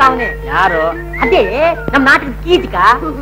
ಬರ್ತಾವನೆ ಯಾರು ಅದೇ ನಮ್ ನಾಟಕದ ಕೀಚಕ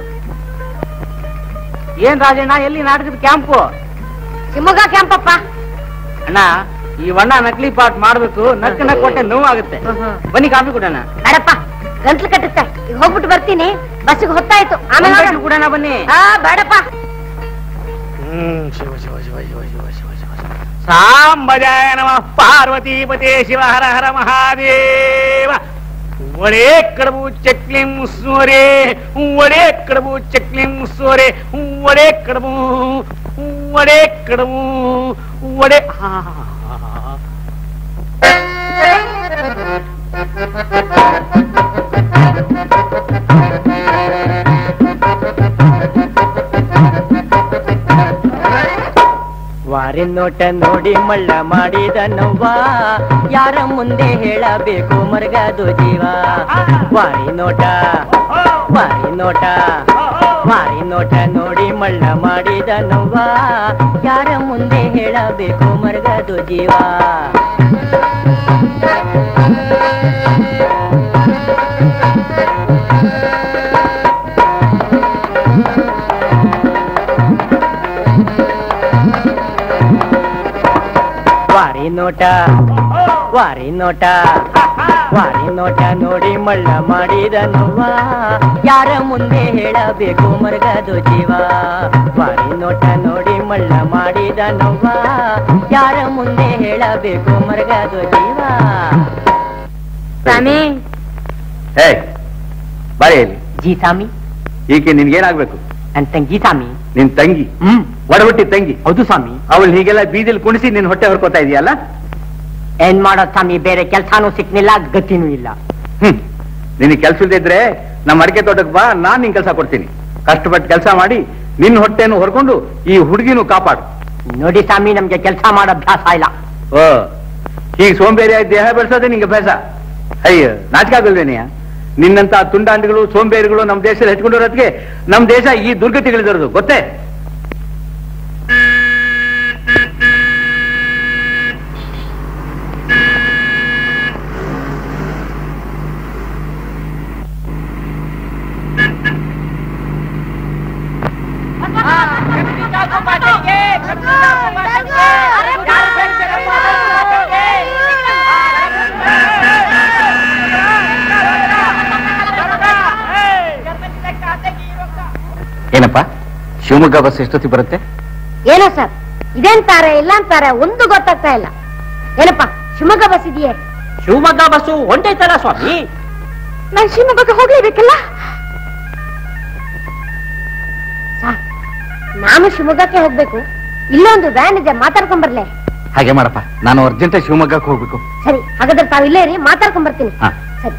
ಏನ್ ರಾಜಣ್ಣ ಎಲ್ಲಿ ನಾಟಕದ ಕ್ಯಾಂಪು ಶಿವಮೊಗ್ಗ ಕ್ಯಾಂಪಪ್ಪ ಅಣ್ಣ ಈ ವಣ್ಣ ನಕಲಿ ಪಾಟ್ ಮಾಡ್ಬೇಕು ನಕ್ಕ ನಕ್ ಕೊಟ್ಟೆ ನೋವಾಗುತ್ತೆ ಬನ್ನಿ ಕಾಫಿ ಕೊಡೋಣ ಬೇಡಪ್ಪ ಗಂಟ್ಲು ಕಟ್ಟುತ್ತೆ ಈಗ ಹೋಗ್ಬಿಟ್ಟು ಬರ್ತೀನಿ ಬಸ್ಸಿಗೆ ಹೊತ್ತಾಯ್ತು ಆಮೇಲೆ ಒಂದ್ ಹೋಗೋಣ. ಗಂಟೆ ಕೊಡೋಣ ಬನ್ನಿ ಆ ಬೇಡಪ್ಪ ಹ್ಮ್ ಶಿವ ಶಿವ ಶಿವ ಶಿವ ಶಿವ ಶಿವ ಶಿವ ಸಾಂಬಜಾಯ ನಮಃ ಪಾರ್ವತೀಪತೆ ಶಿವ ಹರ ಹರ ಮಹಾದೇವ ಒಡೆ ಕಡಬು ಚಕ್ಲಿಂ ಸೋರೆ ಒಡೆ ಕಡಬು ಚಕ್ಲಿಂ ಸೋರೆ ಒಡೆ ಕಡಬು ಒಡೆ ಕಡಬು ಒಡೆ ಹಾ ವಾರಿ ನೋಟ ನೋಡಿ ಮಳ್ಳ ಮಾಡಿದ ನೋವ ಯಾರ ಮುಂದೆ ಹೇಳಬೇಕು ಮರ್ಗದು ಜೀವ ವಾರಿ ನೋಟ ವಾರಿ ನೋಟ ವಾರಿ ನೋಟ ನೋಡಿ ಮಳ್ಳ ಮಾಡಿದ ನೋವ ಯಾರ ಮುಂದೆ ಹೇಳಬೇಕು ಮರ್ಗದು ಜೀವ ವಾರಿ ನೋಟ ವಾರಿ ನೋಟ ವಾರಿ ನೋಟ ನೋಡಿ ಮಳ್ಳ ಮಾಡಿದ ನೋವ ಯಾರ ಮುಂದೆ ಹೇಳಬೇಕು ಮರ್ಗದು ಜೀವ ವಾರಿ ನೋಟ ನೋಡಿ ಮಳ್ಳ ಮಾಡಿದ ನೋವ ಯಾರ ಮುಂದೆ ಹೇಳಬೇಕು ಮರ್ಗದು ಜೀವ ಸ್ವಾಮಿ ಹೇ ಬಾರಿ ಇಲ್ಲಿ ಜಿ ಸ್ವಾಮಿ ಈಕೆ ನಿನ್ಗೇನಾಗ್ಬೇಕು ನನ್ ತಂಗಿ ಸ್ವಾಮಿ ನಿನ್ ತಂಗಿ ಹ್ಮ್ ಒಡಹುಟ್ಟಿ ತಂಗಿ ಹೌದು ಸ್ವಾಮಿ ಅವಳು ಹೀಗೆಲ್ಲ ಬೀದಿಲ್ ಕುಣಿಸಿ ನಿನ್ ಹೊಟ್ಟೆ ಹೊರ್ಕೋತಾ ಇದೆಯಲ್ಲ ಏನ್ ಮಾಡೋದ್ ಸ್ವಾಮಿ ಬೇರೆ ಕೆಲ್ಸಾನು ಸಿಕ್ನಿಲ್ಲ ಗತಿನೂ ಇಲ್ಲ ಹ್ಮ್ ನಿನಗೆ ಕೆಲ್ಸ ಇಲ್ದಿದ್ರೆ ನಮ್ಮ ಅಡಿಕೆ ತೋಟಕ್ಕೆ ಬಾ ನಾನ್ ನಿನ್ ಕೆಲಸ ಕೊಡ್ತೀನಿ ಕಷ್ಟಪಟ್ಟು ಕೆಲಸ ಮಾಡಿ ನಿನ್ ಹೊಟ್ಟೆನು ಹೊರ್ಕೊಂಡು ಈ ಹುಡುಗಿನೂ ಕಾಪಾಡು ನೋಡಿ ಸ್ವಾಮಿ ನಮ್ಗೆ ಕೆಲ್ಸ ಮಾಡೋ ಅಭ್ಯಾಸ ಇಲ್ಲ ಓ ಹೀಗೆ ಸೋಂಬೇರಿಯಾಗಿ ದೇಹ ಬೆಳೆಸೋದೇ ನಿಂಗೆ ಅಭ್ಯಾಸ ಅಯ್ಯ ನಾಟಕ ಆಗಲ್ವೇನೆಯ ನಿನ್ನಂತ ತುಂಡಾಂಡಿಗಳು ಸೋಂಬೇರಿಗಳು ನಮ್ಮ ದೇಶದಲ್ಲಿ ಹೆಚ್ಕೊಂಡಿರೋದಕ್ಕೆ ನಮ್ಮ ದೇಶ ಈ ದುರ್ಗತಿಗಳಿದಿರೋದು ಗೊತ್ತೇ ಏನಪ್ಪ ಶಿವಮೊಗ್ಗ ಬಸ್ ಎಷ್ಟೊತ್ತಿಗೆ ಬರುತ್ತೆ ಏನೋ ಸರ್ ಇದೇಂತಾರೆ ಇಲ್ಲ ಅಂತಾರೆ ಒಂದು ಗೊತ್ತಾಗ್ತಾ ಇಲ್ಲ ಏನಪ್ಪ ಶಿವಮೊಗ್ಗ ಬಸ್ ಇದೆಯೇ ಶಿವಮೊಗ್ಗ ಬಸ್ಸು ಹೊಂಟೈತಲ್ಲ ಸ್ವಾಮಿ ನಾನು ಶಿವಮೊಗ್ಗಕ್ಕೆ ಹೋಗ್ಲೇಬೇಕಲ್ಲ ಸರ್ ನಾನು ಶಿವಮೊಗ್ಗಕ್ಕೆ ಹೋಗ್ಬೇಕು ಇಲ್ಲೊಂದು ವ್ಯಾನ್ ಇದೆ ಮಾತಾಡ್ಕೊಂಡ್ ಬರ್ಲೆ ಹಾಗೆ ಮಾಡಪ್ಪ ನಾನು ಅರ್ಜೆಂಟ್ ಶಿವಮೊಗ್ಗಕ್ಕೆ ಹೋಗ್ಬೇಕು ಸರಿ ಹಾಗಾದ್ರೆ ತಾವು ಇಲ್ಲೇ ಇರಿ ಮಾತಾಡ್ಕೊಂಡ್ ಬರ್ತೀನಿ ಹಾ. ಸರಿ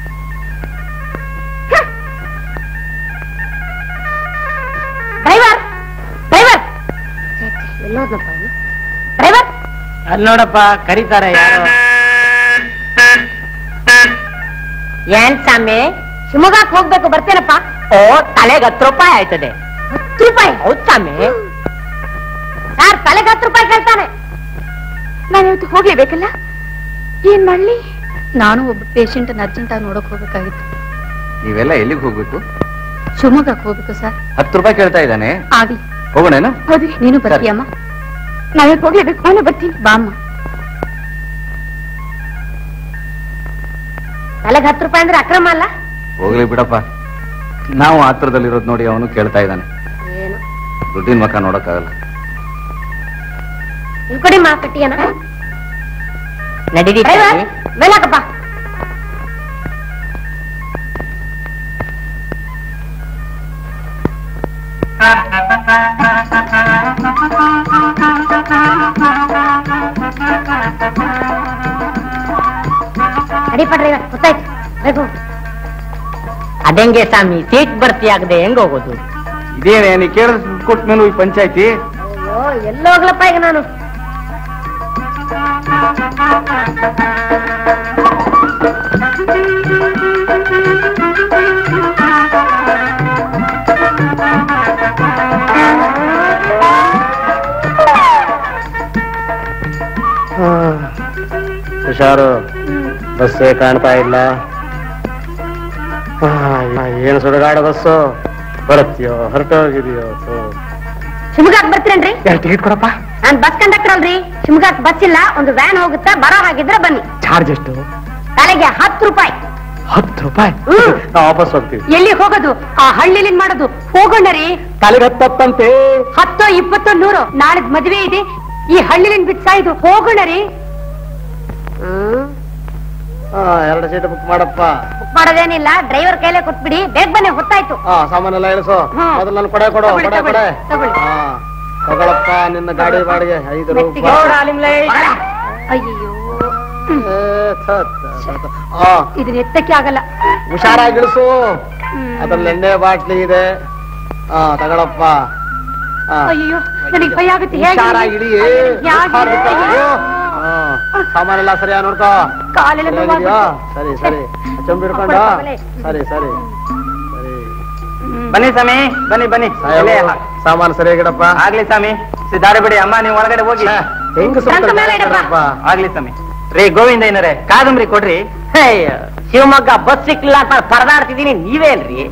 ಡ್ರೈವರ್ ಡ್ರೈವರ್ ಎಲ್ಲೋದ್ನಪ್ಪ ಅವನು ಡ್ರೈವರ್ ಅಲ್ಲಿ ನೋಡಪ್ಪ ಕರೀತಾರೆ ಯಾರು ಏನ್ ಸ್ವಾಮಿ ಶಿವಮೊಗ್ಗಕ್ಕೆ ಹೋಗ್ಬೇಕು ಬರ್ತೇನಪ್ಪ ಓ ತಲೆಗೆ ಹತ್ತು ರೂಪಾಯಿ ಆಯ್ತದೆ ಹತ್ತು ರೂಪಾಯಿ ಹೌದ್ ಸ್ವಾಮಿ ಸರ್ ತಲೆಗೆ ಹತ್ತು ರೂಪಾಯಿ ಕೇಳ್ತಾನೆ ನಾನು ಇವತ್ತು ಹೋಗ್ಲೇಬೇಕಲ್ಲ ಏನ್ ಮಾಡ್ಲಿ ನಾನು ಒಬ್ಬ ಪೇಷಂಟ್ ಅರ್ಜೆಂಟ್ ಆಗಿ ನೋಡಕ್ ಹೋಗ್ಬೇಕಾಗಿತ್ತು ನೀವೆಲ್ಲ ಎಲ್ಲಿಗೆ ಹೋಗ್ಬೇಕು ಶಿವಮೊಗ್ಗಕ್ಕೆ ಹೋಗ್ಬೇಕು ಸರ್ ಹತ್ತು ರೂಪಾಯಿ ಕೇಳ್ತಾ ಇದ್ದಾನೆ ಆಗ್ಲಿ ಹೋಗೋಣೇನು ಹೌದ್ರಿ ನೀನು ಬರ್ತೀಯಮ್ಮ ನಾವೇ ಹೋಗ್ಲೇಬೇಕು ನಾನು ಬರ್ತೀನಿ ಬಾಮ್ಮ ತಲೆಗೆ ಹತ್ತು ರೂಪಾಯಿ ಅಂದ್ರೆ ಅಕ್ರಮ ಅಲ್ಲ ಹೋಗ್ಲಿ ಬಿಡಪ್ಪ ನಾವು ಹತ್ರದಲ್ಲಿರೋದು ನೋಡಿ ಅವನು ಕೇಳ್ತಾ ಇದ್ದಾನೆ ಏನು ದುಡ್ಡಿನ ಮಕ್ಕ ನೋಡಕ್ಕಾಗಲ್ಲ ಇಲ್ಲಿ ಕೊಡಿ ಮಾ ಕಟ್ಟಿಯನ ನಡೀರಿ ಡ್ರೈವರ್ ಸ್ವಾಮಿ. ಮೇಲಾಕಪ್ಪ ಅಡಿಪ ಡ್ರೈವರ್ ಗೊತ್ತಾಯ್ತು ಬೇಕು ಅದಂಗೆ ಸ್ವಾಮಿ ಸೀಟ್ ಬರ್ತಿ ಆಗದೆ ಹೆಂಗ್ ಹೋಗೋದು ಇದೇನೇ ನೀ ಕೇಳಿದ ಕೊಟ್ಟ ಮೇಲೂ ಈ ಪಂಚಾಯತಿ ಅಯ್ಯೋ ಎಲ್ಲೋಗ್ಲಪ್ಪ ಈಗ ನಾನು ಹುಷಾರು ಬಸ್ಸೇ ಕಾಣ್ತಾ ಇಲ್ಲ ಏನು ಸುಡುಗಾಡ ಬಸ್ಸು ಬರುತ್ತೀಯೋ ಹೊರಟೋಗಿದೆಯೋ ಶಿವಮೊಗ್ಗಕ್ಕೆ ಬರ್ತೀರೇನ್ರಿ ಎರಡು ಟಿಕೆಟ್ ಕೊಡಪ್ಪ ನಾನ್ ಬಸ್ ಕಂಡಕ್ಟರ್ ಅಲ್ರಿ ಶಿವಮೊಗ್ಗಕ್ಕೆ ಬಸ್ ಇಲ್ಲ ಒಂದು ವ್ಯಾನ್ ಹೋಗುತ್ತಾ ಬರೋ ಹಾಗಿದ್ರೆ ಬನ್ನಿ ಚಾರ್ಜ್ ಎಷ್ಟು ತಲೆಗೆ ಹತ್ತು ರೂಪಾಯಿ ಹತ್ತು ರೂಪಾಯಿ ಹ್ಮ್. ನಾವು ವಾಪಸ್ ಹೋಗ್ತೀವಿ ಎಲ್ಲಿ ಹೋಗೋದು ಆ ಹಳ್ಳಿಲಿನ್ ಮಾಡೋದು ಹೋಗೋಣ ರೀ ತಲೆಗೆ ಹತ್ತತ್ತಂತೆ ಹತ್ತೋ ಇಪ್ಪತ್ತೋ ನೂರು ನಾಳೆದ್ ಮದ್ವೆ ಇದೆ ಈ ಹಳ್ಳಿಲಿನ್ ಬಿಟ್ಟು ಸಾಯ್ದು ಹೋಗೋಣ ರೀ ಎರಡು ಸೀಟ್ ಬುಕ್ ಮಾಡಪ್ಪ ಬುಕ್ ಮಾಡೋದೇನಿಲ್ಲ ಡ್ರೈವರ್ ಕೈಲೇ ಕೊಟ್ಬಿಡಿ ಬೇಗ ಬನ್ನಿ ಹೊತ್ತಾಯ್ತು ಹಾ ಸಾಮಾನೆಲ್ಲ ಇಳಿಸು ಹ್ಮ್. ಮೊದಲು ನನ್ನ ಕೊಡೆ ಕೊಡು ತಗೊಳ್ಳಿ, ಕೊಡೆ ಕೊಡೆ ತಗೊಳ್ಳಿ, ತಗೊಳ್ಳಿ. ಹಾ ತಗೊಳಪ್ಪ ನಿನ್ನ ಗಾಡಿ ಬಾಡಿಗೆ ಐದು ಮೆತ್ತಿಗೆ. ರೂಪಾಯಿ ಅಯ್ಯೋ ಏ, ಥ, ಥ, ಥ. ಆ, ಇದನ್ನ ಎತ್ತಕ್ಕೆ ಆಗಲ್ಲ ಹುಷಾರಾಗಿ ಇಳಿಸು ಹ್ಮ್. ಅದ್ರಲ್ಲಿ ಎಣ್ಣೆ ಬಾಟ್ಲಿ ಇದೆ ಹಾ ತಗೊಳಪ್ಪ ಹಾ. ಅಯ್ಯೋ ನನಗೆ ಭಯ ಆಗುತ್ತೆ ಹೇಗೆ ಹುಷಾರಾಗಿ ಇಳಿ ಅಯ್ಯೋ, ಯಾಕೆ? ಹುಷಾರ್ ಬಿಟ್ಟು. ಅಯ್ಯೋ, ಹಾ. ಸಾಮಾನೆಲ್ಲ ಸರಿಯಾ ನೋಡ್ಕೋ ಕಾಲೆಲ್ಲ ಸರಿಯಾಗಿದ್ಯಾ? ನೋವಾಗ್ಬಿಡ್ತು. ಸರಿ ಸರಿ ಚಂಬು ಹಿಡ್ಕೊಂಡ ತಗೊಳ್ಳಿ, ತಗೊಳ್ಳಿ. ಸರಿ ಸರಿ ಸರಿ ಹ್ಮ್. ಬನ್ನಿ ಸ್ವಾಮಿ ಬನ್ನಿ ಬನ್ನಿ ಸಾಹೇಬು, ಇಲ್ಲೇ ಸಾಮಾನು ಸರಿಯಾಗಿಡಪ್ಪ ಆಗ್ಲಿ ಸ್ವಾಮಿ ಸಿದ್ದಾರೆ ಬಿಡಿ ಅಮ್ಮ ನೀವು ಒಳಗಡೆ ಹೋಗಿ ಹೆಂಗ ಟ್ರಂಕ್ ಮೇಲೆ ಇಡಪ್ಪ. ಆಗ್ಲಿ ಸ್ವಾಮಿ ರೀ ಗೋವಿಂದ ಏನರೇ ಕಾದಂಬರಿ ಕೊಡ್ರಿ ಶಿವಮೊಗ್ಗ ಬಸ್ ಸಿಕ್ಲಿಲ್ಲ ಅಂತ ನಾನ್ ಪರದಾಡ್ತಿದ್ದೀನಿ ನೀವೇನ್ರಿ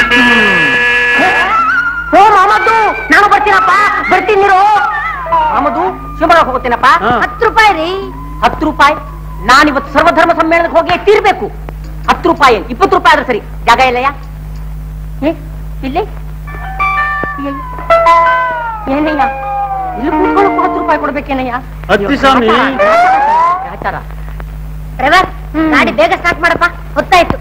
ಓ ಮಾಮದ್ದು ನಾನು ಬರ್ತೀನಪ್ಪ ಬರ್ತೀನಿ ನೀರು ಆಮದು ಶಿವಮೊಗ್ಗ ಹೋಗ್ತೀನಪ್ಪ ಹತ್ತು ರೂಪಾಯಿ ರೀ ಹತ್ತು ರೂಪಾಯಿ ನಾನಿವತ್ತು ಸರ್ವಧರ್ಮ ಸಮ್ಮೇಳನಕ್ಕೆ ಹೋಗಿ ತೀರ್ಬೇಕು ಹತ್ತು ರೂಪಾಯಿ ಏನ್? ಇಪ್ಪತ್ತು ರೂಪಾಯಿ ಆದ್ರೆ ಸರಿ ಜಾಗ ಇಲ್ಲಯ್ಯ ಏ, ಇಲ್ಲಿ ಅಯ್ಯಯ್ಯ. ಏನಯ್ಯ ಇಲ್ಲಿ ಕೂತ್ಕೊಳ್ಳೋಕು ಹತ್ತು ರೂಪಾಯಿ ಕೊಡ್ಬೇಕೇನಯ್ಯ ಹತ್ತಿ ಸ್ವಾಮಿ. ಆಚಾರ ಡ್ರೈವರ್ ಗಾಡಿ ಬೇಗ ಸ್ಟಾರ್ಟ್ ಮಾಡಪ್ಪ ಹೊತ್ತಾಯ್ತು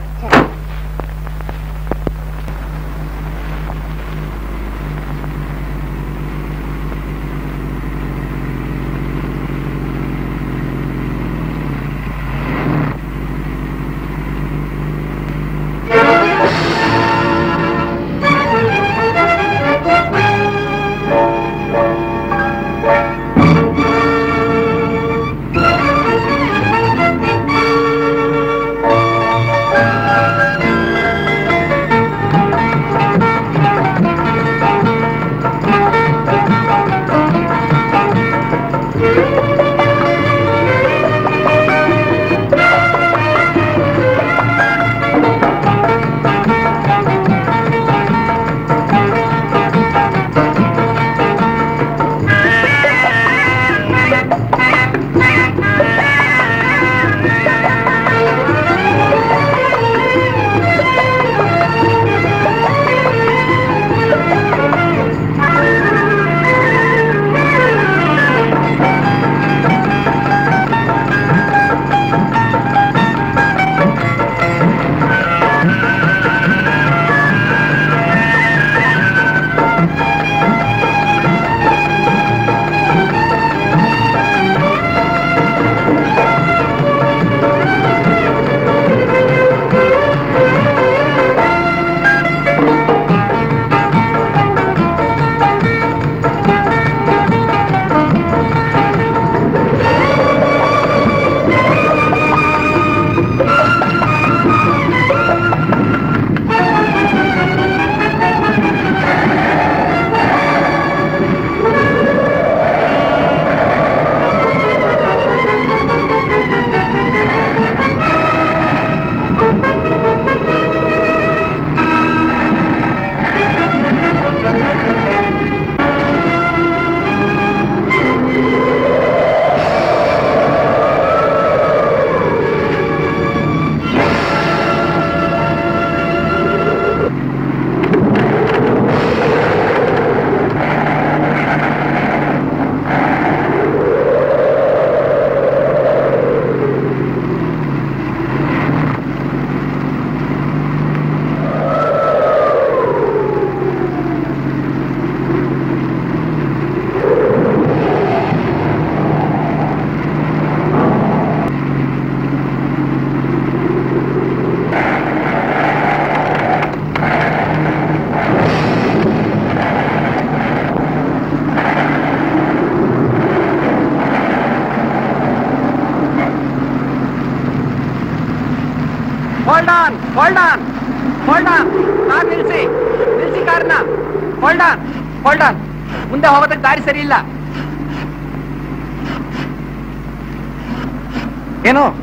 hold on hold on hold on car ನಿಲ್ಸಿ ನಿಲ್ಸಿ ಕಾರ್ನ ಹೋಲ್ಡ್ ಆನ್ ಹೋಲ್ಡ್ ಆನ್ ಮುಂದೆ ಹೋಗೋದಕ್ಕೆ ದಾರಿ ಸರಿ ಇಲ್ಲ ಏನು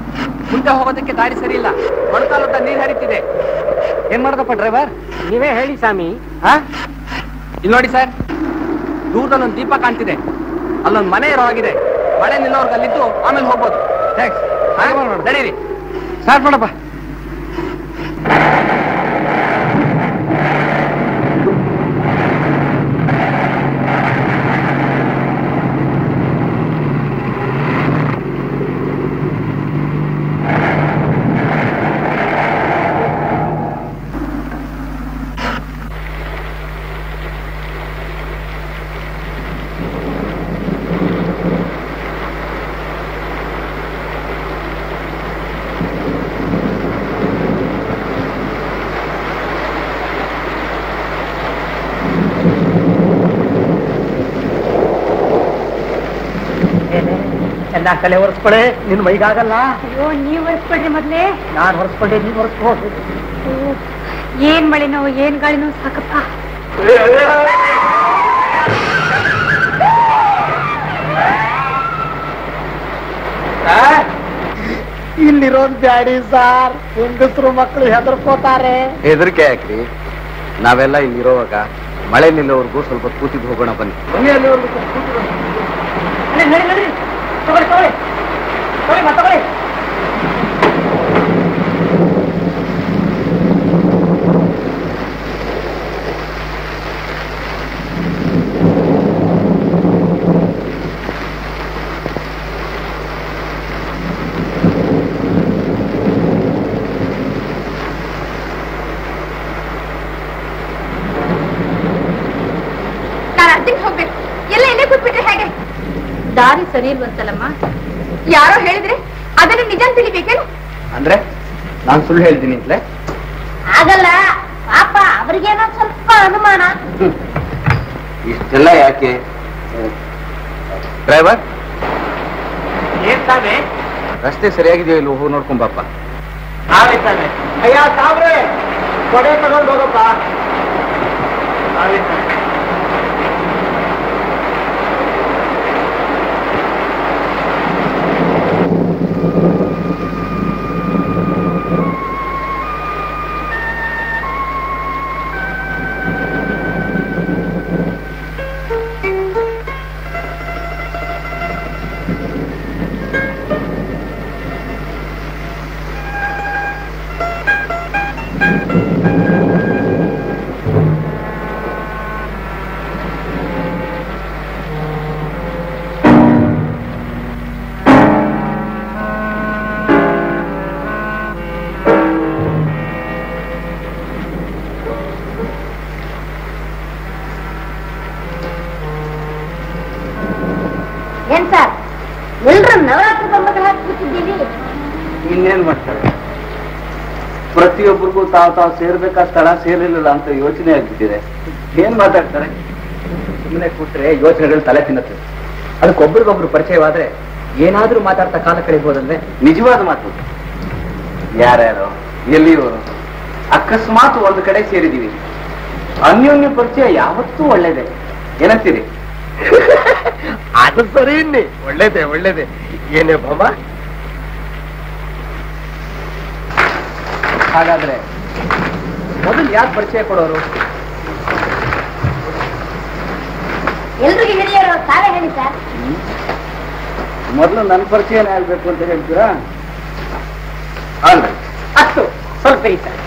ಮುಂದೆ ಹೋಗೋದಕ್ಕೆ ದಾರಿ ಸರಿ ಇಲ್ಲ ಮೊಳಕಾಲದ ನೀರ್ ಹರಿತಿದೆ ಏನ್ ಮಾಡೋದಪ್ಪ ಡ್ರೈವರ್ ನೀವೇ ಹೇಳಿ ಸ್ವಾಮಿ ಹಾ ಇಲ್ಲಿ ನೋಡಿ ಸರ್ ದೂರದಲ್ಲಿ ಒಂದು ದೀಪ ಕಾಣ್ತಿದೆ ಅಲ್ಲೊಂದು ಮನೆ ಇರೋ ಹಾಗಿದೆ ಮಳೆ ನಿಲ್ಲೋರ್ಗೆ ಅಲ್ಲಿದ್ದು ಆಮೇಲೆ ಹೋಗ್ಬೋದು ಥ್ಯಾಂಕ್ಸ್ ನಡೀರಿ ಸ್ಟಾರ್ಟ್ ಮಾಡಪ್ಪ ಎಲ್ಲ ತಲೆ ಒರೆಸ್ಕೊಳೆ ನಿನ್ ಮೈಗಾಗಲ್ಲ ಅಯ್ಯೋ ನೀವ್ ಹೊರಸ್ಕೊಡ್ರಿ ಮೊದ್ಲೇ ನಾನ್ ಹೊರಸ್ಕೊಂಡೆ ನೀನ್ ಹೊರಸ್ಕೋದು ಏನ್ ಮಳೆನೋ ಏನ್ ಗಾಳಿನೋ ಸಾಕಪ್ಪ ಇಲ್ಲಿರೋದ್ ಬ್ಯಾಡಿ ಸಾರ್ ಹೆಂಗಸರು ಮಕ್ಕಳು ಹೆದರ್ಕೋತಾರೆ ಹೆದರಿಕೆ ಯಾಕ್ರಿ ನಾವೆಲ್ಲ ಇಲ್ಲಿರೋವಾಗ ಮಳೆ ನಿಲ್ಲೋವರೆಗೂ ಸ್ವಲ್ಪ ಕೂತಿದ್ದು ಹೋಗೋಣ ಬನ್ನಿ ನಡಿ, ನಡಿ, ನಡಿ. ತಗೊಳ್ಳಿ ತಗೊಳ್ಳಿ ತಗೊಳ್ಳಿ ಮತ್ತ್ ತಗೊಳ್ಳಿ ನಾನು ಅರ್ಜೆಂಟ್ ಹೋಗ್ಬೇಕು ಎಲ್ಲ ಇಲ್ಲೇ ಕೂತ್ಬಿಟ್ರೆ ಹೇಗೆ ದಾರಿ ಸರಿ ಇಲ್ವಂತಲ್ಲಮ್ಮ ಯಾರೋ ಹೇಳಿದ್ರೆ ಅದನ್ನ ನಿಜ ತಿಳಿಬೇಕೇನು ಅಂದ್ರೆ ನಾನು ಸುಳ್ಳು ಹೇಳ್ತೀನಿ ಅಂತಲೇ ಆಗಲ್ಲ ಪಾಪ ಅವ್ರಿಗೇನೋ ಸ್ವಲ್ಪ ಅನುಮಾನ ಇಷ್ಟೆಲ್ಲ ಯಾಕೆ ಡ್ರೈವರ್ ಏನ್ ತಾವೆ ರಸ್ತೆ ಸರಿಯಾಗಿದೆಯೋ ಇಲ್ವೋ ಹೋಗಿ ನೋಡ್ಕೊಂಬಪ್ಪ ನಾವೇ ತಾವೆ ಅಯ್ಯ ಸಾವ್ರೆ ಕೊಡೆ ತಗೊಂಡು ಹೋಗಪ್ಪ ನಾವೇ ತಾವೆ. ಏನ್ ಸರ್ ಎಲ್ರು ನವರಾತ್ರಿ ಬೊಂಬೆಗಳು ಹಾಕಿ ಕೂತಿದ್ದೀವಿ ಇನ್ನೇನ್ ಮಾಡ್ತಾರೆ ಪ್ರತಿಯೊಬ್ಬರಿಗೂ ತಾವು ತಾವು ಸೇರ್ಬೇಕಾದ ಸ್ಥಳ ಸೇರಿರಲಿಲ್ಲ ಅಂತ ಯೋಚನೆ ಆಗ್ಬಿಟ್ಟಿದೆ ಏನ್ ಮಾತಾಡ್ತಾರೆ ಸುಮ್ಮನೆ ಕೂತ್ರೆ ಯೋಚನೆಗಳು ತಲೆ ತಿನ್ನತ್ತೆ ಅದಕ್ಕೊಬ್ರಿಗೊಬ್ರು ಪರಿಚಯವಾದ್ರೆ ಏನಾದ್ರೂ ಮಾತಾಡ್ತಾ ಕಾಲ ಕಳಿಬಹುದಲ್ವೇ ನಿಜವಾದ ಮಾತು ಯಾರ್ಯಾರು ಎಲ್ಲಿಯವರು ಅಕಸ್ಮಾತ್ ಒಂದು ಕಡೆ ಸೇರಿದೀವಿ ಅನ್ಯೋನ್ಯ ಪರಿಚಯ ಯಾವತ್ತೂ ಒಳ್ಳೇದೆ ಏನಂತೀರಿ ಅದು ಸರಿ ಇನ್ನಿ ಒಳ್ಳೇದೆ ಒಳ್ಳೇದೆ ಏನೇ ಭಮ ಹಾಗಾದ್ರೆ ಮೊದಲು ಯಾಕೆ ಪರಿಚಯ ಕೊಡೋರು ಎಲ್ರಿಗೂ ಹಿರಿಯರು ತಾವೇ ಹೇಳಿ ಸರ್ ಮೊದಲು ನನ್ನ ಪರಿಚಯನೇ ಆಗ್ಬೇಕು ಅಂತ ಹೇಳ್ತೀರಾ ಅಲ್ಲ ಅಷ್ಟು ಸ್ವಲ್ಪ ಈ ಸರ್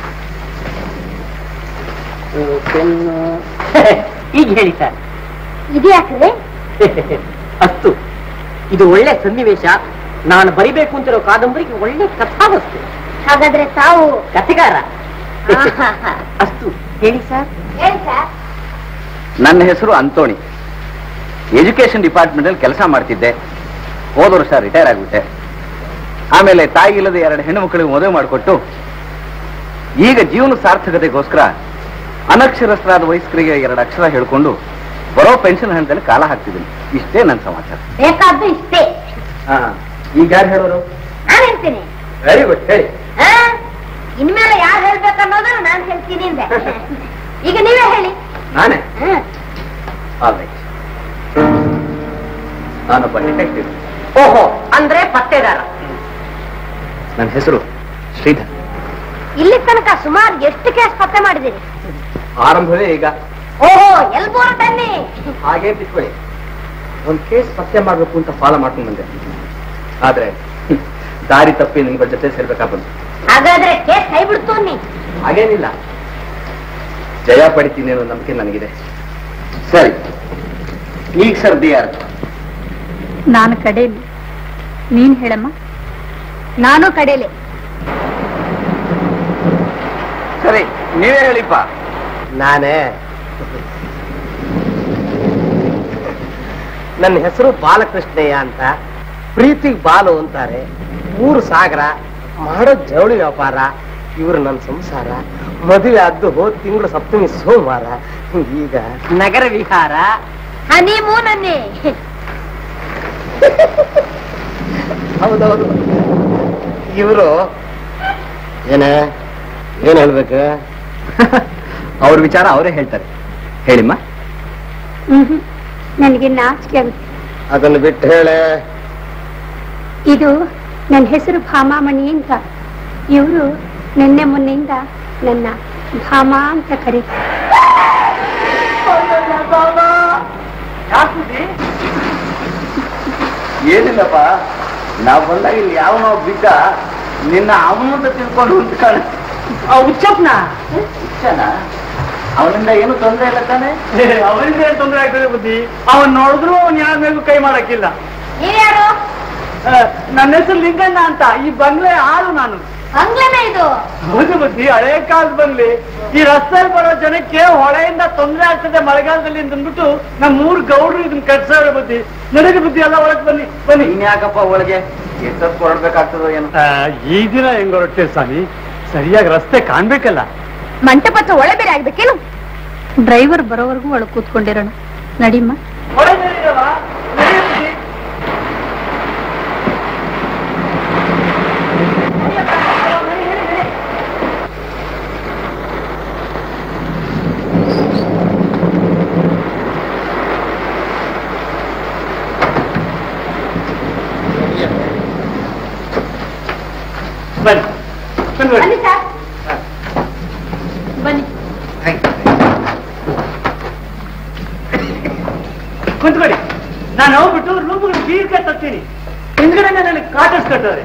ಈಗ ಹೇಳಿ ಸರ್ ಇದ್ಯಾಕ್ರಿ ಅಷ್ಟು ಇದು ಒಳ್ಳೆ ಸನ್ನಿವೇಶ ನಾನು ಬರಿಬೇಕು ಅಂತಿರೋ ಕಾದಂಬರಿಗೆ ಒಳ್ಳೆ ಕಥಾವಸ್ತು ಹಾಗಾದ್ರೆ ತಾವು ಕಥೆಗಾರ ಆಹಾಹಾ. ಅಷ್ಟು ಹೇಳಿ ಸರ್ ಹೇಳಿ ಸರ್ ನನ್ನ ಹೆಸರು ಅಂತೋಣಿ ಎಜುಕೇಶನ್ ಡಿಪಾರ್ಟ್ಮೆಂಟ್ ಅಲ್ಲಿ ಕೆಲಸ ಮಾಡ್ತಿದ್ದೆ ಹೋದ ವರ್ಷ ರಿಟೈರ್ ಆಗ್ಬಿಟ್ಟೆ ಆಮೇಲೆ ತಾಯಿ ಇಲ್ಲದೆ ಎರಡು ಹೆಣ್ಣು ಮಕ್ಕಳಿಗೆ ಮದುವೆ ಮಾಡಿಕೊಟ್ಟು ಈಗ ಜೀವನ ಸಾರ್ಥಕತೆಗೋಸ್ಕರ ಅನಕ್ಷರಸ್ಥರಾದ ವಯಸ್ಕರಿಗೆ ಎರಡು ಅಕ್ಷರ ಹೇಳ್ಕೊಂಡು ಬರೋ ಪೆನ್ಷನ್ ಹಣದಲ್ಲಿ ಕಾಲ ಹಾಕ್ತಿದ್ದೀನಿ ಇಷ್ಟೇ ನನ್ನ ಸಮಾಚಾರ ಬೇಕಾದ್ದು ಇಷ್ಟೇ ಈಗ ಯಾರು ಹೇಳೋರು ನಾನು ಹೇಳ್ತೀನಿ ವೆರಿ ಗುಡ್ ಹೇಳಿ ಆ? ಇನ್ಮೇಲೆ ಯಾರು ಹೇಳ್ಬೇಕನ್ನೋದು ನಾನು ಹೇಳ್ತೀನಿ ಅಂದೆ ಈಗ ನೀವೇ ಹೇಳಿ ನಾನೇ ಹ್ಮ್. ಆಲ್ ರೈಟ್ ನಾನೊಬ್ಬ ಡಿಟೆಕ್ಟಿವ್ ಓಹೋ ಅಂದ್ರೆ ಪತ್ತೆದಾರ ನನ್ನ ಹೆಸರು ಶ್ರೀಧರ್ ಇಲ್ಲಿ ತನಕ ಸುಮಾರು ಎಷ್ಟು ಕೇಸ್ ಪತ್ತೆ ಮಾಡಿದಿರಿ ಆರಂಭವೇ ಈಗ ಓಹೋ ಎಲ್ ಬೋರ ತನ್ನಿ ಹಾಗೆ ಬಿಟ್ಕೊಳ್ಳಿ ಒಂದ್ ಕೇಸ್ ಪತ್ತೆ ಮಾಡ್ಬೇಕು ಅಂತ ಫಾಲೋ ಮಾಡ್ಕೊಂಡು ಬಂದೆ ಆದ್ರೆ ಹ್ಮ್, ದಾರಿ ತಪ್ಪಿ ನಿಮ್ಗಳ ಜೊತೆ ಸೇರ್ಬೇಕಾ ಬಂತು ಹಾಗಾದ್ರೆ ಕೇಸ್ ಕೈ ಬಿಡ್ತು ನೀ ಹಾಗೇನಿಲ್ಲ ಜಯ ಪಡಿತೀನಿ ಅನ್ನೋ ನಂಬಿಕೆ ನನಗಿದೆ ಸರಿ ಈಗ ಸರ್ದಿ ಯಾರು ನಾನು ಕಡೆಯಲ್ಲಿ ನೀನ್ ಹೇಳಮ್ಮ ನಾನು ಕಡೆಯಲ್ಲಿ ಸರಿ ನೀವೇ ಹೇಳಿಪ್ಪ ನಾನೇ ನನ್ನ ಹೆಸರು ಬಾಲಕೃಷ್ಣಯ್ಯ ಅಂತ ಪ್ರೀತಿಗ್ ಬಾಲು ಅಂತಾರೆ ಊರು ಸಾಗರ ಮಾಡೋ ಜವಳಿ ವ್ಯಾಪಾರ ಇವ್ರು ನನ್ನ ಸಂಸಾರ ಮದುವೆ ಆದ್ದು ಹೋದ್ ತಿಂಗಳು ಸಪ್ತಮಿ ಸೋಮವಾರ ಈಗ ನಗರ ವಿಹಾರ ಹನಿ ಮೂನನ್ನೇ ಹೌದೌದು ಇವರು ಏನ ಏನ್ ಹೇಳ್ಬೇಕು ಅವ್ರ ವಿಚಾರ ಅವರೇ ಹೇಳ್ತಾರೆ ಹೇಳಿಮ್ಮ ನನಗೆ ನಾಚಿಕೆ ಆಗುತ್ತೆ ಅದನ್ನು ಬಿಟ್ಟು ಹೇಳೆ ಇದು ನನ್ನ ಹೆಸರು ಭಾಮಾಮಣಿ ಅಂತ ಇವರು ನಿನ್ನೆ ಮೊನ್ನೆಯಿಂದ ನನ್ನ ಭಾಮ ಅಂತ ಕರೀತಾರೆ ಏನಿಲ್ಲಪ್ಪ ನಾವ್ ಬಂದಾಗ ಇಲ್ಲಿ ಯಾವನೋ ಬಿದ್ದ ನಿನ್ನ ಅವನಂತ ತಿಳ್ಕೊಂಡು ಅಂತ ಕಾಣುತ್ತೆ ಉಚ್ಚಪ್ನ ಅವನಿಂದ ಏನು ತೊಂದರೆ ಇಲ್ಲ ತಾನೆ ಅವರಿಂದ ಏನ್ ತೊಂದರೆ ಆಗ್ತದೆ ಬುದ್ಧಿ ಅವನ್ ನೋಡಿದ್ರು ಅವನ್ ಯಾರ ಮೇಲೂ ಕೈ ಮಾಡಕ್ಕಿಲ್ಲ ನೀವ್ಯಾರು ಆ, ನನ್ನ ಹೆಸರು ಲಿಂಗಣ್ಣ ಅಂತ ಈ ಬಂಗ್ಲೆ ಆಳು ನಾನು ಅಂಗ್ಲನ ಇದು ಹೌದು ಬುದ್ಧಿ ಹಳೆ ಕಾಲದ ಬಂಗ್ಲೆ ಈ ರಸ್ತೆಯಲ್ಲಿ ಬರೋ ಜನಕ್ಕೆ ಹೊಳೆಯಿಂದ ತೊಂದರೆ ಆಗ್ತದೆ ಮಳೆಗಾಲದಲ್ಲಿ ಅಂತ ಅಂದ್ಬಿಟ್ಟು ನಮ್ಮ ಮೂರ್ ಗೌಡ್ರು ಇದನ್ನ ಕಟ್ಸಾರ ಬುದ್ಧಿ ನನಗೆ ಬುದ್ಧಿ ಎಲ್ಲ ಒಳಗ್ ಬನ್ನಿ ಬನ್ನಿ ನೀನ್ ಯಾಕಪ್ಪ ಒಳಗೆ ಎಷ್ಟೊತ್ತು ಹೊರಡ್ಬೇಕಾಗ್ತದೋ ಏನೋ ಈ ದಿನ ಹೆಂಗ್ ಹೊರಟೆ ಸ್ವಾಮಿ ಸರಿಯಾಗಿ ರಸ್ತೆ ಕಾಣ್ಬೇಕಲ್ಲ ಮಂಟಪತ್ರ ಒಳ ಬೇರೆ ಆಗ್ಬೇಕೇನು ಡ್ರೈವರ್ ಬರೋವರೆಗೂ ಒಳಗೆ ಕೂತ್ಕೊಂಡಿರೋಣ ನಡಿಮ್ಮ ಬನ್ನಿ ಬನ್ನಿ ಬನ್ನಿ ಸರ್ ಬನ್ನಿ ಕುಂತ್ಕೊಳ್ಳಿ ನಾನು ಹೋಗ್ಬಿಟ್ಟು ರೂಮ್ಗೆ ಬೀರ್ಕ ತರ್ತೀನಿ ಹಿಂದ್ಗಡೆ ನನಗೆ ಕಾಟಸ್ ಕಟ್ಟೋರೆ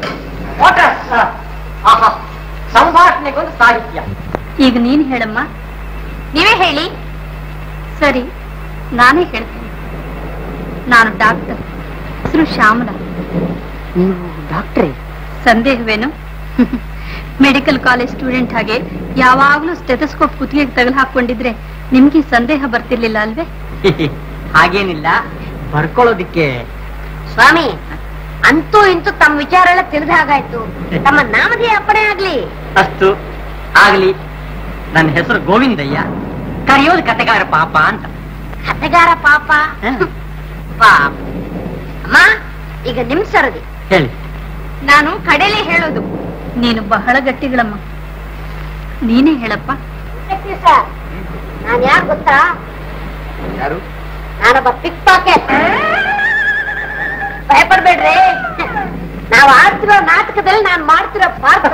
ಸಂಭಾಷಣೆಗೊಂದು ಸಾಹಿತ್ಯ ಈಗ ನೀನ್ ಹೇಳಮ್ಮ ನೀವೇ ಹೇಳಿ ಸರಿ ನಾನೇ ಹೇಳ್ತೀನಿ ನಾನು ಡಾಕ್ಟರ್ ಹೆಸರು ಶ್ಯಾಮಲ ನೀವು ಡಾಕ್ಟ್ರೇ ಸಂದೇಹವೇನು ಮೆಡಿಕಲ್ ಕಾಲೇಜ್ ಸ್ಟೂಡೆಂಟ್ ಹಾಗೆ ಯಾವಾಗ್ಲೂ ಸ್ಟೆಥಸ್ಕೋಪ್ ಕುತ್ತಿಗೆಗೆ ತಗಲು ಹಾಕೊಂಡಿದ್ರೆ ನಿಮ್ಗೆ ಈ ಸಂದೇಹ ಬರ್ತಿರ್ಲಿಲ್ಲ ಅಲ್ವೇ ಹಾಗೇನಿಲ್ಲ ಬರ್ಕೊಳ್ಳೋದಿಕ್ಕೆ ಸ್ವಾಮಿ ಅಂತೂ ಇಂತೂ ತಮ್ಮ ವಿಚಾರ ಎಲ್ಲ ತಿಳಿದ ಹಾಗಾಯ್ತು ತಮ್ಮ ನಾಮಧೇಯ ಅಪ್ಪಣೆ ಆಗ್ಲಿ ಅಷ್ಟು ಆಗ್ಲಿ ನನ್ನ ಹೆಸರು ಗೋವಿಂದಯ್ಯ ಕರೆಯೋದು ಕತೆಗಾರ ಪಾಪ ಅಂತ ಕತೆಗಾರ ಪಾಪ ಹ. ಪಾಪ ಅಮ್ಮ ಈಗ ನಿಮ್ ಸರದಿ ಹೇಳಿ ನಾನು ಕಡೆಲೆ ಹೇಳೋದು ನೀನು ಬಹಳ ಗಟ್ಟಿಗಳಮ್ಮ ನೀನೇ ಹೇಳಪ್ಪ ಸರ್ ನಾನ್ ಯಾರು ಗೊತ್ತಾ ಯಾರು ನಾನೊಬ್ಬ ಪಿಕ್ ಪಾಕೆಟ್ ಭಯಪಡ್ಬೇಡ್ರಿ ನಾವ್ ಆಡ್ತಿರೋ ನಾಟಕದಲ್ಲಿ ನಾನ್ ಮಾಡ್ತಿರೋ ಪಾತ್ರ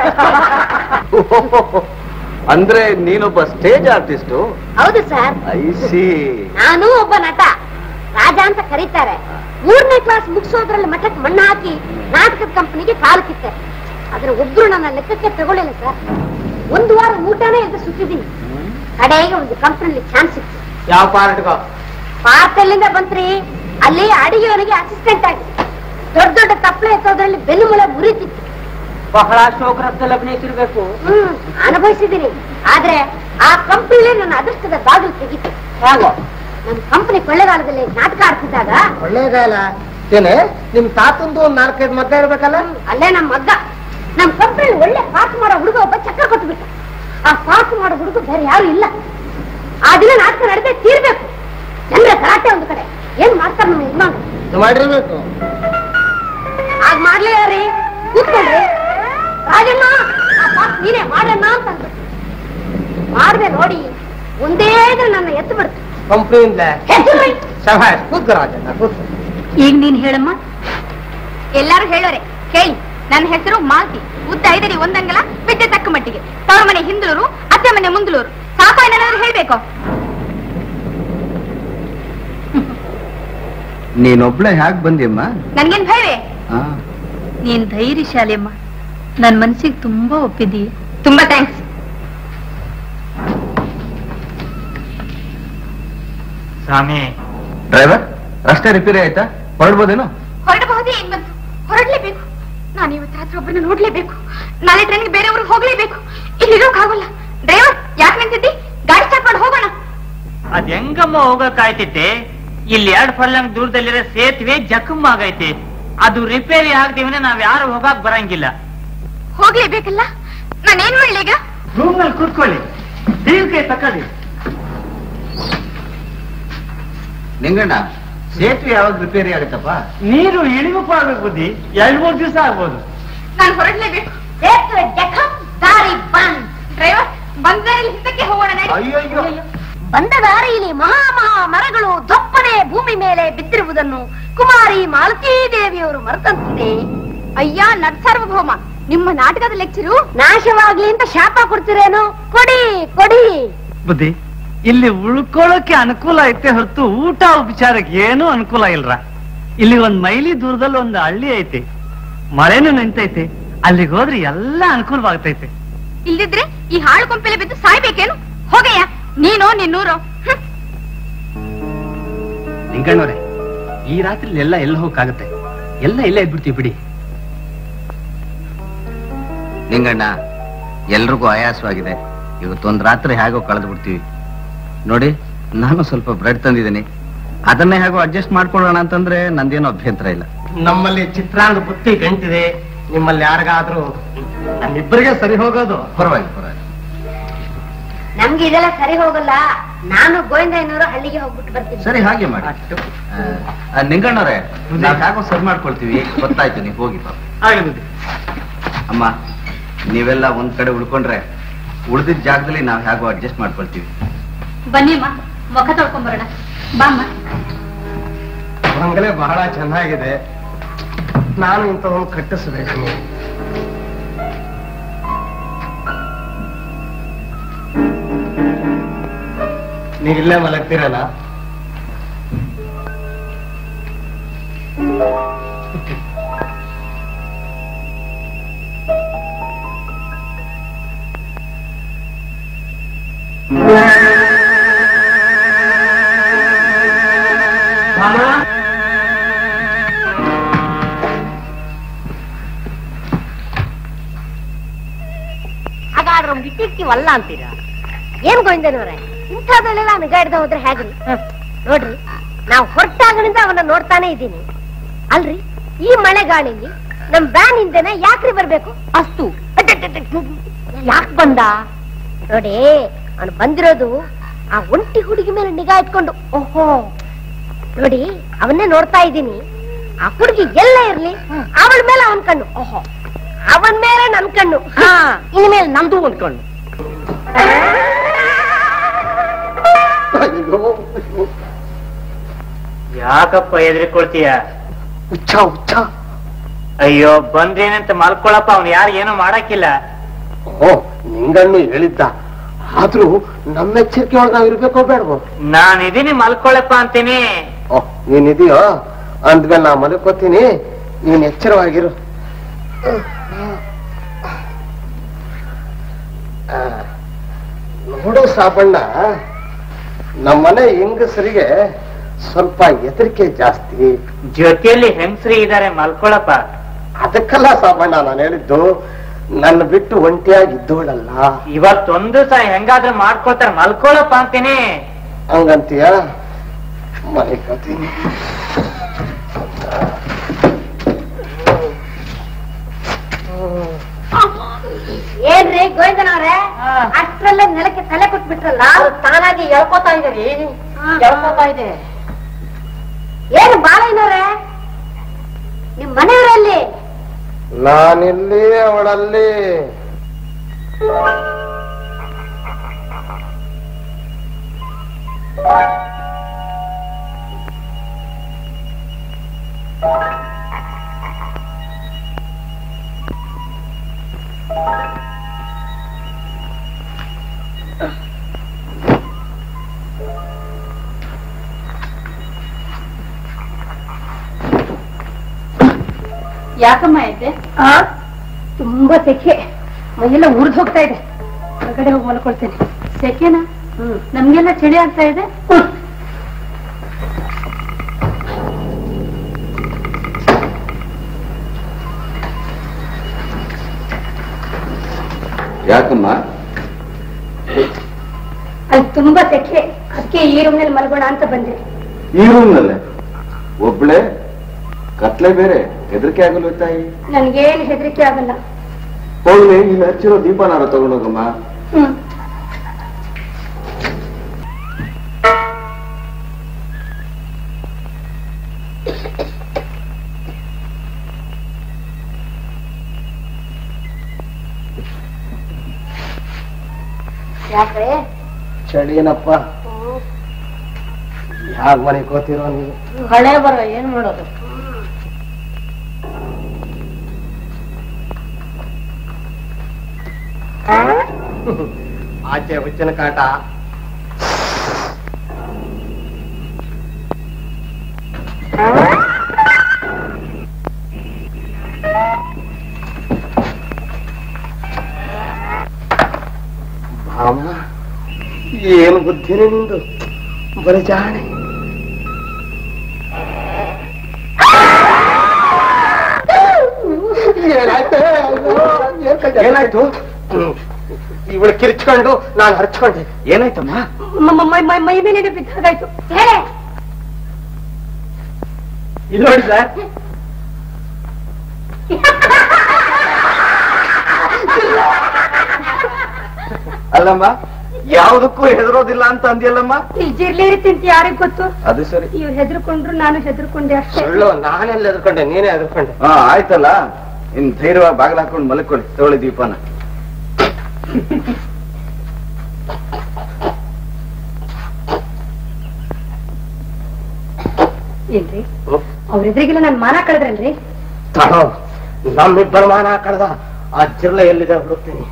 ಅಂದ್ರೆ ನೀನೊಬ್ಬ ಸ್ಟೇಜ್ ಆರ್ಟಿಸ್ಟು ಹೌದು ಸರ್ ಐ ಸಿ ನಾನು ಒಬ್ಬ ನಟ ರಾಜ ಅಂತ ಕರೀತಾರೆ ಮೂರನೇ ಕ್ಲಾಸ್ ಮುಗಿಸೋದ್ರಲ್ಲಿ ಮಠಕ್ಕೆ ಮಣ್ಣು ಹಾಕಿ ನಾಟಕದ ಕಂಪನಿಗೆ ಕಾಲು ಕಿತ್ತೆ ಆದ್ರೆ ಒಬ್ರು ನನ್ನ ಲೆಕ್ಕಕ್ಕೆ ತಗೊಳ್ಳಿಲ್ಲ ಸರ್ ಒಂದು ವಾರ ಊಟನೇ ಅಂತ ಸುತ್ತಿದ್ದೀನಿ ಕಡೆಗೆ ಒಂದು ಕಂಪನಿಲಿ ಚಾನ್ಸ್ ಸಿಕ್ತು ಯಾವ ಪಾರ್ಟ್ಗೋ ಪಾರ್ಸಲ್ಲಿಂದ ಬಂತ್ರಿ ಅಲ್ಲಿ ಅಡಿಗೆಯವನಿಗೆ ಅಸಿಸ್ಟೆಂಟ್ ಆಗಿ ದೊಡ್ಡ ದೊಡ್ಡ ತಪ್ಪಲೆ ಎತ್ತೋದ್ರಲ್ಲಿ ಬೆನ್ನು ಮುಳೆ ಮುರಿತಿತ್ತು ಬಹಳ ಶೋಕರದಲ್ಲಿ ಅಭಿನಯಿಸಿರ್ಬೇಕು ಹ್ಮ್ ಅನುಭವಿಸಿದ್ದೀನಿ ಆದ್ರೆ ಆ ಕಂಪನಿಲೇ ನನ್ನ ಅದೃಷ್ಟದ ಬಾಗಿಲು ತೆಗಿತು ಹೇಗೋ ನನ್ನ ಕಂಪನಿ ಕೊಳ್ಳೆಗಾಲದಲ್ಲಿ ನಾಟಕ ಆಡ್ತಿದ್ದಾಗ ಒಳ್ಳೆಗಾಲ ಏನೇ ನಿಮ್ ತಾತಂದು ಒಂದ್ ನಾಲ್ಕೈದು ಮದ್ದೆ ಇರ್ಬೇಕಲ್ಲ ಹ್ಮ್, ಅಲ್ಲೇ ನಮ್ಮ ಮಗ್ಗ ನಮ್ ಕಂಪನಿ ಒಳ್ಳೆ ಪಾಸ್ ಮಾಡೋ ಹುಡುಗ ಒಬ್ಬ ಚಕ್ರ ಕೊಟ್ಬಿಟ್ಟ ಆ ಪಾಸ್ ಮಾಡೋ ಹುಡುಗ ಬೇರೆ ಯಾರು ಇಲ್ಲ ಆ ದಿನ ನಾಟಕ ನಡೆದೇ ತೀರ್ಬೇಕು ಜನರ ಗಲಾಟೆ ಒಂದು ಕಡೆ ಏನ್ ಮಾಡ್ತಾರ ನಮ್ಮ ಯಜಮಾನ್ರು ಮಾಡಿರ್ಬೇಕು ಆಗ ಮಾಡ್ಲೇ ರೀ ಕೂತ್ಕೊಳ್ರಿ ರಾಜಣ್ಣ ಆ ಪಾಸ್ ನೀನೇ ಮಾಡಣ್ಣ ಅಂತ ಅಂದ್ರು. ಮಾಡ್ದೆ ನೋಡಿ ಒಂದೇ ದಿನ ನನ್ನ ಎತ್ತು ಬಿಡ್ತು ಕಂಪ್ನಿಯಿಂದ ಎತ್ತು ಶಭಾಷ್ ಕೂತ್ಕೋ ರಾಜಣ್ಣ ಕೂತ್ಕೋ ಈಗ ನೀನ್ ಹೇಳಮ್ಮ ಎಲ್ಲಾರು ಹೇಳೋರೆ ಕೇಳಿ ನನ್ನ ಹೆಸರು ಮಾಲ್ತಿ ಉದ್ದ ಐದಡಿ ಒಂದಂಗಲ ಬಿದ್ದೆ ತಕ್ಕ ಮಟ್ಟಿಗೆ ತವರ ಮನೆ ಹಿಂದಲೂರು ಅತ್ತೆ ಮನೆ ಮುಂದಲೂರು ಸಾಕು ಏನಾದ್ರು ಹೇಳ್ಬೇಕು ನೀನೊಬ್ಳೆ ಹ್ಯಾಕ್ ಬಂದಿಯಮ್ಮ ನನ್ಗೇನ್ ಭಯವೇ ಆ, ನೀನ್ ಧೈರ್ಯಶಾಲಿ ಅಮ್ಮ ನನ್ ಮನ್ಸಿಗೆ ತುಂಬಾ ಒಪ್ಪಿದೀಯ ತುಂಬಾ ಥ್ಯಾಂಕ್ಸ್ ಸ್ವಾಮಿ ಡ್ರೈವರ್ ರಸ್ತೆ ರಿಪೇರಿ ಆಯ್ತಾ ಹೊರಡ್ಬೋದೇನೋ ಹೊರಡಬಹುದೇ ಏನ್ ಬಂತು ಹೊರಡ್ಲೇಬೇಕು ನಾನು ಇವತ್ತು ರಾತ್ರಿ ಒಬ್ಬರನ್ನ ನೋಡ್ಲೇಬೇಕು ನಾಳೆ ಟ್ರೈನ್ಗೆ ಬೇರೆ ಊರಿಗೆ ಹೋಗ್ಲೇಬೇಕು ಇಲ್ಲಿ ಇರೋಕ್ಕಾಗಲ್ಲ ಡ್ರೈವರ್ ಯಾಕೆ ನಿಂತಿದ್ದಿ ಗಾಡಿ ಸ್ಟಾರ್ಟ್ ಮಾಡಿ ಹೋಗೋಣ ಅದ್ ಹೆಂಗಮ್ಮ ಹೋಗಕ್ಕಾಯ್ತೈತೆ ಇಲ್ಲಿ ಎರಡ್ ಫರ್ಲಂಗ್ ದೂರದಲ್ಲಿರೋ ಸೇತುವೆ ಜಖಮ್ ಆಗೈತೆ ಅದು ರಿಪೇರಿ ಆಗ್ತೀವಿ ನಾವ್ ಯಾರು ಹೋಗಕ್ ಬರಂಗಿಲ್ಲ ಹೋಗ್ಲೇಬೇಕಲ್ಲ ನಾನೇನ್ ಮಾಡ್ಲಿ ಈಗ ರೂಮ್ ನಲ್ಲಿ ಕೂತ್ಕೊಳ್ಳಿ ಕೈ ತಕೊಳ್ಳಿ ನಿಂಗಣ್ಣ ಸೇತುವೆ ಯಾವಾಗ ರಿಪೇರಿ ಆಗುತ್ತಪ್ಪ ನೀರು ಇಳಿಮುಖ ಆಗ್ಬೇಕು ಬುದ್ಧಿ ಎರಡ್ ಮೂರ್ ದಿವಸ ಆಗ್ಬೋದು ನಾನು ಹೊರಡ್ಲೇಬೇಕು ಸೇತುವೆ ಜಖಂ ದಾರಿ ಬಂದ್ ಡ್ರೈವರ್ ಬಂದಲ್ಲಿ ಹಿಂದಕ್ಕೆ ಹೋಗೋಣ ನಡಿ. ಅಯ್ಯೋ ಬಂದ ದಾರಿಯಲ್ಲಿ ಮಹಾ ಮಹಾ ಮರಗಳು ದೊಪ್ಪನೆ ಭೂಮಿ ಮೇಲೆ ಬಿದ್ದಿರುವುದನ್ನು ಕುಮಾರಿ ಮಾಲತೀ ದೇವಿಯವರು ಮರೆತಂತಿದೆ ಅಯ್ಯ ನಟ್ ಸಾರ್ವಭೌಮ ನಿಮ್ಮ ನಾಟಕದ ಲೆಕ್ಚರು ನಾಶವಾಗ್ಲಿ ಅಂತ ಶಾಪ ಕೊಡ್ತಿರೇನು ಕೊಡಿ ಕೊಡಿ ಬುದ್ಧಿ ಇಲ್ಲಿ ಉಳ್ಕೊಳ್ಳೋಕೆ ಅನುಕೂಲ ಐತೆ ಹೊರತು ಊಟ ಉಪಚಾರಕ್ಕೆ ಏನೂ ಅನುಕೂಲ ಇಲ್ರ ಇಲ್ಲಿ ಒಂದ್ ಮೈಲಿ ದೂರದಲ್ಲಿ ಒಂದು ಹಳ್ಳಿ ಐತೆ ಮಳೆನೂ ನಿಂತೈತೆ ಅಲ್ಲಿಗೆ ಹೋದ್ರೆ ಎಲ್ಲ ಅನುಕೂಲವಾಗ್ತೈತೆ ಇಲ್ದಿದ್ರೆ ಈ ಹಾಳು ಕೊಂಪೆಲೆ ಬಿದ್ದು ಸಾಯ್ಬೇಕೇನು ಹೋಗಯ್ಯ ನೀನು ನಿನ್ನೂರು ಹ್ಮ್. ನಿಂಗಣ್ಣವ್ರೆ ಈ ರಾತ್ರಿ ಎಲ್ಲ ಎಲ್ಲ ಹೋಗಕ್ಕಾಗತ್ತೆ ಎಲ್ಲ ಇಲ್ಲೇ ಇದ್ಬಿಡ್ತೀವಿ ಬಿಡಿ ನಿಂಗಣ್ಣ ಎಲ್ರಿಗೂ ಆಯಾಸವಾಗಿದೆ ಇವತ್ತೊಂದ್ ರಾತ್ರಿ ಹೇಗೋ ಕಳೆದು ಬಿಡ್ತೀವಿ ನೋಡಿ ನಾನು ಸ್ವಲ್ಪ ಬ್ರೆಡ್ ತಂದಿದ್ದೀನಿ ಅದನ್ನೇ ಹೇಗೋ ಅಡ್ಜಸ್ಟ್ ಮಾಡ್ಕೊಳ್ಳೋಣ ಅಂತಂದ್ರೆ ನಂದೇನು ಅಭ್ಯಂತರ ಇಲ್ಲ ನಮ್ಮಲ್ಲಿ ಚಿತ್ರಾಂಗ ಬುತ್ತಿ ಗಂಟಿದೆ ನಿಮ್ಮಲ್ಲಿ ಯಾರಿಗಾದ್ರೂ ನಮ್ಮಿಬ್ಬರಿಗೆ ಸರಿ ಹೋಗೋದು ಪರವಾಗಿ ಪರವಾಗಿ ನಮ್ಗೆ ಇದೆಲ್ಲ ಸರಿ ಹೋಗಲ್ಲ ನಾನು ಗೋವಿಂದಯ್ಯನವರು ಹಳ್ಳಿಗೆ ಹೋಗ್ಬಿಟ್ಟು ಬರ್ತೀನಿ ಸರಿ ಹಾಗೆ ಮಾಡಿ ಅಷ್ಟು ಆ, ಆ, ನಿಂಗಣ್ಣವ್ರೆ ನಾವ್ ಹೇಗೋ ಸರಿ ಮಾಡ್ಕೊಳ್ತೀವಿ ಗೊತ್ತಾಯ್ತು ನೀವು ಹೋಗಿ ಪಾಪ ಆಗ್ಲಿ ಬುದ್ಧಿ ಅಮ್ಮ ನೀವೆಲ್ಲ ಒಂದ್ ಕಡೆ ಉಳ್ಕೊಂಡ್ರೆ ಉಳಿದಿದ್ದ ಜಾಗದಲ್ಲಿ ನಾವ್ ಹೇಗೋ ಅಡ್ಜಸ್ಟ್ ಮಾಡ್ಕೊಳ್ತೀವಿ ಬನ್ನಿ ಅಮ್ಮ ಮುಖ ತೊಳ್ಕೊಂಬರೋಣ ಬಾಮ್ಮ ಬಂಗಲೆ ಬಹಳ ಚೆನ್ನಾಗಿದೆ ನಾನು ಇಂಥವನ್ನು ಕಟ್ಟಿಸ್ಬೇಕು ನೀವು ಇಲ್ಲೇ ಮಲಗ್ತೀರಲ್ಲ ಹಾಗಾದ್ರೆ ಒಂದು ಇಟ್ಟಿರ್ತೀವಲ್ಲ ಅಂತೀರಾ ಏನ್ ಗೋವಿಂದನವ್ರೆ ಇಂಥದ್ದೆಲ್ಲ ನಿಗಾಡ್ದ ಹೋದ್ರೆ ಹೇಗ್ರಿ ನೋಡ್ರಿ ನಾವು ಹೊರಟಾಗನಿಂದ ಅವನ್ನ ನೋಡ್ತಾನೆ ಇದ್ದೀನಿ ಅಲ್ರಿ ಈ ಮಳೆಗಾಳಿಲಿ ನಮ್ ಬ್ಯಾನ್ ಹಿಂದೆನೆ ಯಾಕ್ರಿ ಬರ್ಬೇಕು ಅಸ್ತು ಯಾಕ್ ಬಂದ ನೋಡಿ ಅವನು ಬಂದಿರೋದು ಆ ಒಂಟಿ ಹುಡುಗಿ ಮೇಲೆ ನಿಗಾ ಇಟ್ಕೊಂಡು ಓಹೋ ನೋಡಿ ಅವನ್ನೇ ನೋಡ್ತಾ ಇದ್ದೀನಿ ಆ ಹುಡುಗಿ ಎಲ್ಲ ಇರ್ಲಿ ಅವಳ ಮೇಲೆ ಅವನ್ ಕಣ್ಣು ಓಹೋ ಅವನ್ ಮೇಲೆ ನನ್ ಕಣ್ಣು ಇನ್ಮೇಲೆ ನಮ್ದು ಒಂದ್ ಕಣ್ಣು ಯಾಕಪ್ಪ ಎದ್ರಿಕೊಳ್ತೀಯ ಹುಚ್ಚ ಹುಚ್ಚ ಅಯ್ಯೋ ಬಂದ್ರೇನಂತ ಮಲ್ಕೊಳಪ್ಪ ಅವ್ನು ಯಾರು ಏನೂ ಮಾಡಕ್ಕಿಲ್ಲ ಓ ನಿಂಗಣ್ಣು ಹೇಳಿದ್ದ ಆದ್ರೂ ನಮ್ಮ ಎಚ್ಚರಿಕೆ ಒಳಗೆ ನಾವ್ ಇರ್ಬೇಕೋ ಬೇಡವೋ ನಾನ್ ಇದೀನಿ ಮಲ್ಕೊಳಪ್ಪ ಅಂತೀನಿ ಓ ನೀನಿದೆಯೋ ಅಂದ್ಮೇಲೆ ನಾ ಮಲ್ಕೋತೀನಿ ನೀನ್ ಎಚ್ಚರವಾಗಿರು ಆ, ನೋಡು ಸಾಬಣ್ಣ ನಮ್ಮನೆ ಹೆಂಗಸರಿಗೆ ಸ್ವಲ್ಪ ಹೆದರಿಕೆ ಜಾಸ್ತಿ ಜೊತೆಯಲ್ಲಿ ಹೆಂಗಸ್ರಿ ಇದಾರೆ ಮಲ್ಕೊಳಪ್ಪ ಅದಕ್ಕಲ್ಲ ಸಾಬಣ್ಣ ನಾನು ಹೇಳಿದ್ದು ನನ್ನ ಬಿಟ್ಟು ಒಂಟಿಯಾಗಿ ಇದ್ದೋಳಲ್ಲ ಇವತ್ತೊಂದು ಸಹ ಹೆಂಗಾದ್ರೂ ಮಾಡ್ಕೊಳ್ತಾರ ಮಲ್ಕೊಳಪ್ಪ ಅಂತೀನಿ ಹಂಗಂತೀಯ ಮನೆ ಕತೀನಿ ಏನ್ರಿ ಗೋವಿಂದನವ್ರೆ ಅಷ್ಟ್ರಲ್ಲೇ ನೆಲಕ್ಕೆ ತಲೆ ಕೊಟ್ಬಿಟ್ರಲ್ಲ ತಾನಾಗಿ ಎಳ್ಕೋತಾ ಇದ್ದೀರಿ ಎಳ್ಕೋತಾ ಇದೆ ಏನು ಬಾಳಯ್ಯನವ್ರೆ ನಿಮ್ ಮನೆಯವರಲ್ಲಿ ನಾನಿಲ್ಲಿ ಅವಳಲ್ಲಿ ಯಾಕಮ್ಮ ಐತೆ ಆ ತುಂಬಾ ಸೆಕೆ ಮೈಯೆಲ್ಲ ಉರಿದು ಹೋಗ್ತಾ ಇದೆ ಹೊರಗಡೆ ಹೋಗಿ ಮಲ್ಕೊಳ್ತೇನೆ ಸೆಕೆನಾ ನಮ್ಗೆಲ್ಲ ಚಳಿ ಆಗ್ತಾ ಇದೆ ಯಾಕಮ್ಮ ಅಲ್ಲಿ ತುಂಬಾ ಸೆಕೆ ಅದಕ್ಕೆ ಈ ರೂಮ್ನಲ್ಲಿ ಮಲ್ಗೋಣ ಅಂತ ಬಂದೆ ಈ ರೂಮ್ನಲ್ಲೇ ಒಬ್ಳೆ ಕತ್ಲೆ ಬೇರೆ ಹೆದರಿಕೆ ಆಗಲ್ವ ತಾಯಿ ನನ್ಗೇನು ಹೆದರಿಕೆ ಆಗಲ್ಲ ಹೋಗ್ಲಿ ಇಲ್ಲಿ ಹಚ್ಚಿರೋ ದೀಪನಾರ ತಗೊಂಡೋಗಮ್ಮ ಹ್ಮ್ ಯಾಕ್ರೆ ಚಳಿನಪ್ಪ ಯಾಕ ಮನೆ ಕೋತಿರೋ ನೀವು ಹಳೆ ಬರ ಏನ್ ಮಾಡೋದು ಆಚೆ ಹುಚ್ಚಿನ ಕಾಟ ಭಾಮ ಏನು ಬುದ್ಧಿನೇ ನಿಂದು ಬರೀ ಜಾಣೆ ಏನಾಯ್ತು ಇವಳು ಕಿರ್ಚ್ಕೊಂಡು ನಾನು ಹರ್ಚ್ಕೊಂಡೆ ಏನಾಯ್ತಮ್ಮ ಮೈ ಮೈ ಮೈ ಮೇಲೆ ಬಿದ್ದಾಗಾಯ್ತು ಹೇಳೆ ಇದು ನೋಡಿ ಸರ್ ಅಲ್ಲಮ್ಮ ಯಾವುದಕ್ಕೂ ಹೆದರೋದಿಲ್ಲ ಅಂತ ಅಂದ್ಯಲ್ಲಮ್ಮ ಈ ಜಿರ್ಲಿ ರೀತಿ ಅಂತ ಯಾರಿಗ್ ಗೊತ್ತು ಅದು ಸರಿ ಇವ್ ಹೆದರ್ಕೊಂಡ್ರು ನಾನು ಹೆದರ್ಕೊಂಡೆ ಅಷ್ಟೇ ಸುಳ್ಳು ನಾನೆಲ್ಲ ಎದ್ಕೊಂಡೆ ನೀನೇ ಎದ್ಕೊಂಡೆ ಹಾ ಆಯ್ತಲ್ಲ ಇನ್ ಧೈರ್ಯವಾಗಿ ಬಾಗಿಲು ಹಾಕೊಂಡು ಮಲ್ಕೊಳ್ಳಿ ತಗೊಳ್ಳಿ ದೀಪನ ಏನ್ರಿ ಅವ್ರ ಎದುರಿಗೆಲ್ಲ ನನ್ ಮಾನ ಕಳೆದ್ರಲ್ರಿ ತಡೋ ನಮ್ಮಿಬ್ಬರ ಮಾನ ಕಳೆದ ಆ ಜಿರ್ಲ ಎಲ್ಲಿದೆ ಹುಡುಕ್ತೀನಿ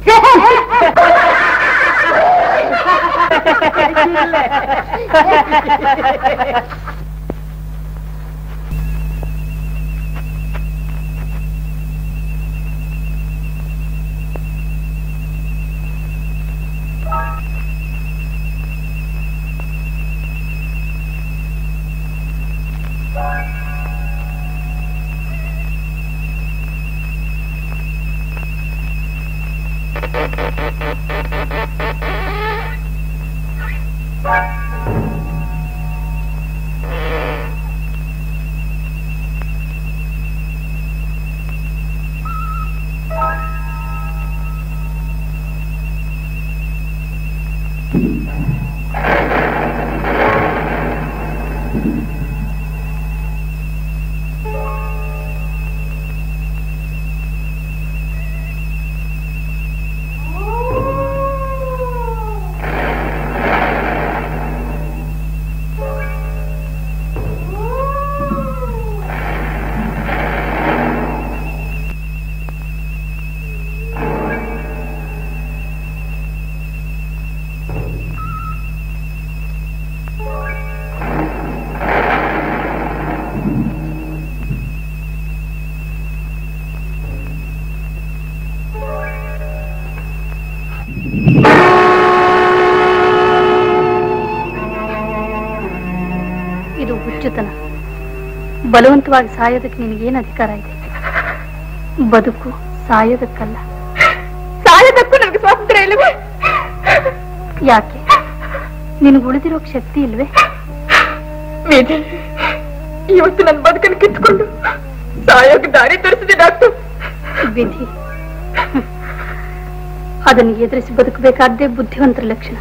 ಇದು ಹುಚ್ಚುತನ ಬಲವಂತವಾಗಿ ಸಾಯೋದಕ್ಕೆ ನಿನಗೇನು ಅಧಿಕಾರ ಇದೆ ಬದುಕು ಸಾಯೋದಕ್ಕಲ್ಲ ಸಾಯೋದಕ್ಕೂ ನನಗೆ ಸ್ವಾತಂತ್ರ್ಯ ಇಲ್ಲವೇ ಯಾಕೆ ನಿನಗೆ ಉಳಿದಿರೋಕ್ ಶಕ್ತಿ ಇಲ್ವೇ ವಿಧಿ ಇವತ್ತು ನನ್ನ ಬದುಕನ್ನು ಕಿತ್ಕೊಂಡು ಸಾಯೋಕೆ ದಾರಿ ತೋರಿಸಿದೆ ಡಾಕ್ಟರ್ ವಿಧಿ ಹ್ಮ್. ಅದನ್ನು ಎದುರಿಸಿ ಬದುಕಬೇಕಾದ್ದೇ ಬುದ್ಧಿವಂತರ ಲಕ್ಷಣ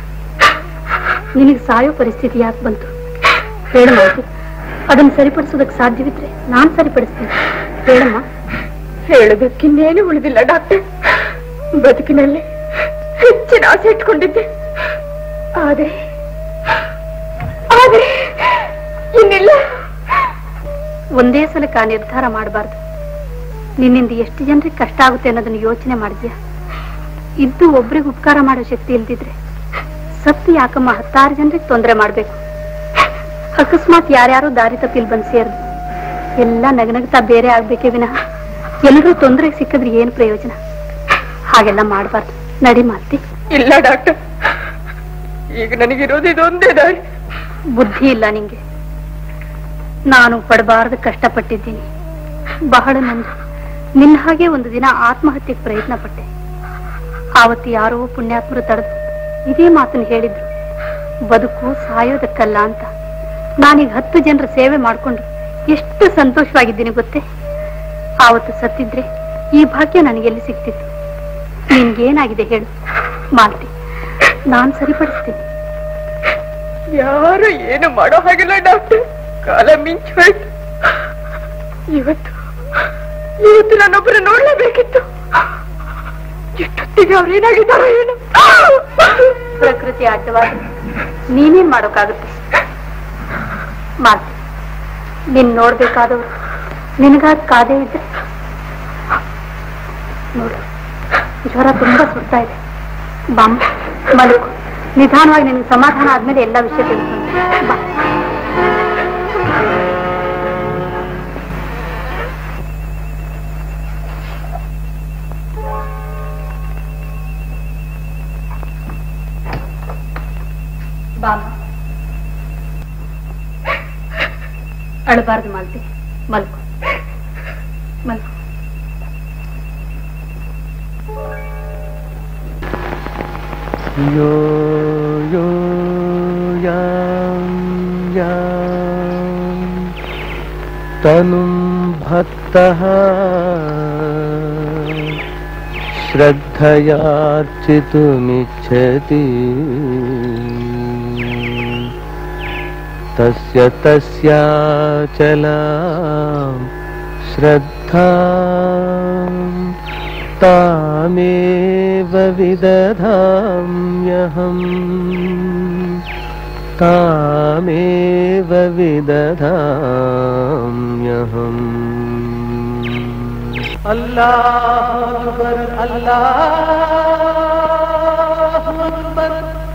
ನಿನಗೆ ಸಾಯೋ ಪರಿಸ್ಥಿತಿ ಯಾಕೆ ಬಂತು ಹೇಳು ಮಾತು ಅದನ್ನು ಸರಿಪಡಿಸೋದಕ್ಕೆ ಸಾಧ್ಯವಿದ್ರೆ ನಾನ್ ಸರಿಪಡಿಸ್ತೀನಿ ಹೇಳಮ್ಮ ಹೇಳೋದಕ್ಕಿನ್ನೇನು ಉಳಿದಿಲ್ಲ ಡಾಕ್ಟರ್ ಬದುಕಿನಲ್ಲಿ ಹೆಚ್ಚಿನ ಆಸೆ ಇಟ್ಕೊಂಡಿದ್ದೆ ಆದ್ರೆ ಆದ್ರೆ ಇನ್ನಿಲ್ಲ ಒಂದೇ ಸಲಕ್ಕೆ ಆ ನಿರ್ಧಾರ ಮಾಡಬಾರ್ದು ನಿನ್ನಿಂದ ಎಷ್ಟು ಜನರಿಗೆ ಕಷ್ಟ ಆಗುತ್ತೆ ಅನ್ನೋದನ್ನ ಯೋಚನೆ ಮಾಡಿದ್ಯಾ ಇದ್ದು ಒಬ್ರಿಗೆ ಉಪಕಾರ ಮಾಡೋ ಶಕ್ತಿ ಇಲ್ದಿದ್ರೆ ಸತ್ತು ಯಾಕಮ್ಮ ಹತ್ತಾರು ಜನರಿಗೆ ತೊಂದರೆ ಮಾಡ್ಬೇಕು ಅಕಸ್ಮಾತ್ ಯಾರ್ಯಾರು ದಾರಿ ತಪ್ಪಿಲ್ ಬಂದ್ ಸೇರ್ದು ಎಲ್ಲ ನಗನಗ್ತಾ ಬೇರೆ ಆಗ್ಬೇಕೇ ವಿನಃ ಎಲ್ರೂ ತೊಂದರೆಗೆ ಸಿಕ್ಕಿದ್ರೆ ಏನ್ ಪ್ರಯೋಜನ ಹಾಗೆಲ್ಲ ಮಾಡಬಾರ್ದು ನಡಿ ಮಾಲ್ತಿ ಇಲ್ಲ ಡಾಕ್ಟರ್ ಈಗ ನನಗಿರೋದು ಇದೊಂದೇ ದಾರಿ ಬುದ್ಧಿ ಇಲ್ಲ ನಿಂಗೆ ನಾನು ಪಡಬಾರದು ಕಷ್ಟಪಟ್ಟಿದ್ದೀನಿ ಬಹಳ ನಂದು ನಿನ್ನ ಹಾಗೆ ಒಂದು ದಿನ ಆತ್ಮಹತ್ಯೆಗೆ ಪ್ರಯತ್ನ ಪಟ್ಟೆ ಆವತ್ತು ಯಾರೋ ಪುಣ್ಯಾತ್ಮರು ತಡೆದು ಇದೇ ಮಾತನ್ನು ಹೇಳಿದ್ರು ಬದುಕು ಸಾಯೋದಕ್ಕಲ್ಲ ಅಂತ ನಾನೀಗ ಹತ್ತು ಜನರ ಸೇವೆ ಮಾಡ್ಕೊಂಡು ಎಷ್ಟು ಸಂತೋಷವಾಗಿದ್ದೀನಿ ಗೊತ್ತೇ ಆವತ್ತು ಸತ್ತಿದ್ರೆ ಈ ಭಾಗ್ಯ ನನಗೆಲ್ಲಿ ಸಿಗ್ತಿತ್ತು ನಿನ್ಗೇನಾಗಿದೆ ಹೇಳು ಮಾಲ್ತಿ ನಾನ್ ಸರಿಪಡಿಸ್ತೀನಿ ಯಾರು ಏನು ಮಾಡೋ ಹಾಗಿಲ್ಲ ಡಾಕ್ಟರ್ ಕಾಲ ಮಿಂಚು ಹೋಯ್ತು ಇವತ್ತು ಇವತ್ತು ನಾನೊಬ್ಬರ ನೋಡ್ಲೇಬೇಕಿತ್ತು ಎಷ್ಟೊತ್ತಿಗೆ ಅವ್ರೇನಾಗಿದ್ದಾರೋ ಏನು ಪ್ರಕೃತಿ ಅಡ್ಡವಾಗಿ ನೀನೇನ್ ಮಾಡೋಕ್ಕಾಗುತ್ತೆ ಮಾಲ್ತಿ ನಿನ್ ನೋಡ್ಬೇಕಾದವ್ರು ನಿನಗಾದ ಕಾದೇ ಇದ್ರೆ ನೋಡು ಜ್ವರ ತುಂಬಾ ಸುಡ್ತಾ ಇದೆ ಬಾಮ್ಮ ಮಲಗು ನಿಧಾನವಾಗಿ ನಿನಗೆ ಸಮಾಧಾನ ಆದ್ಮೇಲೆ ಎಲ್ಲ ವಿಷಯ ತಿಳ್ಕೊಂಡು ಬಾ ಬಾಮ ಅಳಬಾರ್ದು ಮಾಲ್ತಿ ಮಲ್ಕು ಮಲ್ಕು यो यो यां यां तनुं भक्तः श्रद्धयार्चितुमिच्छति तस्य तस्याचलां श्रद्धा तामेव विदधाम्यहम् तामेव विदधाम्यहम् अल्लाह अकबर अल्लाह अकबर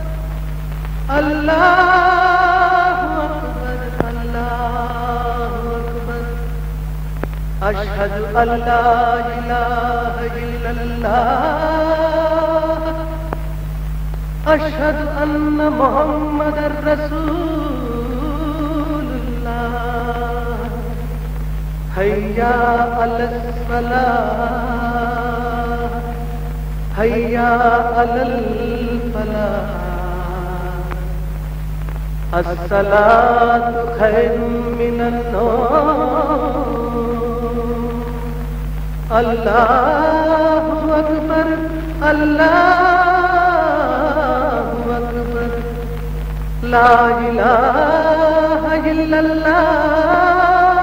अल्लाह अकबर अल्लाह Akbar أشهد أن لا إله إلا الله أشهد أن محمد رسول الله هيا على الصلاة هيا على الفلاح الصلاة خير من النوم الله أكبر الله أكبر لا إله إلا الله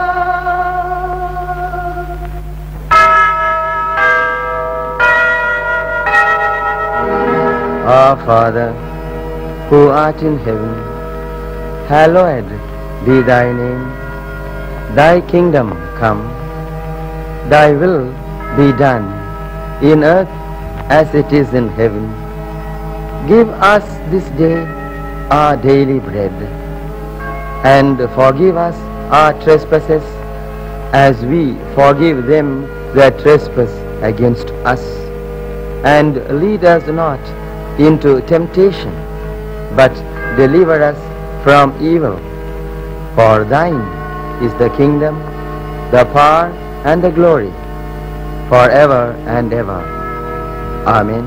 Our Father, who art in heaven, hallowed be thy name. Thy kingdom come, thy will be done in earth as it is in heaven. Give us this day our daily bread and forgive us our trespasses as we forgive them that trespass against us. And lead us not into temptation, but deliver us from evil. For thine is the kingdom, the power, and the glory, forever and ever. Amen.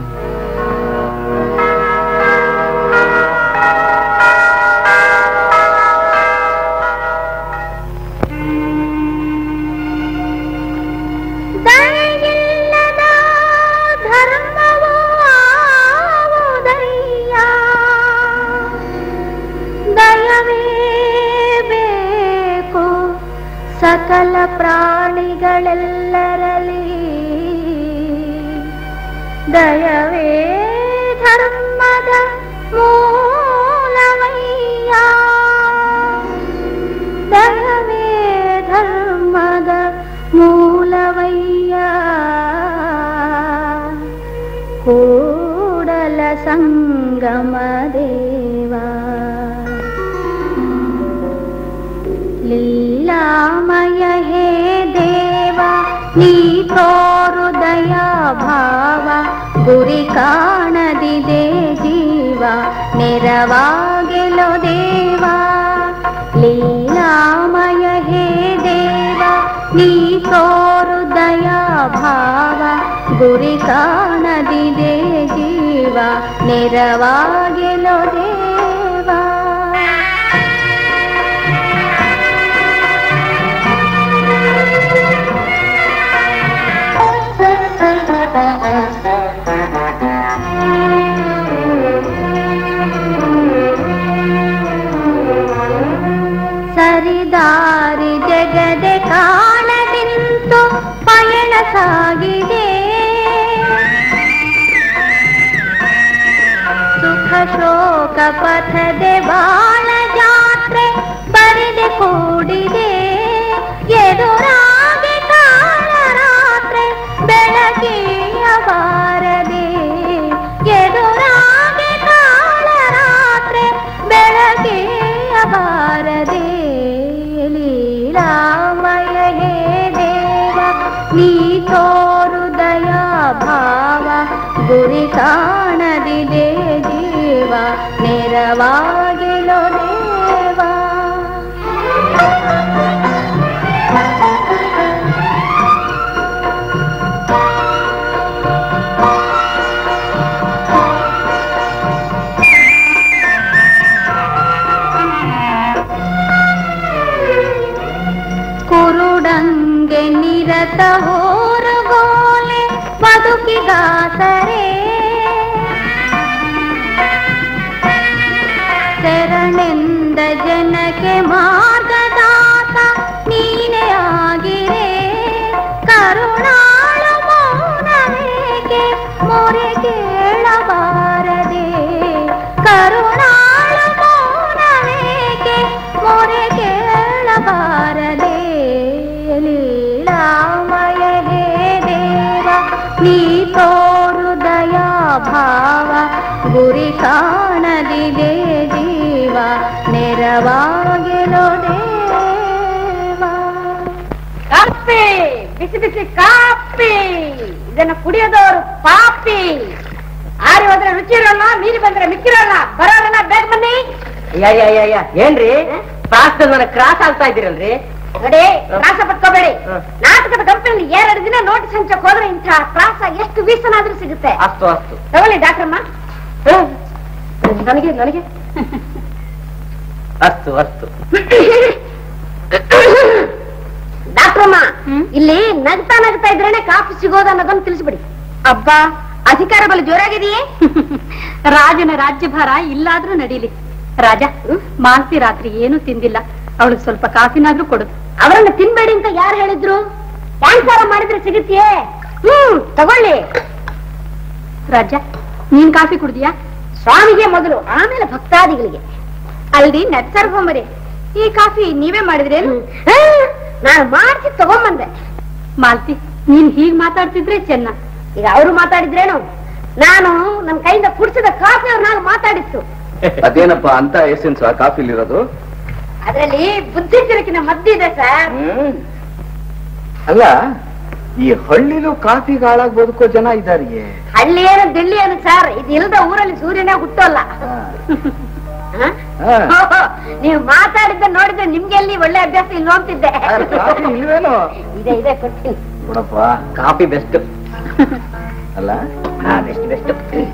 ದಯೆಯಿಲ್ಲದ ಧರ್ಮವೋ ಆವುದಯ್ಯ ದಯವೇ ಬೇಕು ಸಕಲ ಪ್ರಾಣಿಗಳೆಲ್ಲರಲ್ಲಿ ದಯವೇ ಧರ್ಮದ ಮೂಲವಯ್ಯ ದಯವೇ ಧರ್ಮದ ಮೂಲವಯ್ಯ ಓ ಸಂಗಮ ದೇವಾ ಲೀಲಾಮಯ ಹೇ ದೇವ ನೀ ತೋರು ದಯಾ ಭಾವ ಗುರಿ ಕಾಣದಿದೆ ಜೀವ ನೆರವಾಗೆಲೋ ದೇವ ಲೀಲಾಮಯ ಹೇ ದೇವ ನೀ ತೋರು ದಯಾ ಭಾವ ಗುರಿ ಕಾಣದಿದೆ ಜೀವ ನೆರವಾಗೆಲೋ ದೇವ ಸರಿದಾರಿ ಜಗದೆ ಕಾಣದಿಂತು ಪಯಣ ಸಾಗಿದೆ ಸುಖ ಶೋಕ ಪಥದೆ ಬಾಳ ಜಾತ್ರೆ ಬರಿದೆ ಕೂಡಿದೆ ಎದುರಾಗಿ ಕಾಳ ರಾತ್ರೆ ಬೆಳಕಿಯ ಬಾರದೆ ಎದುರಾಗಿ ಕಾಳ ರಾತ್ರೆ ಬೆಳಕಿಯ ಬಾರದೆ ಲೀಲಾಮಯ ಹೇ ದೇವ ನೀ ತೋರು ದಯಾ ಭಾವ ಗುರಿ ಕಾಣದಿದೆ ಜೀವ ನೆರವಾಗಿಲೋ ದೇವ ಕುರುಡಂಗೆ ನಿರತ ಹೋರಗೋಲೆ ಬದುಕಿಗಾಸರೆ ಶರಣೆಂದ ಜನಕ್ಕೆ ಮಾರ್ಗದಾತ ನೀನೇ ಆಗಿರೆ ಕರುಣಾಳು ಮೌನವೇಕೆ ಮೊರೆ ಕೇಳಬಾರದೆ ಕರುಣಾಳು ಮೌನವೇಕೆ ಮೊರೆ ಕೇಳಬಾರದೆ ಲೀಲಾಮಯ ಹೇ ದೇವ ನೀ ತೋರು ದಯಾ ಭಾವ ಗುರಿ ಕಾಣದಿದೆ ಜೀವ ನೆರವಾಗಿರೋ ದೇವ ಕಾಫಿ ಬಿಸಿ ಬಿಸಿ ಕಾಫಿ ಇದನ್ನ ಕುಡಿಯೋದವರು ಪಾಪಿ ಆರಿ ಹೋದ್ರೆ ರುಚಿ ಇರೋಲ್ಲ ನೀರು ಬಂದ್ರೆ ಮಿಕ್ಕಿರೋಲ್ಲ ಬರೋಲ್ಲ ಬೇಗ ಬನ್ನಿ ಅಯ್ಯ ಏನ್ರಿ ಪ್ರಾಸ್ತ ನನಗೆ ಕ್ರಾಸ್ ಆಗ್ತಾ ಇದ್ದೀರಲ್ರಿ ನೋಡಿ ಪ್ರಾಸ ಪಟ್ಕೋಬೇಡಿ ಹ್ಮ್. ನಾಟಕದ ಕಂಪನಿ ಎರಡು ದಿನ ನೋಟಿಸ್ ಹಂಚಕ್ ಹೋದ್ರೆ ಇಂಥ ಪ್ರಾಸ ಎಷ್ಟು ವೀಸನಾದ್ರೂ ಸಿಗುತ್ತೆ ಅಷ್ಟು ಅಷ್ಟು ತಗೊಳ್ಳಿ ಡಾಕ್ಟ್ರಮ್ಮ ನನಗೆ ನನಗೆ ಅಷ್ಟು ಅಷ್ಟು ಡಾಕ್ಟ್ರಮ್ಮ ಇಲ್ಲಿ ನಗ್ತಾ ನಗ್ತಾ ಇದ್ರೇನೆ ಕಾಫಿ ಸಿಗೋದು ಅನ್ನೋದನ್ನ ತಿಳಿಸ್ಬಿಡಿ ಅಬ್ಬಾ ಅಧಿಕಾರ ಬಲ ಜೋರಾಗಿದೆಯೇ ರಾಜನ ರಾಜ್ಯಭಾರ ಇಲ್ಲಾದ್ರೂ ನಡೀಲಿ ರಾಜ ಮಾಲ್ತಿ ರಾತ್ರಿ ಏನೂ ತಿಂದಿಲ್ಲ ಅವಳಿಗೆ ಸ್ವಲ್ಪ ಕಾಫಿನಾದ್ರೂ ಕೊಡು ಅವರನ್ನ ತಿನ್ಬೇಡಿ ಅಂತ ಯಾರು ಹೇಳಿದ್ರು ಕ್ಯಾನ್ಸರ್ ಮಾಡಿದ್ರೆ ಸಿಗುತ್ತೆಯೇ ಹ್ಮ್ ತಗೊಳ್ಳಿ ರಾಜ ನೀನ್ ಕಾಫಿ ಕುಡ್ದಿಯಾ ಸ್ವಾಮಿಗೆ ಮೊದಲು ಆಮೇಲೆ ಭಕ್ತಾದಿಗಳಿಗೆ ಅಲ್ದಿ ನಟ್ಸರ್ಗೊಂಬರಿ ಈ ಕಾಫಿ ನೀವೇ ಮಾಡಿದ್ರೇನು ಆ, ನಾನು ಮಾಡಿಸಿ ತಗೊಂಬಂದೆ ಮಾಲ್ತಿ ನೀನ್ ಹೀಗ್ ಮಾತಾಡ್ತಿದ್ರೆ ಚೆನ್ನ ಈಗ ಅವರು ಮಾತಾಡಿದ್ರೇನು ನಾನು ನಮ್ ಕೈಯಿಂದ ಕುಡಿಸಿದ ಕಾಫಿ ಅವ್ರು ನಾನು ಮಾತಾಡಿತ್ತು ಅದೇನಪ್ಪ ಅಂತ ಎಸೆನ್ಸ್ ಆ ಕಾಫಿಲಿರೋದು ಅದ್ರಲ್ಲಿ ಬುದ್ಧಿ ತಿರುಕಿನ ಮದ್ದಿದೆ ಸರ್ ಅಲ್ಲ ಈ ಹಳ್ಳಿಲೂ ಕಾಫಿ ಹಾಳಾಗಿ ಬದುಕೋ ಜನ ಇದಾರಿಯೇ ಹಳ್ಳಿ ಏನು ದಿಳ್ಳಿ ಏನು ಸರ್ ಇದು ಇಲ್ದ ಊರಲ್ಲಿ ಸೂರ್ಯನೇ ಹುಟ್ಟೋಲ್ಲ ಹ? ಹಾ. ಓಹೋ, ನೀವು ಮಾತಾಡಿದ್ದ ನೋಡಿದ್ರೆ ನಿಮ್ಗೆ ಎಲ್ಲಿ ಒಳ್ಳೆ ಅಭ್ಯಾಸ ಇಲ್ಲ ಅಂತಿದ್ದೆ ಕಾಫಿ ಇಲ್ವೇನೋ ಇದೆ ಇದೆ ಕೊಡ್ತೀನಿ ನೋಡಪ್ಪ ಕಾಫಿ ಬೆಸ್ಟ್ ಅಲ್ಲ ಬೆಸ್ಟ್ ಬೆಸ್ಟ್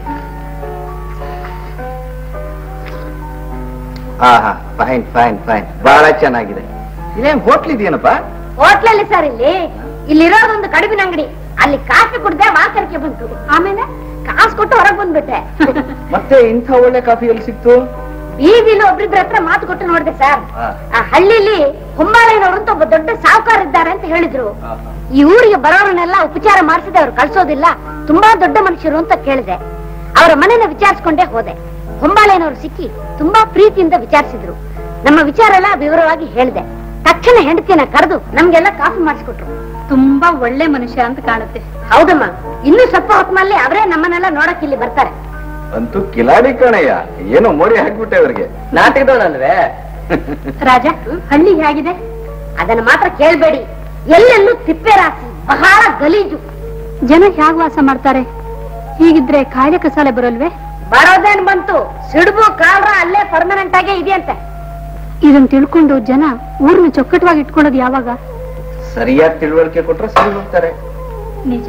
ಹಾ ಹಾ ಫೈನ್ ಫೈನ್ ಫೈನ್ ಬಹಳ ಚೆನ್ನಾಗಿದೆ ಇದೇನ್ ಹೋಟ್ಲ್ ಇದೆಯೇನಪ್ಪ ಹೋಟ್ಲಲ್ಲಿ ಸರ್ ಇಲ್ಲಿ ಇಲ್ಲಿರೋದೊಂದು ಕಡುಬಿನ ಅಂಗಡಿ ಅಲ್ಲಿ ಕಾಫಿ ಕುಡ್ದೆ ವಾಸರಿಕೆ ಬಂತು ಆಮೇಲೆ ಕಾಸು ಕೊಟ್ಟು ಹೊರಗೆ ಬಂದ್ಬಿಟ್ಟೆ ಮತ್ತೆ ಇಂಥ ಒಳ್ಳೆ ಕಾಫಿ ಎಲ್ಲಿ ಸಿಕ್ತು ಬೀದಿಲಿ ಒಬ್ರಿಬ್ರ ಹತ್ರ ಮಾತು ಕೊಟ್ಟು ನೋಡಿದೆ ಸರ್ ಹಾ. ಆ ಹಳ್ಳಿಲಿ ಹೊಂಬಾಳೆನವರು ಅಂತ ಒಬ್ಬ ದೊಡ್ಡ ಸಾಹುಕಾರ ಇದ್ದಾರೆ ಅಂತ ಹೇಳಿದ್ರು ಈ ಊರಿಗೆ ಬರೋರನ್ನೆಲ್ಲ ಉಪಚಾರ ಮಾಡಿಸಿದೆ ಅವ್ರು ಕಳ್ಸೋದಿಲ್ಲ ತುಂಬಾ ದೊಡ್ಡ ಮನುಷ್ಯರು ಅಂತ ಕೇಳಿದೆ ಅವರ ಮನೆನ ವಿಚಾರಿಸ್ಕೊಂಡೇ ಹೋದೆ ಹೊಂಬಾಳೆನವರು ಸಿಕ್ಕಿ ತುಂಬಾ ಪ್ರೀತಿಯಿಂದ ವಿಚಾರಿಸಿದ್ರು ನಮ್ಮ ವಿಚಾರ ಎಲ್ಲ ವಿವರವಾಗಿ ಹೇಳಿದೆ ತಕ್ಷಣ ಹೆಂಡತಿನ ಕರೆದು ನಮ್ಗೆಲ್ಲ ಕಾಫಿ ಮಾಡಿಸ್ಕೊಟ್ರು ತುಂಬಾ ಒಳ್ಳೆ ಮನುಷ್ಯ ಅಂತ ಕಾಣುತ್ತೆ ಹೌದಮ್ಮ ಇನ್ನು ಸ್ವಲ್ಪ ಹೊತ್ತಿನಲ್ಲಿ ಅವರೇ ನಮ್ಮನ್ನೆಲ್ಲ ನೋಡಕ್ ಇಲ್ಲಿ ಬರ್ತಾರೆ ಅಂತೂ ಕಿಲಾಡಿ ಕಣಯ್ಯ ಏನೋ ಮೋಡಿ ಹಾಕ್ಬಿಟ್ಟೆ ಅವ್ರಿಗೆ ನಾಟಕದವನಲ್ವೇ ರಾಜ ಹಳ್ಳಿ ಹೇಗಿದೆ ಅದನ್ನ ಮಾತ್ರ ಕೇಳ್ಬೇಡಿ ಎಲ್ಲೆಲ್ಲೂ ತಿಪ್ಪೆ ರಾಶಿ ಬಹಳ ಗಲೀಜು ಜನ ಹೇಗ್ ವಾಸ ಮಾಡ್ತಾರೆ ಹೀಗಿದ್ರೆ ಕಾಯಿಲೆ ಕಸಾಲೆ ಬರಲ್ವೇ ಬರೋದೇನ್ ಬಂತು ಸಿಡುಬು ಕಾಲ್ರ ಅಲ್ಲೇ ಪರ್ಮನೆಂಟ್ ಆಗೇ ಇದೆಯಂತೆ ಇದನ್ನ ತಿಳ್ಕೊಂಡು ಜನ ಊರ್ನ ಚೊಕ್ಕಟವಾಗಿ ಇಟ್ಕೊಳ್ಳೋದು ಯಾವಾಗ ಸರಿಯಾದ ತಿಳುವಳಿಕೆ ಕೊಟ್ರೆ ಸರಿ ಹೋಗ್ತಾರೆ ನಿಜ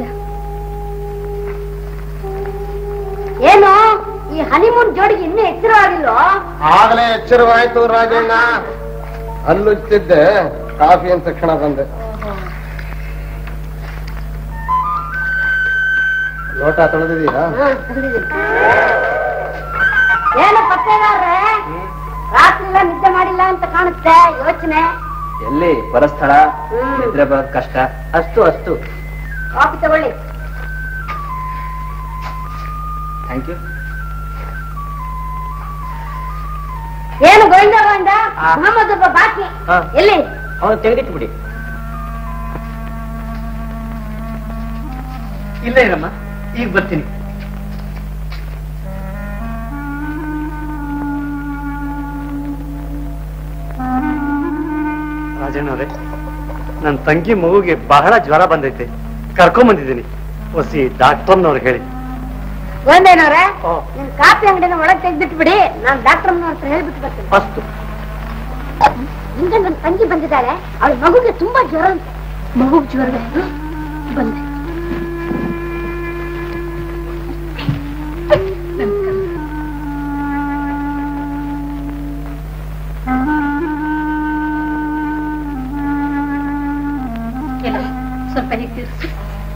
ಏನು ಈ ಹನಿಮೂನ್ ಜೋಡಿಗೆ ಇನ್ನೂ ಎಚ್ಚರವಾಗಿಲ್ವೋ ಆಗಲೇ ಎಚ್ಚರವಾಯ್ತು ರಾಜಣ್ಣ ಅಲ್ಲುಚ್ತಿದ್ದೆ ಕಾಫಿ ಅಂದ ತಕ್ಷಣ ಬಂದೆ ಲೋಟ ತೊಳೆದಿದೀಯಾ ಹ್ಮ್, ತಂದಿದ್ದೀನಿ. ಏನು ಪತ್ತೇದಾರ್ರೆ ರಾತ್ರಿ ಎಲ್ಲ ನಿದ್ದೆ ಮಾಡಿಲ್ಲ ಅಂತ ಕಾಣುತ್ತೆ ಯೋಚನೆ ಎಲ್ಲಿ ಪರಸ್ಥಳ ಹ್ಮ್. ನಿದ್ರೆ ಬರೋದ್ ಕಷ್ಟ ಅಷ್ಟು ಅಷ್ಟು ಕಾಫಿ ತಗೊಳ್ಳಿ ಥ್ಯಾಂಕ್ ಯು ಏನು ಗೋವಿಂದ ಗೋವಿಂದ ಆ. ಮೊಹಮ್ಮದ್ ಒಬ್ಬ ಬಾಕಿ ಹಾ. ಎಲ್ಲಿ ಅವನು ತೆಗೆದಿಟ್ಬಿಡಿ ಇಲ್ಲ ಇರಮ್ಮ ಈಗ ಬರ್ತೀನಿ ರಾಜಣ್ಣವ್ರೆ ನನ್ನ ತಂಗಿ ಮಗುಗೆ ಬಹಳ ಜ್ವರ ಬಂದೈತೆ ಕರ್ಕೊಂಡ್ ಬಂದಿದ್ದೀನಿ ಒಸಿ ಡಾಕ್ಟರ್ನವ್ರು ಹೇಳಿ ಗೋವಿಂದನವ್ರೆ ಓ. ನಿನ್ ಕಾಫಿ ಅಂಗಡಿನ ಒಳಗೆ ತೆಗ್ದಿಟ್ಟು ಬಿಡಿ ನಾನು ಡಾಕ್ಟರ್ ಹತ್ರ ಹೇಳ್ಬಿಟ್ಟು ಬರ್ತೀನಿ ಫಸ್ಟ್ ಹಿಂದೆ ನನ್ನ ತಂಗಿ ಬಂದಿದ್ದಾಳೆ ಅವಳ ಮಗುಗೆ ತುಂಬಾ ಜ್ವರ ಅಂತ ಮಗುಗ್ ಜ್ವರ ಬಂದೆ ಎಲ್ಲ ಸ್ವಲ್ಪ ಹೀಗೆ ತಿರ್ಸು.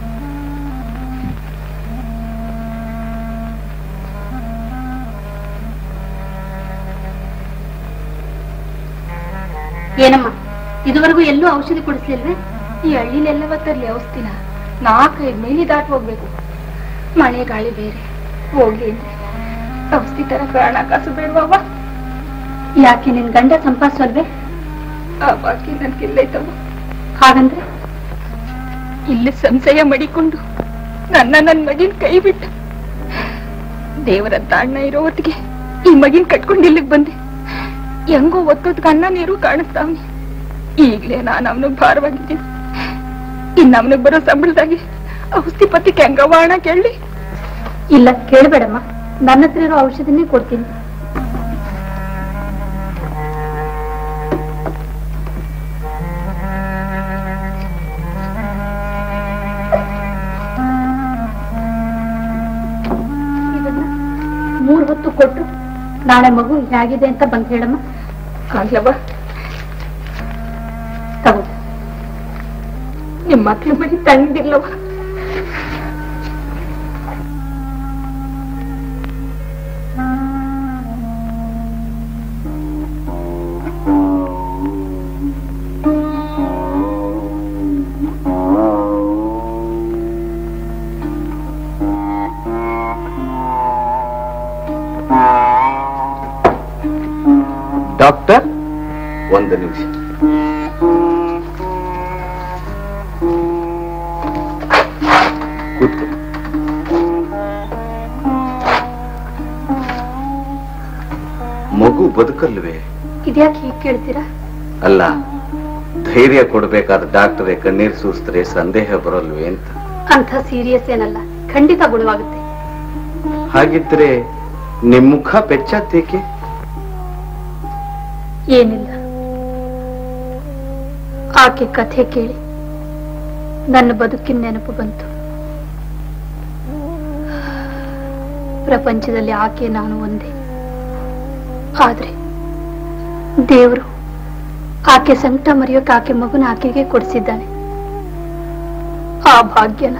ಏನಮ್ಮ ಇದುವರೆಗೂ ಎಲ್ಲೂ ಔಷಧಿ ಕೊಡಿಸ್ಲಿಲ್ವೇ ಈ ಹಳ್ಳಿಲೆಲ್ಲವ ತರ್ಲಿ ಔಷಧಿನ ನಾಲ್ಕೈದು ಮೈಲಿ ದಾಟ್ ಹೋಗ್ಬೇಕು ಮಳೆ ಗಾಳಿ ಬೇರೆ ಹೋಗ್ಲಿ ಅಂದ್ರೆ ಔಷಧಿ ತರ ಪ್ರಾಣ ಕಾಸು ಬೇಡವವ್ವ ಯಾಕೆ ನಿನ್ ಗಂಡ ಸಂಪಾದಿಸಲ್ವೇ ಆ ಬಾಕಿ ನನ್ಗಿಲ್ಲೈತವ್ವ ಹಾಗಂದ್ರೆ ಇಲ್ಲಿ ಸಂಶಯ ಮಡಿಕೊಂಡು ನನ್ನ ನನ್ ಮಗಿನ ಕೈ ಬಿಟ್ಟ ದೇವರಂತ ಅಣ್ಣ ಇರೋ ಹೊತ್ತಿಗೆ ಈ ಮಗಿನ ಕಟ್ಕೊಂಡು ಇಲ್ಲಿಗೆ ಬಂದೆ ಹೆಂಗೋ ಒತ್ತೊತ್ತಿಗೆ ಅನ್ನ ನೀರು ಕಾಣಿಸ್ತಾವ್ನಿ ಈಗ್ಲೇ ನಾನು ಅವನಿಗೆ ಭಾರವಾಗಿದ್ದೀನಿ ಇನ್ನು ಅವನಿಗೆ ಬರೋ ಸಂಬಳದಾಗಿ ಔಷಧಿ ಪತಿ ಹೆಂಗವ್ವ ಅಣ್ಣ ಕೇಳಿ ಇಲ್ಲ ಕೇಳ್ಬೇಡಮ್ಮ ನನ್ನ ಹತ್ರ ಇರೋ ಔಷಧಿನೇ ಕೊಡ್ತೀನಿ ಇದನ್ನ ಮೂರ್ ಹೊತ್ತು ಕೊಟ್ಟು ನಾಳೆ ಮಗು ಹೇಗಿದೆ ಅಂತ ಬಂದ್ ಹೇಳಮ್ಮ ಆಗ್ಲವ್ವ ತಗೋ ನಿಮ್ ಮಕ್ಳ ಮನೆ ತಣ್ಣದಿಲ್ಲವ ಡಾಕ್ಟರ್ ಒಂದು ನಿಮಿಷ ಕೂತ್ಕೊ ಮಗು ಬದುಕಲ್ವೇ ಇದ್ಯಾಕೆ ಹೀಗೆ ಕೇಳ್ತೀರಾ ಅಲ್ಲ ಧೈರ್ಯ ಕೊಡಬೇಕಾದ ಡಾಕ್ಟರೇ ಕಣ್ಣೀರ್ ಸೂಸ್ತ್ರೆ ಸಂದೇಹ ಬರಲ್ವೇ ಅಂತ ಅಂಥ ಸೀರಿಯಸ್ ಏನಲ್ಲ ಖಂಡಿತ ಗುಣವಾಗುತ್ತೆ ಹಾಗಿದ್ರೆ ನಿಮ್ ಮುಖ ಪೆಚ್ಚಾತೇಕೆ ಏನಿಲ್ಲ ಆಕೆ ಕಥೆ ಕೇಳಿ ನನ್ನ ಬದುಕಿನ ನೆನಪು ಬಂತು ಪ್ರಪಂಚದಲ್ಲಿ ಆಕೆ ನಾನು ಒಂದೇ ಆದ್ರೆ ದೇವರು ಆಕೆ ಸಂಕಟ ಮರೆಯೋಕೆ ಆಕೆ ಮಗುನ ಆಕೆಗೆ ಕೊಡಿಸಿದ್ದಾನೆ ಆ ಭಾಗ್ಯನ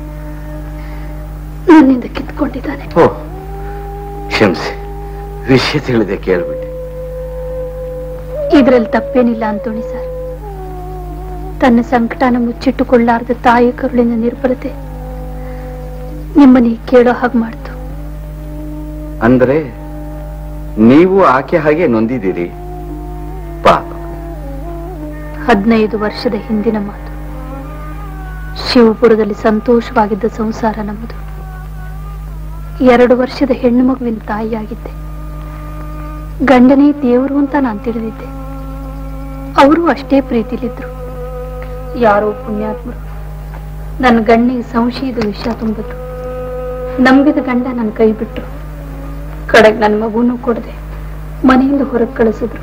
ನನ್ನಿಂದ ಕಿತ್ಕೊಂಡಿದ್ದಾನೆ ಓ ಕ್ಷಮಿಸಿ ವಿಷಯ ತಿಳಿದೆ ಕೇಳ್ಬಿಟ್ಟೆ ಇದ್ರಲ್ಲಿ ತಪ್ಪೇನಿಲ್ಲ ಅಂತೋಣಿ ಸರ್ ತನ್ನ ಸಂಕಟನ ಮುಚ್ಚಿಟ್ಟುಕೊಳ್ಳಾರ್ದ ತಾಯಿ ಕರುಳಿನ ನಿರ್ಬಲತೆ ನಿಮ್ಮನ್ನ ಈ ಕೇಳೋ ಹಾಗೆ ಮಾಡ್ತು ಅಂದ್ರೆ ನೀವು ಆಕೆ ಹಾಗೆ ನೊಂದಿದ್ದೀರಿ ಪಾಪ ಹದಿನೈದು ವರ್ಷದ ಹಿಂದಿನ ಮಾತು ಶಿವಪುರದಲ್ಲಿ ಸಂತೋಷವಾಗಿದ್ದ ಸಂಸಾರ ನಮ್ಮದು ಎರಡು ವರ್ಷದ ಹೆಣ್ಣು ಮಗುವಿನ ತಾಯಿಯಾಗಿದ್ದೆ ಗಂಡನೇ ದೇವರು ಅಂತ ನಾನು ತಿಳಿದಿದ್ದೆ ಅವರು ಅಷ್ಟೇ ಪ್ರೀತಿಲಿದ್ರು ಯಾರೋ ಪುಣ್ಯಾತ್ಮರು ನನ್ನ ಗಂಡಿಗೆ ಸಂಶಯದ ವಿಷಯ ತುಂಬಿದ್ರು ನಂಬಿದ ಗಂಡ ನನ್ನ ಕೈ ಬಿಟ್ಟು ಕಡೆಗೆ ನನ್ನ ಮಗುನೂ ಕೊಡದೆ ಮನೆಯಿಂದ ಹೊರಗೆ ಕಳಿಸಿದ್ರು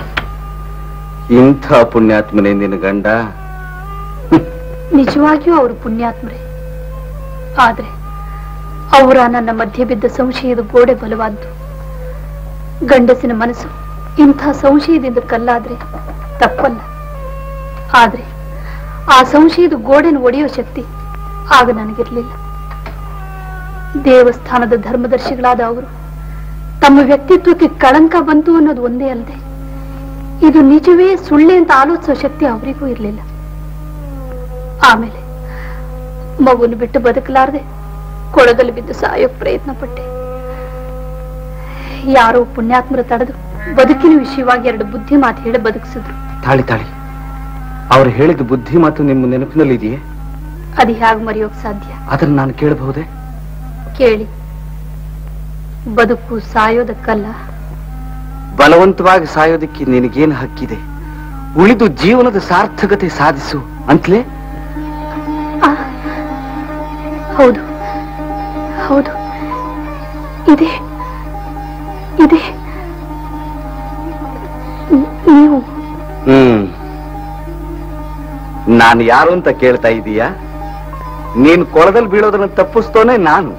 ಇಂಥ ಪುಣ್ಯಾತ್ಮನೇ ನಿನ್ನ ಗಂಡ ನಿಜವಾಗಿಯೂ ಅವರು ಪುಣ್ಯಾತ್ಮರೇ ಆದ್ರೆ ಅವರ ನನ್ನ ಮಧ್ಯೆ ಬಿದ್ದ ಸಂಶಯದ ಗೋಡೆ ಬಲವಾದ್ದು ಗಂಡಸಿನ ಮನಸ್ಸು ಇಂಥ ಸಂಶಯದಿಂದ ಕಲ್ಲಾದ್ರೆ ತಪ್ಪಲ್ಲ ಆದ್ರೆ ಆ ಸಂಶಯದ ಗೋಡೆನ ಒಡೆಯೋ ಶಕ್ತಿ ಆಗ ನನಗಿರ್ಲಿಲ್ಲ ದೇವಸ್ಥಾನದ ಧರ್ಮದರ್ಶಿಗಳಾದ ಅವರು ತಮ್ಮ ವ್ಯಕ್ತಿತ್ವಕ್ಕೆ ಕಳಂಕ ಬಂತು ಅನ್ನೋದು ಒಂದೇ ಅಲ್ಲದೆ ಇದು ನಿಜವೇ ಸುಳ್ಳೆ ಅಂತ ಆಲೋಚಿಸೋ ಶಕ್ತಿ ಅವರಿಗೂ ಇರಲಿಲ್ಲ ಆಮೇಲೆ ಮಗುನ ಬಿಟ್ಟು ಬದುಕಲಾರದೆ ಕೊಳದಲ್ಲಿ ಬಿದ್ದು ಸಾಯೋಕ್ ಪ್ರಯತ್ನ ಪಟ್ಟೆ ಯಾರೋ ಪುಣ್ಯಾತ್ಮರ ತಡೆದು ಬದುಕಿನ ವಿಷಯವಾಗಿ ಎರಡು ಬುದ್ಧಿ ಮಾತು ಹೇಳಿ ಬದುಕಿಸಿದ್ರು ತಾಳಿ ತಾಳಿ ಅವ್ರು ಹೇಳಿದ ಬುದ್ಧಿ ಮಾತು ನಿಮ್ಮ ನೆನಪಿನಲ್ಲಿದೆಯೇ ಅದು ಹೇಗೆ ಮರೆಯೋಕ್ ಸಾಧ್ಯ ಅದನ್ನ ನಾನು ಕೇಳಬಹುದೇ ಕೇಳಿ ಬದುಕು ಸಾಯೋದಕ್ಕಲ್ಲ ಬಲವಂತವಾಗಿ ಸಾಯೋದಕ್ಕೆ ನಿನಗೇನು ಹಕ್ಕಿದೆ ಉಳಿದು ಜೀವನದ ಸಾರ್ಥಕತೆ ಸಾಧಿಸು ಅಂತಲೇ ಆ, ಹೌದು ಹೌದು ಇದೆ ಇದೆ ನ್- ನೀವು ಹ್ಮ್ ನಾನು ಯಾರು ಅಂತ ಕೇಳ್ತಾ ಇದೀಯಾ ನೀನ್ ಕೊಳದಲ್ಲಿ ಬೀಳೋದನ್ನ ತಪ್ಪಿಸ್ತೋನೆ ನಾನು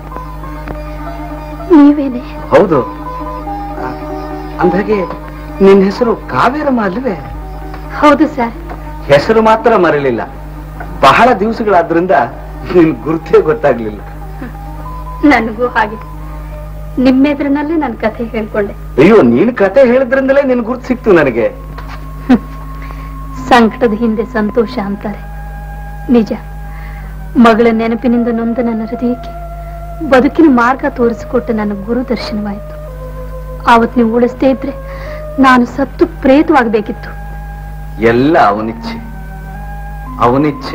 ನೀವೇನೆ ಹೌದು ಆ, ಅಂದ್ಹಾಗೆ ನಿನ್ ಹೆಸರು ಕಾವೇರಮ್ಮ ಅಲ್ವೇ ಹೌದು ಸರ್ ಹೆಸರು ಮಾತ್ರ ಮರಲಿಲ್ಲ ಬಹಳ ದಿವಸಗಳಾದ್ರಿಂದ ನಿನ್ ಗುರುತೇ ಗೊತ್ತಾಗ್ಲಿಲ್ಲ ನನಗೂ ಹಾಗೆ ನಿಮ್ಮೆದ್ರನಲ್ಲೇ ನನ್ನ ಕಥೆ ಹೇಳ್ಕೊಂಡೆ ಅಯ್ಯೋ ನೀನ್ ಕತೆ ಹೇಳಿದ್ರಿಂದಲೇ ನಿನ್ ಗುರ್ತು ಸಿಕ್ತು ನನಗೆ ಸಂಕಟದ ಹಿಂದೆ ಸಂತೋಷ ಅಂತಾರೆ ನಿಜ ಮಗಳ ನೆನಪಿನಿಂದ ನೊಂದ ನನ್ನ ಹೃದಯಕ್ಕೆ ಬದುಕಿನ ಮಾರ್ಗ ತೋರಿಸಿಕೊಟ್ಟ ನನ್ನ ಗುರು ದರ್ಶನವಾಯಿತು ಆವತ್ ನೀವು ಉಳಿಸ್ದೇ ಇದ್ರೆ ನಾನು ಸತ್ತು ಪ್ರೇತವಾಗಬೇಕಿತ್ತು ಎಲ್ಲ ಅವನಿಚ್ಛೆ ಅವನಿಚ್ಛೆ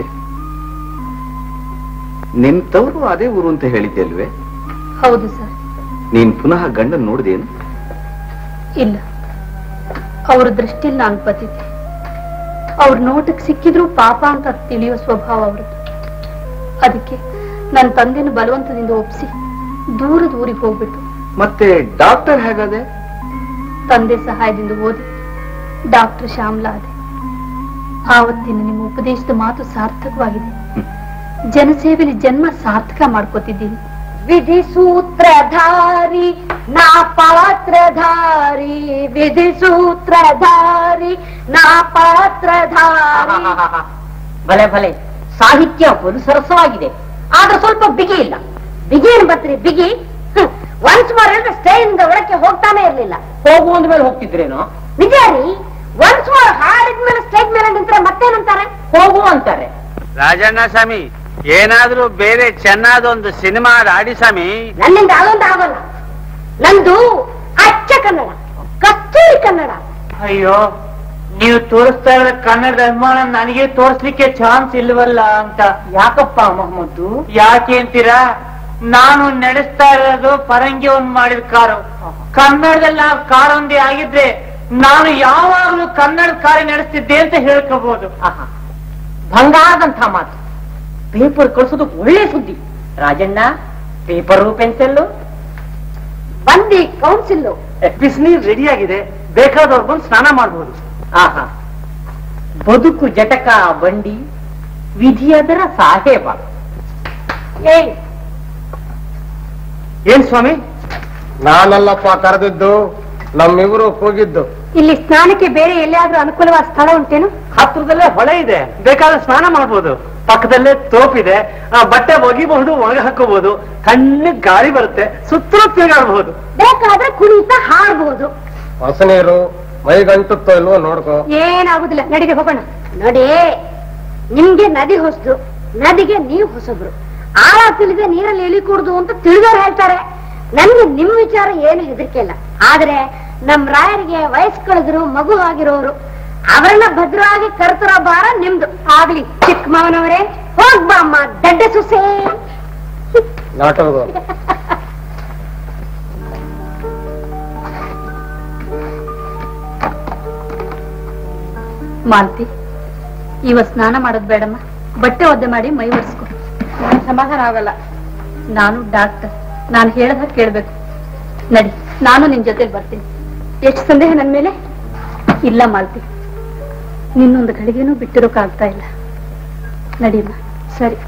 ನಿನ್ ತವರು ಅದೇ ಊರು ಅಂತ ಹೇಳಿದ್ದೆ ಅಲ್ವೇ ಹೌದು ಸರ್ ನೀನ್ ಪುನಃ ಗಂಡನ್ ನೋಡಿದೇನು ಇಲ್ಲ ಅವ್ರ ದೃಷ್ಟಿಯಲ್ಲಿ ನಾನು ಬತ್ತಿದ್ದೆ ಅವ್ರ ನೋಟಕ್ಕೆ ಸಿಕ್ಕಿದ್ರು ಪಾಪ ಅಂತ ತಿಳಿಯೋ ಸ್ವಭಾವ ಅವ್ರದ್ದು ಅದಕ್ಕೆ ನನ್ನ ತಂದೆನ ಬಲವಂತದಿಂದ ಒಪ್ಪಿಸಿ ದೂರದ ಊರಿಗೆ ಹೋಗ್ಬಿಟ್ಟು ಮತ್ತೆ ಡಾಕ್ಟರ್ ಹೇಗಾದೆ ತಂದೆ ಸಹಾಯದಿಂದ ಓದಿ ಡಾಕ್ಟರ್ ಶ್ಯಾಮ್ಲಾ ಆದೆ ಆವತ್ತಿನ ನಿಮ್ಮ ಉಪದೇಶದ ಮಾತು ಸಾರ್ಥಕವಾಗಿದೆ ಜನಸೇವೆಯಲ್ಲಿ ಜನ್ಮ ಸಾರ್ಥಕ ಮಾಡ್ಕೋತಿದ್ದೀನಿ ವಿಧಿ ಸೂತ್ರಧಾರಿ ನಾ ಪಾತ್ರಧಾರಿ ವಿಧಿ ಸೂತ್ರಧಾರಿ ನಾ ಪಾತ್ರಧಾರಿ ಭಲೆ ಭಲೆ ಸಾಹಿತ್ಯ ಬಲು ಸರಸವಾಗಿದೆ ಆದ್ರೆ ಸ್ವಲ್ಪ ಬಿಗಿ ಇಲ್ಲ ಬಿಗಿ ಏನ್ ಬರ್ತೀರಿ ಬಿಗಿ ಒನ್ಸ್ ಮೋರ್ ಅಂದ್ರೆ ಸ್ಟೇಜಿಂದ ಒಳಕ್ಕೆ ಹೋಗ್ತಾನೆ ಇರ್ಲಿಲ್ಲ ಹೋಗು ಅಂದ ಮೇಲೆ ಹೋಗ್ತಿದ್ರೇನೋ ನಿಜ ರೀ ಒನ್ಸ್ ಮೋರ್ ಹಾಡಿದ್ಮೇಲೆ ಸ್ಟೇಜ್ ಮೇಲೆ ನಿಂತ್ರೆ ಮತ್ತೇನಂತಾರೆ ಹೋಗು ಅಂತಾರೆ ರಾಜಣ್ಣ ಸ್ವಾಮಿ ಏನಾದ್ರೂ ಬೇರೆ ಚೆನ್ನಾದೊಂದು ಸಿನಿಮಾ ಆಡಿ ಸ್ವಾಮಿ ನನ್ನಿಂದ ಅದೊಂದು ಆಗೋಲ್ಲ ನಂದು ಅಚ್ಚ ಕನ್ನಡ ಕಸ್ತೂರಿ ಕನ್ನಡ ಅಯ್ಯೋ ನೀವು ತೋರಿಸ್ತಾ ಇರೋ ಕನ್ನಡದ ಅಭಿಮಾನ ನನಗೆ ತೋರಿಸ್ಲಿಕ್ಕೆ ಚಾನ್ಸ್ ಇಲ್ವಲ್ಲ ಅಂತ ಯಾಕಪ್ಪ ಮೊಹಮ್ಮದ್ದು ಯಾಕೆ ಅಂತೀರಾ ನಾನು ನಡೆಸ್ತಾ ಇರೋದು ಪರಂಗಿ ಒಂದ್ ಮಾಡಿದ ಕಾರು ಕನ್ನಡದಲ್ಲಿ ನಾವು ಕಾರೊಂದೇ ಆಗಿದ್ರೆ ನಾನು ಯಾವಾಗಲೂ ಕನ್ನಡ ಕಾರ್ಯ ನಡೆಸ್ತಿದ್ದೆ ಅಂತ ಹೇಳ್ಕೋಬಹುದು ಆಹಾ ಭಂಗಾದಂಥ ಮಾತು ಪೇಪರ್ ಕಳ್ಸೋದು ಒಳ್ಳೆ ಸುದ್ದಿ ರಾಜಣ್ಣ ಪೇಪರು ಪೆನ್ಸಿಲ್ಲು ಬಂದಿ ಕೌನ್ಸಿಲ್ ಬಿಸಿನೀರ್ ರೆಡಿ ಆಗಿದೆ ಬೇಕಾದವ್ರು ಬಂದು ಸ್ನಾನ ಮಾಡಬಹುದು ಆಹಾ ಬದುಕು ಜಟಕ ಬಂಡಿ ವಿಧಿಯದರ ಸಾಹೇಬ ಏಯ್ ಏನ್ ಸ್ವಾಮಿ ನಾನಲ್ಲಪ್ಪ ಕರೆದಿದ್ದು ನಮ್ಮಿಬ್ರು ಹೋಗಿದ್ದು ಇಲ್ಲಿ ಸ್ನಾನಕ್ಕೆ ಬೇರೆ ಎಲ್ಲಿಯಾದ್ರೂ ಅನುಕೂಲವಾದ ಸ್ಥಳ ಉಂಟೇನು ಹತ್ರದಲ್ಲೇ ಹೊಳೆ ಇದೆ ಬೇಕಾದ್ರೆ ಸ್ನಾನ ಮಾಡಬಹುದು ಪಕ್ಕದಲ್ಲೇ ತೋಪಿದೆ ಆ, ಬಟ್ಟೆ ಒಗಿಬಹುದು ಒಳಗೆ ಹಾಕೋಬಹುದು ತಣ್ಣಗ್ ಗಾಳಿ ಬರುತ್ತೆ ಸುತ್ತಲೂ ತಿರುಗಾಡಬಹುದು ಬೇಕಾದ್ರೆ ಕುಣಿತ ಹಾಡ್ಬೋದು ಹೊಸ ನೀರು ಮೈಗಂಟುತ್ತೋ ಇಲ್ವೋ ನೋಡ್ಕೋ ಏನಾಗುದಿಲ್ಲ ನಡಿಗೆ ಹೋಗೋಣ ನೋಡಿ ನಿಮ್ಗೆ ನದಿ ಹೊಸದು ನದಿಗೆ ನೀವು ಹೊಸಬ್ರು ಆಳ ತಿಳಿದೆ ನೀರಲ್ಲಿ ಎಲಿ ಕೂಡುದು ಅಂತ ತಿಳಿದವ್ರು ಹೇಳ್ತಾರೆ ನನ್ಗೆ ನಿಮ್ ವಿಚಾರ ಏನು ಹೆದರಿಕೆ ಇಲ್ಲ ಆದ್ರೆ ನಮ್ ರಾಯರಿಗೆ ವಯಸ್ಸು ಕಳೆದ್ರು ಮಗು ಆಗಿರೋರು ಅವರನ್ನ ಭದ್ರವಾಗಿ ಕರ್ತರೋ ಭಾರ ನಿಮ್ದು ಆಗ್ಲಿ ಚಿಕ್ಕ ಮಾವನವರೇ ಹೋಗ್ಬಾ ಅಮ್ಮ ದಡ್ಡ ಸುಸೇ ನಾಟಕದ ಮಾಲ್ತಿ ಇವತ್ ಸ್ನಾನ ಮಾಡೋದ್ ಬೇಡಮ್ಮ ಬಟ್ಟೆ ಒದ್ದೆ ಮಾಡಿ ಮೈ ಒರೆಸ್ಕೊ ಸಮಾಧಾನ ಆಗಲ್ಲ ನಾನು ಡಾಕ್ಟರ್ ನಾನು ಹೇಳದ ಕೇಳ್ಬೇಕು ನಡಿ ನಾನು ನಿನ್ ಜೊತೆಲಿ ಬರ್ತೀನಿ ಎಷ್ಟು ಸಂದೇಹ ನನ್ ಮೇಲೆ ಇಲ್ಲ ಮಾಲ್ತಿ ನಿನ್ನೊಂದು ಗಳಿಗೆನೂ ಬಿಟ್ಟಿರೋಕ್ಕಾಗ್ತಾ ಇಲ್ಲ ನಡಿಯಮ್ಮ ಸರಿ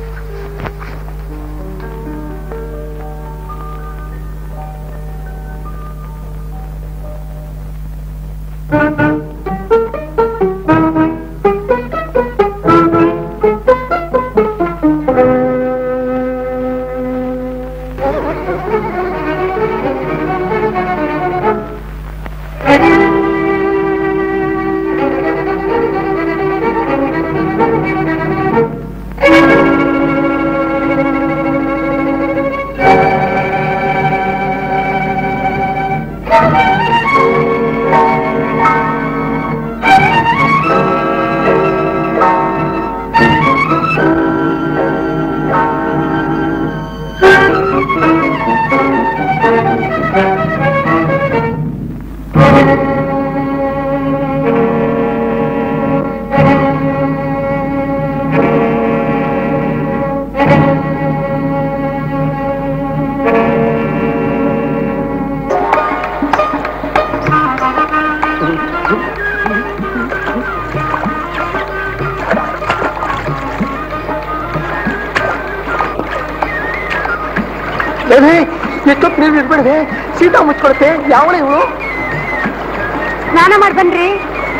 ಎಷ್ಟೊತ್ತು ನೀರು ಇರ್ಬೇಡ್ವೆ ಸೀತಾ ಮುಚ್ಕೊಳುತ್ತೆ ಯಾವಳ ಇವಳು ಸ್ನಾನ ಮಾಡಿ ಬನ್ರಿ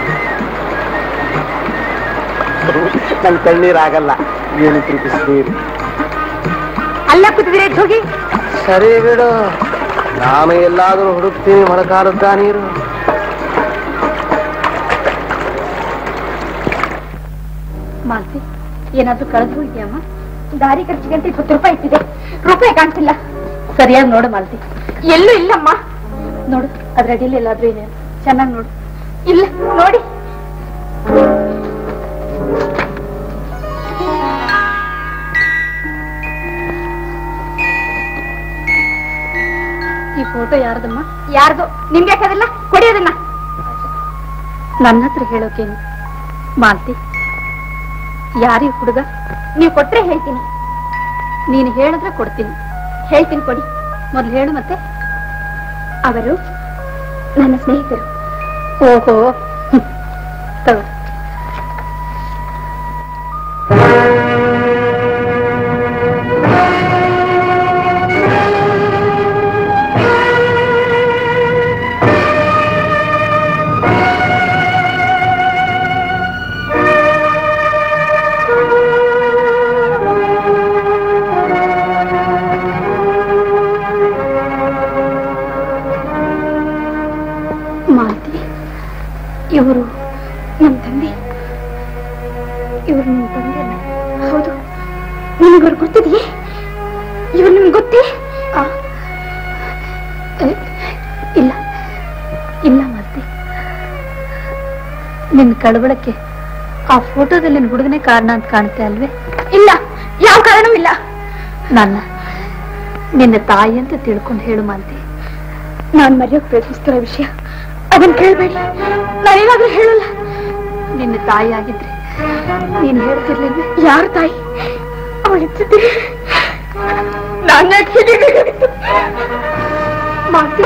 ನನ್ ಕಣ್ಣೀರಾಗಲ್ಲ ಏನು ಪ್ರೀತಿಸ್ತೀರಿ ಅಲ್ಲ ಕೂತಿದ್ರೆ ಹೋಗಿ ಸರಿ ಬಿಡು ನಾನು ಎಲ್ಲಾದ್ರೂ ಹುಡುಕ್ತೀನಿ ಮೊಳಕಾಲುದ್ದ ನೀರು ಮಾಲ್ತಿ ಏನಾದ್ರೂ ಕಳೆದು ಹೋಗ್ಯಾಮ್ಮ ದಾರಿ ಖರ್ಚಿಗಂತ ಇಪ್ಪತ್ತು ರೂಪಾಯಿ ಇಟ್ಟಿದೆ ರೂಪಾಯಿ ಕಾಣ್ತಿಲ್ಲ ಸರಿಯಾಗಿ ನೋಡು ಮಾಲ್ತಿ ಎಲ್ಲೂ ಇಲ್ಲಮ್ಮ ನೋಡು ಅದ್ರ ಅಡಿಯಲ್ಲಿ ಎಲ್ಲಾದ್ರೂ ಇದೆ ಚೆನ್ನಾಗಿ ನೋಡು ಇಲ್ಲ ನೋಡಿ ಈ ಫೋಟೋ ಯಾರ್ದಮ್ಮ ಯಾರ್ದು ನಿಮ್ಗೆ ಯಾಕದಲ್ಲ ಕೊಡಿ ಅದನ್ನ ನನ್ನ ಹತ್ರ ಹೇಳೋಕೇನು ಮಾಲ್ತಿ ಯಾರೀ ಹುಡುಗ ನೀವು ಕೊಟ್ರೆ ಹೇಳ್ತೀನಿ ನೀನು ಹೇಳಿದ್ರೆ ಕೊಡ್ತೀನಿ ಹೇಳ್ತೀನಿ ಕೊಡಿ ಮೊದ್ಲು ಹೇಳು ಮತ್ತೆ ಅವರು ನನ್ನ ಸ್ನೇಹಿತರು ಓಹೋ ಹ್ಮ್. ತಗೋ ಮಾಲ್ತಿ ಇವರು ನಮ್ಮ ತಂದೆ ಇವರು ನಿಮ್ಮ ತಂದೆ ಹೌದು ನಿಮಗಿವ್ರು ಗೊತ್ತಿದೆಯೇ ಇವ್ರು ನಿಮ್ಗೆ ಗೊತ್ತೇ ಆ, ಏ, ಇಲ್ಲ ಇಲ್ಲ ಮಾಲ್ತಿ ನಿನ್ನ ಕಳವಳಕ್ಕೆ ಆ ಫೋಟೋದಲ್ಲಿ ಹುಡುಗನೇ ಕಾರಣ ಅಂತ ಕಾಣುತ್ತೆ ಅಲ್ವೇ ಇಲ್ಲ ಯಾವ ಕಾರಣವೂ ಇಲ್ಲ ನನ್ನ ನಿನ್ನ ತಾಯಿ ಅಂತ ತಿಳ್ಕೊಂಡು ಹೇಳು ಮಾಲ್ತಿ ನಾನ್ ಮರೆಯೋಕ್ ಪ್ರಯತ್ನಿಸ್ತಿರೋ ವಿಷಯ ಅದನ್ನ ಕೇಳ್ಬೇಡಿ ನಾನೇನಾದ್ರೂ ಹೇಳಲ್ಲ ನಿನ್ನ ತಾಯಿ ಆಗಿದ್ರೆ ನೀನ್ ಹೇಳ್ತಿರ್ಲಿಲ್ವೇ ಯಾರ ತಾಯಿ ಅವಳಿದ್ದಿದ್ರೆ ನಾನು ಯಾಕೆ ಹಿಡಿಬೇಕಾಗಿತ್ತು ಮಾತಿ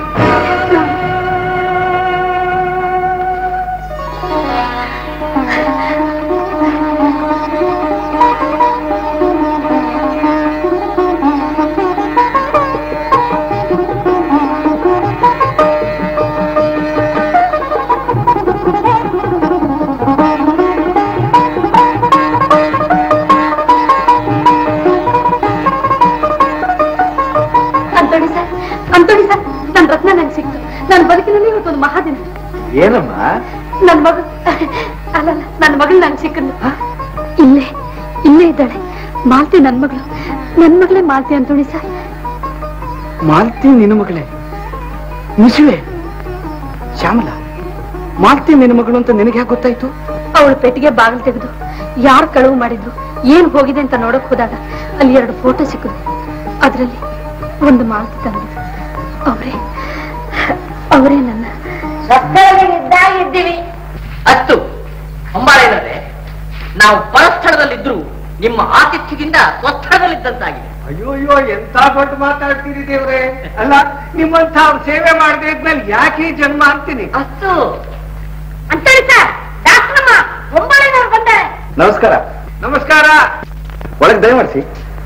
ಅಂತೋಡಿ ಸರ್ ಅಂತೋಡಿ ಸರ್ ನನ್ ರತ್ನ ನಂಗೆ ಸಿಕ್ತು ನನ್ನ ಬದುಕಿನಲ್ಲಿ ಇವತ್ತೊಂದು ಮಹಾದಿನ ಏನಮ್ಮ ನನ್ ಮಗ ಅಲ್ಲಲ್ಲ ನನ್ ಮಗಳು ನಂಗೆ ಸಿಕ್ಕಂದು ಇಲ್ಲೇ ಇಲ್ಲೇ ಇದ್ದಾಳೆ ಮಾಲ್ತಿ ನನ್ ಮಗಳು ನನ್ ಮಗಳೇ ಮಾಲ್ತಿ ಅಂತೋಡಿ ಸರ್ ಮಾಲ್ತಿ ನಿನ್ನ ಮಗಳೇ ನಿಜವೇ ಶ್ಯಾಮಲ ಮಾಲ್ತಿ ನಿನ್ನ ಮಗಳು ಅಂತ ನಿನಗೆ ಯಾಕೆ ಗೊತ್ತಾಯ್ತು ಅವಳು ಪೆಟ್ಟಿಗೆ ಬಾಗಿಲು ತೆಗೆದು ಯಾರು ಕಳುವು ಮಾಡಿದ್ರು ಏನ್ ಹೋಗಿದೆ ಅಂತ ನೋಡಕ್ ಹೋದಾಗ ಅಲ್ಲಿ ಎರಡು ಫೋಟೋ ಸಿಕ್ಕಿದ್ರು ಅದ್ರಲ್ಲಿ ಒಂದು ಮಾಲ್ತಿ ತಂದು ಅವರೇ ಅವರೇ ನನ್ನ ಇದ್ದೀವಿ ಅತ್ತು ಹೊಂಬಾಳೆನವರೇ ನಾವು ಪರಸ್ಥಳದಲ್ಲಿದ್ರು ನಿಮ್ಮ ಆತಿಥ್ಯದಿಂದ ಸ್ವಸ್ಥಳದಲ್ಲಿದ್ದಂತಾಗಿದೆ ಅಯ್ಯೋ ಅಯ್ಯೋ ಎಂತ ದೊಡ್ಡ ಮಾತಾಡ್ತೀರಿ ದೇವ್ರೆ ಅಲ್ಲ ನಿಮ್ಮಂತ ಅವ್ರ ಸೇವೆ ಮಾಡದೆ ಇದ್ಮೇಲೆ ಯಾಕೆ ಈ ಜನ್ಮ ಅಂತೀನಿ ಅಷ್ಟು ಅಂತೇಳಿ ಸರ್ ಡಾಕ್ಟ್ರಮ್ಮ ಹೊಂಬಾಳೆನವ್ರು ಬಂದಾರೆ ನಮಸ್ಕಾರ ನಮಸ್ಕಾರ ಒಳಗೆ ದಯಮಾಡಿಸಿ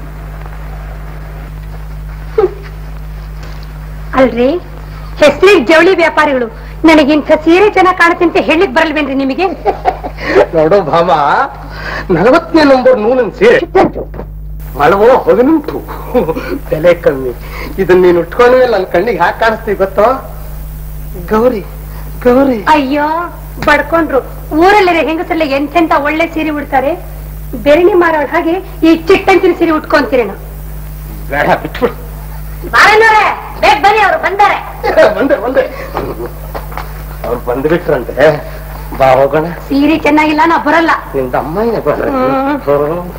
ಅಲ್ರಿ ಹೆಸರಿಗೆ ಜವಳಿ ವ್ಯಾಪಾರಿಗಳು ನನಗಿಂಥ ಸೀರೆ ಚೆನ್ನಾಗಿ ಕಾಣುತ್ತೆ ಅಂತ ಹೇಳಿಕ್ ಬರಲ್ವೇನ್ರಿ ನಿಮಗೆ ನೋಡು ಭಾಮ ನಲವತ್ತನೇ ನಂಬರ್ ನೂನನ್ ಸೇರೆ ಮಳವೋ ಹದಿನೆಂಟು ಬೆಲೆ ಕಮ್ಮಿ ಇದನ್ನ ನೀನು ಉಟ್ಕೊಂಡ್ರೆ ನನ್ನ ಕಣ್ಣಿಗೆ ಹಾಕಿ ಕಾಣಿಸ್ತೀವಿ ಗೊತ್ತೋ ಗೌರಿ ಗೌರಿ ಅಯ್ಯೋ ಬಡ್ಕೊಂಡ್ರು ಊರಲ್ಲಿರೋ ಹೆಂಗಸಲ್ಲ ಎಂತೆಂತ ಒಳ್ಳೆ ಸೀರೆ ಉಡ್ತಾರೆ ಬೆರಣಿ ಮಾರೋಳ್ ಹಾಗೆ ಈ ಚಿಟ್ಟಂಚಿನ ಸೀರೆ ಉಟ್ಕೊಂತೀರಿ ನಾವು ಬೇಡ ಬಿಟ್ಬಿಡು ಬಾರನವ್ರೆ ಬೇಗ ಬನ್ನಿ ಅವ್ರು ಬಂದಾರೆ ಬಂದೆ ಬಂದೆ ಅವ್ರು ಬಂದ್ಬಿಟ್ರಂತೆ ಬಾ ಹೋಗೋಣ ಸೀರೆ ಚೆನ್ನಾಗಿಲ್ಲ ನಾ ಬರಲ್ಲ ನಿಮ್ದ ಅಮ್ಮನೇ ಬರ ಹ್ಮ್.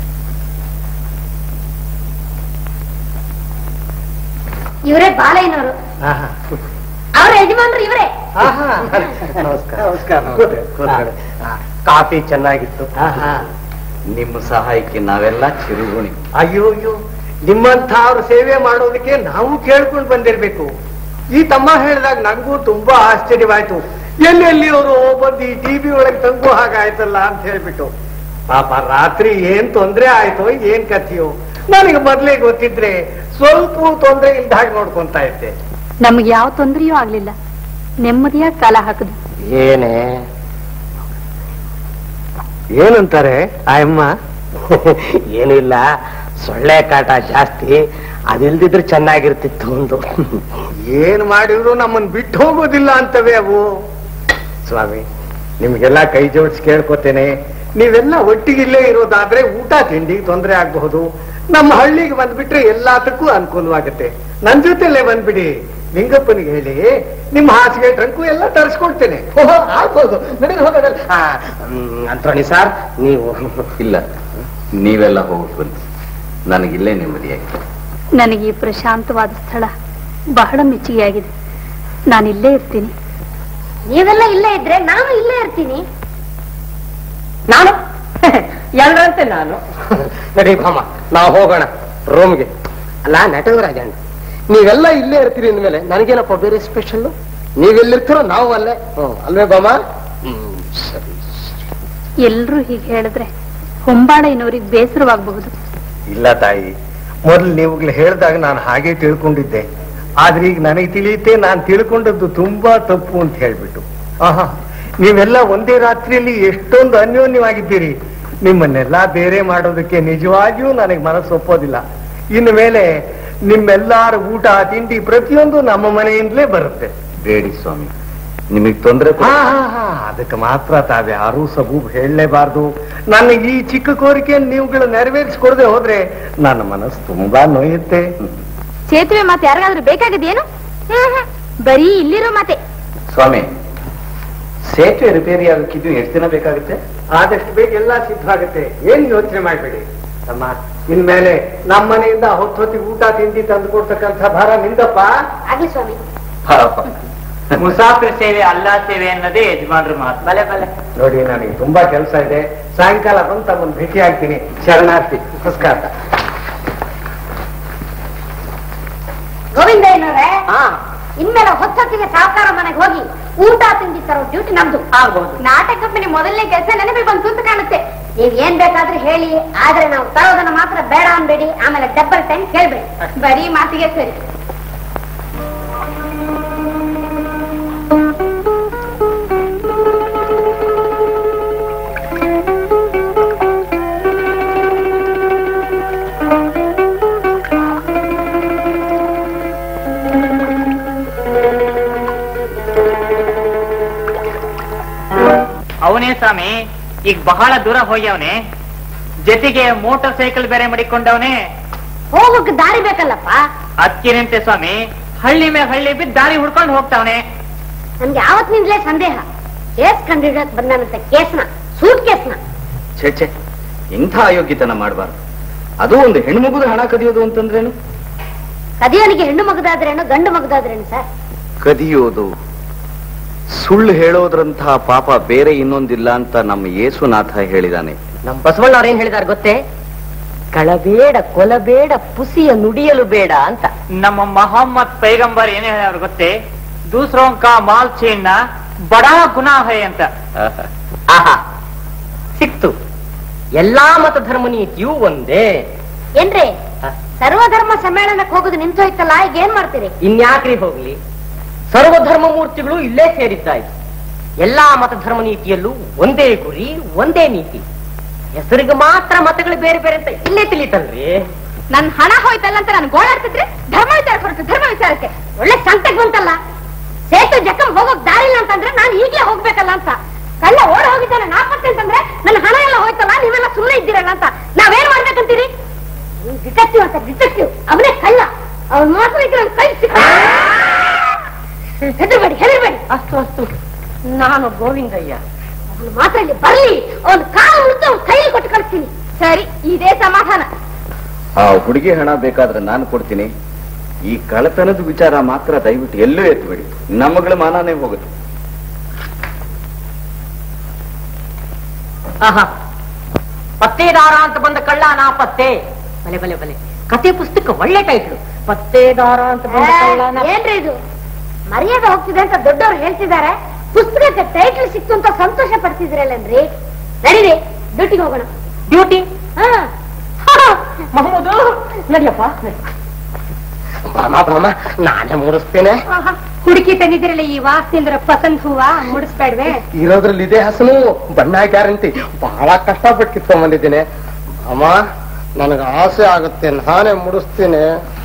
ಇವರೇ ಬಾಲಯ್ಯನವರು ಅವ್ರ ಯಜಮಾನ್ರು ಇವರೇ ನಮಸ್ಕಾರ ನಮಸ್ಕಾರ ಕಾಫಿ ಚೆನ್ನಾಗಿತ್ತು ನಿಮ್ಮ ಸಹಾಯಕ್ಕೆ ನಾವೆಲ್ಲ ಚಿರುಗುಣಿ ಅಯ್ಯೋ ಅಯ್ಯೋ ನಿಮ್ಮಂತ ಅವ್ರ ಸೇವೆ ಮಾಡೋದಕ್ಕೆ ನಾವು ಕೇಳ್ಕೊಂಡು ಬಂದಿರ್ಬೇಕು ಈ ತಮ್ಮ ಹೇಳಿದಾಗ ನಂಗೂ ತುಂಬಾ ಆಶ್ಚರ್ಯವಾಯ್ತು ಎಲ್ಲೆಲ್ಲಿ ಅವರು ಬಂದು ಈ ಟಿವಿ ಒಳಗೆ ತಂಗು ಹಾಗಾಯ್ತಲ್ಲ ಅಂತ ಹೇಳ್ಬಿಟ್ಟು ಪಾಪ ರಾತ್ರಿ ಏನ್ ತೊಂದ್ರೆ ಆಯ್ತೋ ಏನ್ ಕಥೆಯೋ ನನಗೆ ಮೊದ್ಲೇ ಗೊತ್ತಿದ್ರೆ ಸ್ವಲ್ಪ ತೊಂದ್ರೆ ಇಲ್ದ ಹಾಗೆ ನೋಡ್ಕೊಂತ ಇದ್ದೆ ನಮ್ಗೆ ಯಾವ ತೊಂದರೆಯೂ ಆಗ್ಲಿಲ್ಲ ನೆಮ್ಮದಿಯಾಗಿ ಕಾಲ ಹಾಕದು ಏನೇ ಏನಂತಾರೆ ಆಯಮ್ಮ ಏನಿಲ್ಲ ಸೊಳ್ಳೆ ಕಾಟ ಜಾಸ್ತಿ ಅದಿಲ್ದಿದ್ರೆ ಚೆನ್ನಾಗಿರ್ತಿತ್ತು ಒಂದು ಏನ್ ಮಾಡಿದ್ರು ನಮ್ಮನ್ ಬಿಟ್ಟು ಹೋಗೋದಿಲ್ಲ ಅಂತವೇ ಅವು ಸ್ವಾಮಿ ನಿಮ್ಗೆಲ್ಲ ಕೈ ಜೋಡಿಸಿ ಕೇಳ್ಕೊತೇನೆ ನೀವೆಲ್ಲ ಒಟ್ಟಿಗಿಲ್ಲೇ ಇರೋದಾದ್ರೆ ಊಟ ತಿಂಡಿಗೆ ತೊಂದರೆ ಆಗಬಹುದು ನಮ್ಮ ಹಳ್ಳಿಗೆ ಬಂದ್ಬಿಟ್ರೆ ಎಲ್ಲದಕ್ಕೂ ಅನುಕೂಲವಾಗುತ್ತೆ ನನ್ ಜೊತೆಲೇ ಬಂದ್ಬಿಡಿ ಲಿಂಗಪ್ಪನಿಗೆ ಹೇಳಿ ನಿಮ್ಮ ಹಾಸಿಗೆ ಟ್ರಂಕು ಎಲ್ಲ ತರಿಸ್ಕೊಡ್ತೇನೆ ಓಹೋ, ಆಗ್ಬೋದು ನಡೀರಿ ಹೋಗೋದಲ್ಲ ಆ, ಹ್ಮ್, ಅಂತ್ರೋಣಿ ಸರ್ ನೀವು ಇಲ್ಲ ನೀವೆಲ್ಲ ಹೋಗಿ ಬನ್ನಿ ನನಗಿಲ್ಲೇ ನೆಮ್ಮದಿಯಾಗಿ ನನಗೆ ಈ ಪ್ರಶಾಂತವಾದ ಸ್ಥಳ ಬಹಳ ಮೆಚ್ಚುಗೆಯಾಗಿದೆ ನಾನು ಇಲ್ಲೇ ಇರ್ತೀನಿ ನೀವೆಲ್ಲ ಇಲ್ಲೇ ಇದ್ರೆ ನಾನು ಇಲ್ಲೇ ಇರ್ತೀನಿ ನಾನು ಎಲ್ಲರಂತೆ ನಾನು ನಡಿ ಭಾಮ ನಾವು ಹೋಗೋಣ ರೂಮ್ಗೆ ಅಲ್ಲ ನಟವರಾಜಣ್ಣ ನೀವೆಲ್ಲ ಇಲ್ಲೇ ಇರ್ತೀರಿ ಅಂದ್ಮೇಲೆ ನನಗೇನಪ್ಪ ಬೇರೆ ಸ್ಪೆಷಲ್ ನೀವೆಲ್ಲಿರ್ತೀರೋ ನಾವು ಅಲ್ಲೇ ಹ್ಮ್, ಅಲ್ವೇ ಭಾಮ ಹ್ಮ್ ಸರಿ ಎಲ್ರೂ ಹೀಗೆ ಹೇಳಿದ್ರೆ ಹೊಂಬಾಳೆನವ್ರಿಗೆ ಬೇಸರವಾಗಬಹುದು ಇಲ್ಲ ತಾಯಿ ಮೊದಲು ನೀವುಗಳು ಹೇಳಿದಾಗ ನಾನು ಹಾಗೆ ತಿಳ್ಕೊಂಡಿದ್ದೆ ಆದ್ರೆ ಈಗ ನನಗೆ ತಿಳಿಯುತ್ತೆ ನಾನು ತಿಳ್ಕೊಂಡದ್ದು ತುಂಬಾ ತಪ್ಪು ಅಂತ ಹೇಳ್ಬಿಟ್ಟು ಆಹಾ ನೀವೆಲ್ಲ ಒಂದೇ ರಾತ್ರಿಯಲ್ಲಿ ಎಷ್ಟೊಂದು ಅನ್ಯೋನ್ಯವಾಗಿದ್ದೀರಿ ನಿಮ್ಮನ್ನೆಲ್ಲ ಬೇರೆ ಮಾಡೋದಕ್ಕೆ ನಿಜವಾಗಿಯೂ ನನಗೆ ಮನಸ್ಸು ಒಪ್ಪೋದಿಲ್ಲ ಇನ್ನು ಮೇಲೆ ನಿಮ್ಮೆಲ್ಲಾರ ಊಟ ತಿಂಡಿ ಪ್ರತಿಯೊಂದು ನಮ್ಮ ಮನೆಯಿಂದಲೇ ಬರುತ್ತೆ ಬೇಡಿ ಸ್ವಾಮಿ ನಿಮಗೆ ತೊಂದರೆ ಹಾ ಹಾ ಹಾ ಅದಕ್ಕೆ ಮಾತ್ರ ತಾವ್ಯಾರೂ ಸಬೂಬ್ ಹೇಳಲೇಬಾರ್ದು ನನ್ನ ಈ ಚಿಕ್ಕ ಕೋರಿಕೆಯನ್ನು ನೀವುಗಳು ನೆರವೇರಿಸಿಕೊಡದೆ ಹೋದ್ರೆ ನನ್ನ ಮನಸ್ಸು ತುಂಬಾ ನೋಯುತ್ತೆ ಸೇತುವೆ ಮಾತು ಯಾರಿಗಾದ್ರೂ ಬೇಕಾಗಿದೇನು ಬರೀ ಇಲ್ಲಿರೋ ಮಾತೆ ಸ್ವಾಮಿ ಸೇತುವೆ ರಿಪೇರಿ ಆಗಕ್ಕಿದ್ದು ಎಷ್ಟು ದಿನ ಬೇಕಾಗುತ್ತೆ ಆದಷ್ಟು ಬೇಗ ಎಲ್ಲ ಸಿದ್ಧವಾಗುತ್ತೆ ಏನ್ ಯೋಚನೆ ಮಾಡ್ಬೇಡಿ ತಮ್ಮ ಇನ್ಮೇಲೆ ನಮ್ಮ ಮನೆಯಿಂದ ಹೊತ್ತೊತ್ತಿಗೆ ಊಟ ತಿಂಡಿ ತಂದು ಕೊಡ್ತಕ್ಕಂಥ ಭಾರ ನಿಂದಪ್ಪ ಆಗ್ಲಿ ಸ್ವಾಮಿ ಪಾಪ ಮುಸಾಫಿರ್ ಸೇವೆ ಅಲ್ಲಾ ಸೇವೆ ಅನ್ನೋದೇ ಯಜಮಾನ್ರ ಮಾತು ಬಲೆ ಬಲೆ ನೋಡಿ ನನಗೆ ತುಂಬಾ ಕೆಲಸ ಇದೆ ಸಾಯಂಕಾಲ ಬಂದು ತಮ್ಮನ್ನು ಭೇಟಿ ಆಗ್ತೀನಿ ಶರಣಾರ್ಥಿ ನಮಸ್ಕಾರ ಗೋವಿಂದ ಏನವ್ರೆ ಇನ್ಮೇಲೆ ಹೊತ್ತೊತ್ತಿಗೆ ಸಾವುಕಾರ ಮನೆಗೆ ಹೋಗಿ ಊಟ ತಿಂಡಿ ತರೋ ಡ್ಯೂಟಿ ನಮ್ದು ಆಗ್ಬಹುದು ನಾಟಕ ಕಂಪನಿ ಮೊದಲನೇ ಕೆಲಸ ನೆನಪಿಗೆ ಬಂತು ಅಂತ ಕಾಣುತ್ತೆ ನೀವ್ ಏನ್ ಬೇಕಾದ್ರೂ ಹೇಳಿ ಆದ್ರೆ ನಾವು ತರೋದನ್ನ ಮಾತ್ರ ಬೇಡ ಅನ್ಬೇಡಿ ಆಮೇಲೆ ಡಬ್ಬಲ್ ಟೈಮ್ ಕೇಳ್ಬೇಡಿ ಬರೀ ಮಾತಿಗೆ ಸರಿ ಅವನೇ ಸ್ವಾಮಿ ಈಗ ಬಹಳ ದೂರ ಹೋಗ್ಯವನೆ ಜೊತೆಗೆ ಮೋಟಾರ್ ಸೈಕಲ್ ಬೇರೆ ಮಾಡಿಕೊಂಡವನೇ ಹೋಗಕ್ ದಾರಿ ಬೇಕಲ್ಲಪ್ಪ ಅದಕ್ಕೇನಂತೆ ಸ್ವಾಮಿ ಹಳ್ಳಿ ಮೇಲೆ ಹಳ್ಳಿ ಬಿದ್ದು ದಾರಿ ಹುಡ್ಕೊಂಡು ಹೋಗ್ತಾವನೆ ನನ್ಗೆ ಯಾವತ್ತಿನಿಂದಲೇ ಸಂದೇಹ ಕೇಸ್ ಕಂಡಿಡಕ್ ಬಂದಾನಂತ ಕೇಸ್ನ ಸೂಟ್ ಕೇಸ್ನ ಛೇ ಛೇ ಇಂಥ ಅಯೋಗ್ಯತನ ಮಾಡಬಾರ್ದು ಅದು ಒಂದು ಹೆಣ್ಮಗುದ ಹಣ ಕದಿಯೋದು ಅಂತಂದ್ರೇನು ಕದಿಯೋನಿಗೆ ಹೆಣ್ಣು ಮಗದಾದ್ರೇನು ಗಂಡು ಮಗದಾದ್ರೇನು ಸರ್ ಕದಿಯೋದು ಸುಳ್ಳು ಹೇಳೋದ್ರಂತಹ ಪಾಪ ಬೇರೆ ಇನ್ನೊಂದಿಲ್ಲ ಅಂತ ನಮ್ಮ ಯೇಸುನಾಥ ಹೇಳಿದಾನೆ ನಮ್ ಬಸವಣ್ಣ ಅವ್ರು ಏನ್ ಹೇಳಿದಾರೆ ಗೊತ್ತೇ ಕಳಬೇಡ ಕೊಲಬೇಡ ಪುಸಿಯ ನುಡಿಯಲು ಬೇಡ ಅಂತ ನಮ್ಮ ಮೊಹಮ್ಮದ್ ಪೈಗಂಬರ್ ಏನೇ ಹೇಳೋರು ಗೊತ್ತೇ ದೂಸರೋಂ ಕಾ ಮಾಲ್ ಚೀನ್ನ ಬಡಾ ಗುನಾ ಹೈ ಅಂತ ಆಹಾ ಸಿಕ್ತು ಎಲ್ಲಾ ಮತ ಧರ್ಮ ನೀತಿಯೂ ಒಂದೇ ಏನ್ರಿ ಸರ್ವಧರ್ಮ ಸಮ್ಮೇಳನಕ್ಕೆ ಹೋಗುದು ನಿಂತೋಯ್ತಲ್ಲ ಈಗ ಏನ್ ಮಾಡ್ತೀರಿ ಇನ್ಯಾಕ್ರಿ ಹೋಗ್ಲಿ ಸರ್ವಧರ್ಮ ಮೂರ್ತಿಗಳು ಇಲ್ಲೇ ಸೇರಿದ್ದಾಯ್ತು ಎಲ್ಲಾ ಮತ ಧರ್ಮ ನೀತಿಯಲ್ಲೂ ಒಂದೇ ಗುರಿ ಒಂದೇ ನೀತಿ ಹೆಸರಿಗೆ ಮಾತ್ರ ಮತಗಳು ಬೇರೆ ಬೇರೆ ಅಂತ ಇಲ್ಲೇ ತಿಳಿತಲ್ರಿ ನನ್ ಹಣ ಹೋಯ್ತಲ್ಲ ಅಂತ ನಾನು ಗೋಳಾಡ್ತಿದ್ರೆ ಧರ್ಮ ವಿಚಾರ ಹೊರಟು ಧರ್ಮ ವಿಚಾರಕ್ಕೆ ಒಳ್ಳೆ ಸಂತೆಗ್ ಬಂತಲ್ಲ ಸೇತು ಜಖಂ ಹೋಗೋಕ್ ದಾರಿ ಇಲ್ಲ ಅಂತಂದ್ರೆ ನಾನು ಈಗಲೇ ಹೋಗ್ಬೇಕಲ್ಲ ಅಂತ ಕಳ್ಳ ಓಡ್ ಹೋಗಿದ್ದಾನೆ ನಾಪತ್ತೆ ಅಂತಂದ್ರೆ ನನ್ನ ಹಣ ಎಲ್ಲ ಹೋಯ್ತಲ್ಲ ನೀವೆಲ್ಲ ಸುಮ್ಮನೆ ಇದ್ದೀರಲ್ಲ ಅಂತ ನಾವೇನ್ ಮಾಡ್ಬೇಕಂತೀರಿ ಡಿಟೆಕ್ಟಿವ್ ಅಂತ ಡಿಟೆಕ್ಟಿವ್ ಅವನೇ ಕಳ್ಳ ಅವನ್ ಮಾತ್ರ ಇದ್ರೆ ಅವ್ನ್ ಕೈ ಸಿಕ್ಕ ಹೆದರ್ಬೇಡಿ ಹೆದರ್ಬೇಡಿ ಅಷ್ಟು ಅಷ್ಟು ನಾನು ಗೋವಿಂದಯ್ಯ ಅವನು ಮಾತ್ರ ಇಲ್ಲಿ ಬರ್ಲಿ ಅವ್ನ ಕಾಲು ಉಳಿದು ಅವ್ನ ಕೈಲಿ ಕೊಟ್ಟು ಕಳಿಸ್ತೀನಿ ಸರಿ ಇದೇ ಸಮಾಧಾನ ಆ ಹುಡುಗಿ ಹಣ ಬೇಕಾದ್ರೆ ನಾನು ಕೊಡ್ತೀನಿ ಈ ಕಳತನದ ವಿಚಾರ ಮಾತ್ರ ದಯವಿಟ್ಟು ಎಲ್ಲೂ ಎತ್ಬೇಡಿ ನಮ್ಮಗಳ ಮಾನನೇ ಹೋಗುತ್ತೆ ಆಹಾ ಪತ್ತೇದಾರ ಅಂತ ಬಂದ ಕಳ್ಳ ನಾಪತ್ತೆ ಬಲೆ ಬಲೆ ಬಲೆ ಕತೆ ಪುಸ್ತಕ ಒಳ್ಳೆ ಟೈಟ್ಲು ಪತ್ತೇದಾರ ಅಂತ ಬಂದ ಕಳ್ಳ ನಾ- ಏನ್ರಿ ಇದು ಮರ್ಯಾದೆ ಹೋಗ್ತಿದೆ ಅಂತ ದೊಡ್ಡವ್ರು ಹೇಳ್ತಿದ್ದಾರೆ ಪುಸ್ತಕಕ್ಕೆ ಟೈಟಲ್ ಸಿಕ್ತು ಅಂತ ಸಂತೋಷ ಪಡ್ತಿದ್ರಲ್ಲನ್ರಿ ನಡೀರಿ ಡ್ಯೂಟಿಗೆ ಹೋಗೋಣ ಡ್ಯೂಟಿ ಹಾ ಮಹಮೂದು ನಡಿಯಪ್ಪ ನಡಿ. ಬಾಮ ಬಾಮ ನಾನೇ ಮುಡಿಸ್ತೇನೆ ಆಹಾ, ಹುಡುಕಿ ತಂದಿದ್ರಲ್ಲ ಈ ವಾಸದಿಂದ ಪಸಂದ್ ಹೂವ ಮುಡಿಸ್ಬೇಡ್ವೆ ಇರೋದ್ರಲ್ಲಿ ಇದೇ ಹಸನು ಬಣ್ಣ ಗ್ಯಾರಂಟಿ ಬಹಳ ಕಷ್ಟಪಟ್ಟು ಕಿತ್ಕೊಂಡ್ ಬಂದಿದ್ದೀನಿ ಅಮ್ಮ ನನಗೆ ಆಸೆ ಆಗುತ್ತೆ ನಾನೇ ಮುಡಿಸ್ತೀನಿ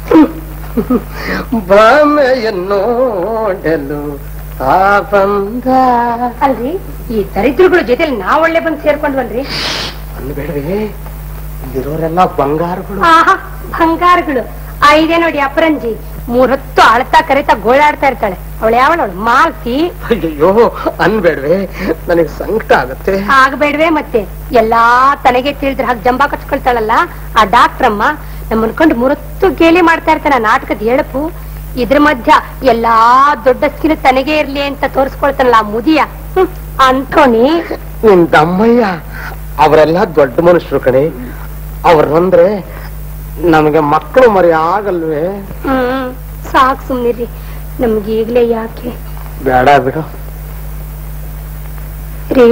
ಬಾಮೆಯನ್ನೋಡಲು ಆ ಬಂದ ಅಲ್ರಿ ಈ ದರಿದ್ರಗಳ ಜೊತೆಲಿ ನಾವ್ ಒಳ್ಳೆ ಬಂದು ಸೇರ್ಕೊಂಡ್ವಲ್ರಿ ಅನ್ಬೇಡ್ರಿ ಇಲ್ಲಿರೋರೆಲ್ಲ ಬಂಗಾರಗಳು ಆಹಾ ಬಂಗಾರಗಳು ಆ ಇದೆ ನೋಡಿ ಅಪರಂಜಿ ಮೂರೊತ್ತು ಅಳ್ತಾ ಕರಿತಾ ಗೋಳಾಡ್ತಾ ಇರ್ತಾಳೆ ಅವಳು ಯಾವಳವಳು ಮಾಲ್ತಿ ಅಯ್ಯೋ ಅನ್ಬೇಡ್ರಿ ನನಗೆ ಸಂಕಟ ಆಗತ್ತೆ ಆಗ್ಬೇಡ್ವೆ ಮತ್ತೆ ಎಲ್ಲಾ ತನಗೆ ತಿಳಿದ್ರೆ ಹಾಗೆ ಜಂಬ ಕಚ್ಕೊಳ್ತಾಳಲ್ಲ ಆ ಡಾಕ್ಟ್ರಮ್ಮ ನಮ್ಮ ಅನ್ಕೊಂಡು ಮೂರೊತ್ತು ಗೇಲಿ ಮಾಡ್ತಾ ಇರ್ತಾನೆ ಆ ನಾಟಕದ ಎಳಪು ಇದ್ರ ಮಧ್ಯ ಎಲ್ಲಾ ದೊಡ್ಡ ಸ್ಕಿಲ್ ತನಗೆ ಇರ್ಲಿ ಅಂತ ತೋರಿಸ್ಕೊಳ್ತಾನಲ್ಲ ಆ ಮುದಿಯ ಹ್ಮ್, ಅಂಥೋನಿ ನಿನ್ ದಮ್ಮಯ್ಯ ಅವರೆಲ್ಲ ದೊಡ್ಡ ಮನುಷ್ಯರು ಕಣೆ ಅವ್ರಂದ್ರೆ ನಮಗೆ ಮಕ್ಕಳು ಮರಿ ಆಗಲ್ವೇ ಹ್ಮ್ ಸಾಕ್ ಸುಮ್ನಿರ್ರಿ ನಮ್ಗೆ ಈಗ್ಲೇ ಯಾಕೆ ಬೇಡ ಬಿಡು ರೀ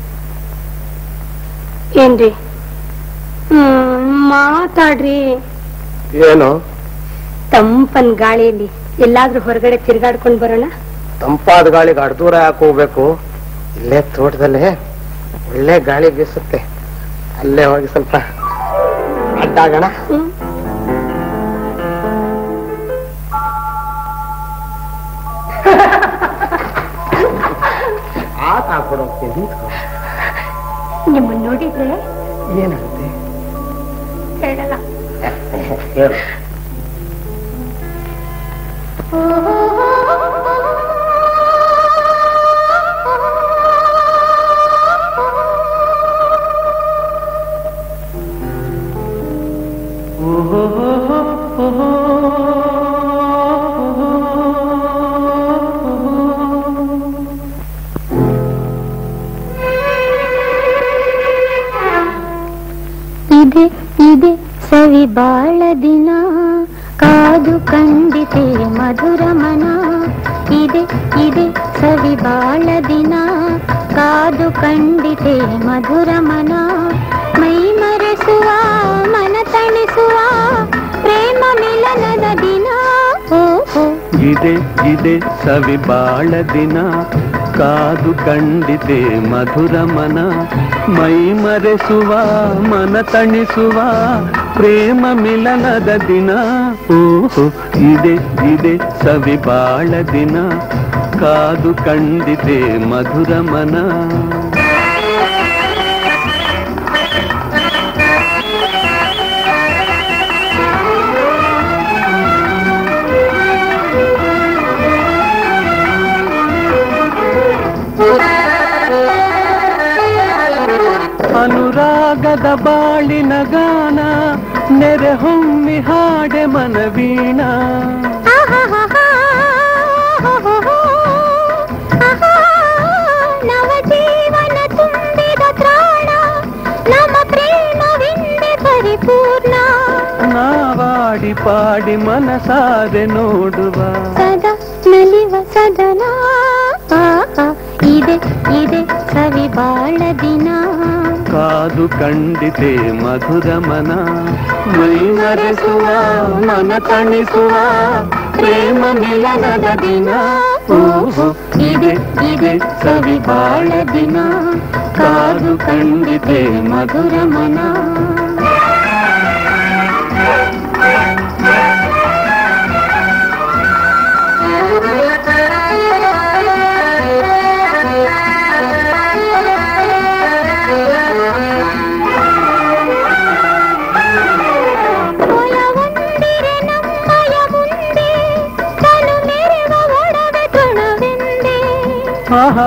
ಏನ್ರಿ ಹ್ಮ್ ಮಾತಾಡ್ರಿ ಏನು ತಂಪನ್ ಗಾಳಿಯಲ್ಲಿ ಎಲ್ಲಾದ್ರೂ ಹೊರಗಡೆ ತಿರ್ಗಾಡ್ಕೊಂಡ್ ಬರೋಣ ತಂಪಾದ ಗಾಳಿಗೆ ಅಡ್ದೂರ ಯಾಕೆ ಹೋಗ್ಬೇಕು ಇಲ್ಲೇ ತೋಟದಲ್ಲೇ ಒಳ್ಳೆ ಗಾಳಿ ಬೀಸುತ್ತೆ ಅಲ್ಲೇ ಹೋಗಿ ಸ್ವಲ್ಪ ಅಡ್ಡಾಗೋಣ ಹ್ಮ್ ಆತ ಹಾಕೊಡೋಗ್ತೀನಿ ನಿಮ್ಮನ್ನ ನೋಡಿದ್ರೆ ಏನಂತೆ ಹೇಳಲ್ಲ ಹೇಳು ಇದೆ ಇದೆ ಸವಿ ಬಾಳ ದಿನ ಕಾದು ಕಂಡಿತೆ ಮಧುರ ಮನ ಇದೆ ಇದೆ ಸವಿ ಬಾಳ ದಿನ ಕಾದು ಕಂಡಿತೆ ಮಧುರ ಮನ ಮೈ ಮರೆಸುವ ಮನ ತಣಿಸುವ ಪ್ರೇಮ ಮಿಲನದ ದಿನ ಓ ಓ ಇದೆ ಇದೆ ಸವಿ ಬಾಳ ದಿನ ಕಾದು ಕಂಡಿದೆ ಮಧುರ ಮನ ಮೈ ಮರೆಸುವ ಮನ ತಣಿಸುವ ಪ್ರೇಮ ಮಿಲನದ ದಿನ ಓಹೋ ಇದೆ ಇದೆ ಸವಿ ಬಾಳ ದಿನ ಕಾದು ಕಂಡಿದೆ ಮಧುರ ಮನ ಅನುರಾಗದ ಬಾಳಿನ ಗಾನ ನೆರೆ ಹೊಮ್ಮಿ ಹಾಡೆ ಮನವೀಣ ಆಹಾ ಪಾಡಿ ಮನಸಾರೆ ನೋಡುವ ಸದಾ ನಲಿವ ಸದನ ಆ, ಆ, ಇದೆ ಇದೆ ಸವಿ ಬಾಳ ದಿನ ಕಾದು ಕಂಡಿತೆ ಮಧುರ ಮನ ಮೈ ಮರೆಸುವ ಮನ ತಣಿಸುವ ಪ್ರೇಮ ಮಿಲನದ ದಿನ ಓಹೋ ಇದೆ ಇದೆ ಸವಿ ಬಾಳ ದಿನ ಕಾದು ಕಂಡಿತೆ ಮಧುರ ಮನ ಒಲವೊಂದಿರೆ ನಮ್ಮಯ ಮುಂದೆ ತನು ಮೆರೆವ ಒಡವೆ ತುಣವೆಂದೆ ಆಹಾ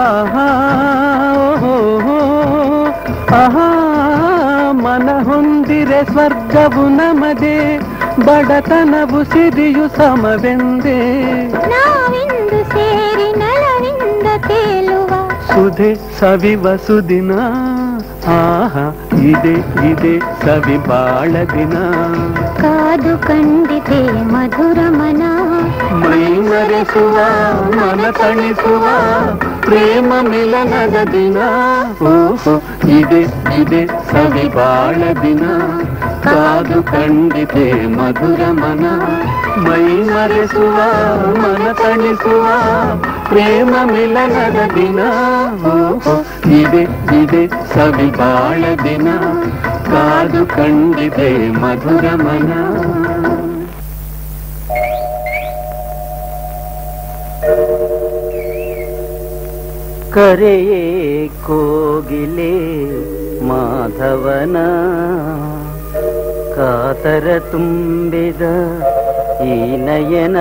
ಓಹೋ ಆಹಾ ಮನ ಹೊಂದಿರೆ ಸ್ವರ್ಗವು ನಮದೆ ಬಡತನವು ಸಿರಿಯು ಸಮವೆಂದೇ ನಾವಿಂದು ಸೇರಿ ನಲವಿಂದ ತೇಲುವ ಸುಧೆ ಸವಿವ ಸುದಿನ ಆಹಾ ಇದೆ ಇದೆ ಸವಿ ಬಾಳ ದಿನ ಕಾದು ಕಂಡಿದೆ ಮಧುರ ಮನ ಮೈ ಮರೆಸುವ ಮನ ತಣಿಸುವ ಪ್ರೇಮ ಮಿಲನದ ದಿನ ಓಹೋ ಇದೆ ಇದೆ ಸವಿ ಬಾಳ ದಿನ ಕಾದು ಕಂಡಿದೆ ಮಧುರ ಮನ ಮೈ ಮರೆಸುವ ಮನ ತಣಿಸುವ ಪ್ರೇಮ ಮಿಲನದ ದಿನ ಓಹೋ ಇದೆ ಇದೆ ಸವಿ ಬಾಳ ದಿನ ಕಾದು ಕಂಡಿದೆ ಮಧುರ ಮನ ಕರೆಯೇ ಕೋಗಿಲೆ ಮಾಧವನ ಕಾತರ ತುಂಬಿದ ಈ ನಯನ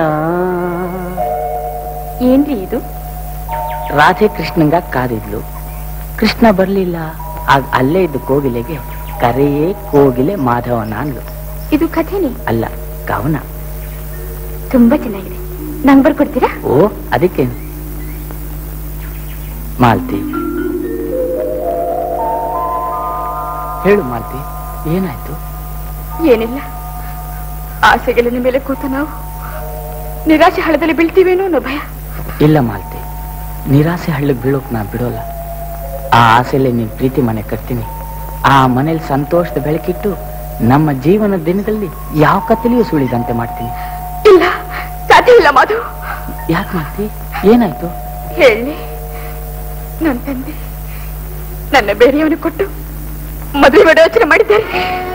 ಏನ್ರಿ ಇದು ರಾಧೆ ಕೃಷ್ಣಂಗ ಕಾದಿದ್ಲು ಕೃಷ್ಣ ಬರ್ಲಿಲ್ಲ ಆಗ ಅಲ್ಲೇ ಇದ್ದು ಕೋಗಿಲೆಗೆ ಕರೆಯೇ ಕೋಗಿಲೆ ಮಾಧವನ ಅಂದ್ಲು ಇದು ಕಥೆನೇ ಅಲ್ಲ ಕವನ ತುಂಬಾ ಚೆನ್ನಾಗಿದೆ ನಂಗೆ ಬರ್ಕೊಡ್ತೀರಾ ಓ ಅದಕ್ಕೆ ಮಾಲ್ತಿ ಹೇಳು ಮಾಲ್ತಿ ಏನಾಯ್ತು ಏನಿಲ್ಲ ಆಸೆಗಳಿನ ಮೇಲೆ ಕೂತ ನಾವು ನಿರಾಶೆ ಹಳದಲ್ಲಿ ಬೀಳ್ತೀವೇನೋ ಅನ್ನೋ ಭಯ ಇಲ್ಲ ಮಾಲ್ತಿ ನಿರಾಸೆ ಹಳ್ಳಿಗೆ ಬೀಳೋಕ್ ನಾ ಬಿಡೋಲ್ಲ ಆ ಆಸೆಲೆ ನೀನ್ ಪ್ರೀತಿ ಮನೆ ಕಟ್ತೀನಿ ಆ ಮನೇಲಿ ಸಂತೋಷದ ಬೆಳಕಿಟ್ಟು ನಮ್ಮ ಜೀವನ ದಿನದಲ್ಲಿ ಯಾವ ಕತ್ತಲೆಯೂ ಸುಳಿದಂತೆ ಮಾಡ್ತೀನಿ ಇಲ್ಲ ಸಾಧ್ಯ ಇಲ್ಲ ಮಾಧು ಯಾಕೆ ಮಾಡ್ತಿ ಏನಾಯ್ತು ಹೇಳಿ ನನ್ನ ತಂದೆ ನನ್ನ ಬೇರೆಯವನು ಕೊಟ್ಟು ಮದುವೆ ಮಾಡೋ ಯೋಚನೆ ಮಾಡಿದ್ದಾರೆ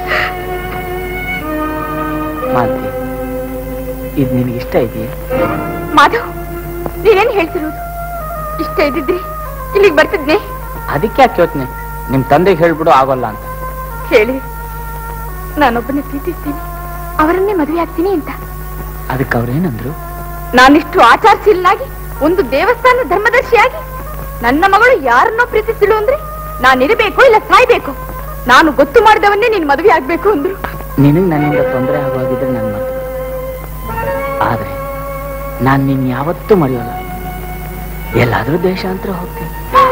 ಮಾಲ್ತಿ ಇದು ನಿನಗೆ ಇಷ್ಟ ಇದೆಯೇ ಮಾಧವ್ ನೀನೇನ್ ಹೇಳ್ತಿರೋದು ಇಷ್ಟ ಇದ್ದಿದ್ರಿ ಇಲ್ಲಿಗೆ ಬರ್ತಿದ್ನೆ ಅದಕ್ಕೆ ಯಾಕೆ ಯೋಚನೆ ನಿಮ್ ತಂದೆಗೆ ಹೇಳ್ಬಿಡು ಆಗೋಲ್ಲ ಅಂತ ಹೇಳಿ ನಾನೊಬ್ಬನ ಪ್ರೀತಿಸ್ತೀನಿ ಅವರನ್ನೇ ಮದುವೆ ಆಗ್ತೀನಿ ಅಂತ ಅದಕ್ಕೆ ಅವ್ರೇನಂದ್ರು ನಾನಿಷ್ಟು ಆಚಾರಶೀಲನಾಗಿ ಒಂದು ದೇವಸ್ಥಾನ ಧರ್ಮದರ್ಶಿಯಾಗಿ ನನ್ನ ಮಗಳು ಯಾರನ್ನೋ ಪ್ರೀತಿಸಿಳು ಅಂದ್ರೆ ನಾನಿರಬೇಕು ಇಲ್ಲ ಸಾಯ್ಬೇಕು ನಾನು ಗೊತ್ತು ಮಾಡಿದವನ್ನೇ ನೀನ್ ಮದುವೆ ಆಗ್ಬೇಕು ಅಂದ್ರು ನಿನಗ್ ನನ್ನಿಂದ ತೊಂದರೆ ಆಗೋಗಿದ್ರೆ ನನ್ ಮರ್ತು ಆದ್ರೆ ನಾನ್ ನಿನ್ ಯಾವತ್ತೂ ಮರೆಯೋಲ್ಲ ಎಲ್ಲಾದ್ರೂ ದೇಶಾಂತರ ಹೋಗ್ತೀನಿ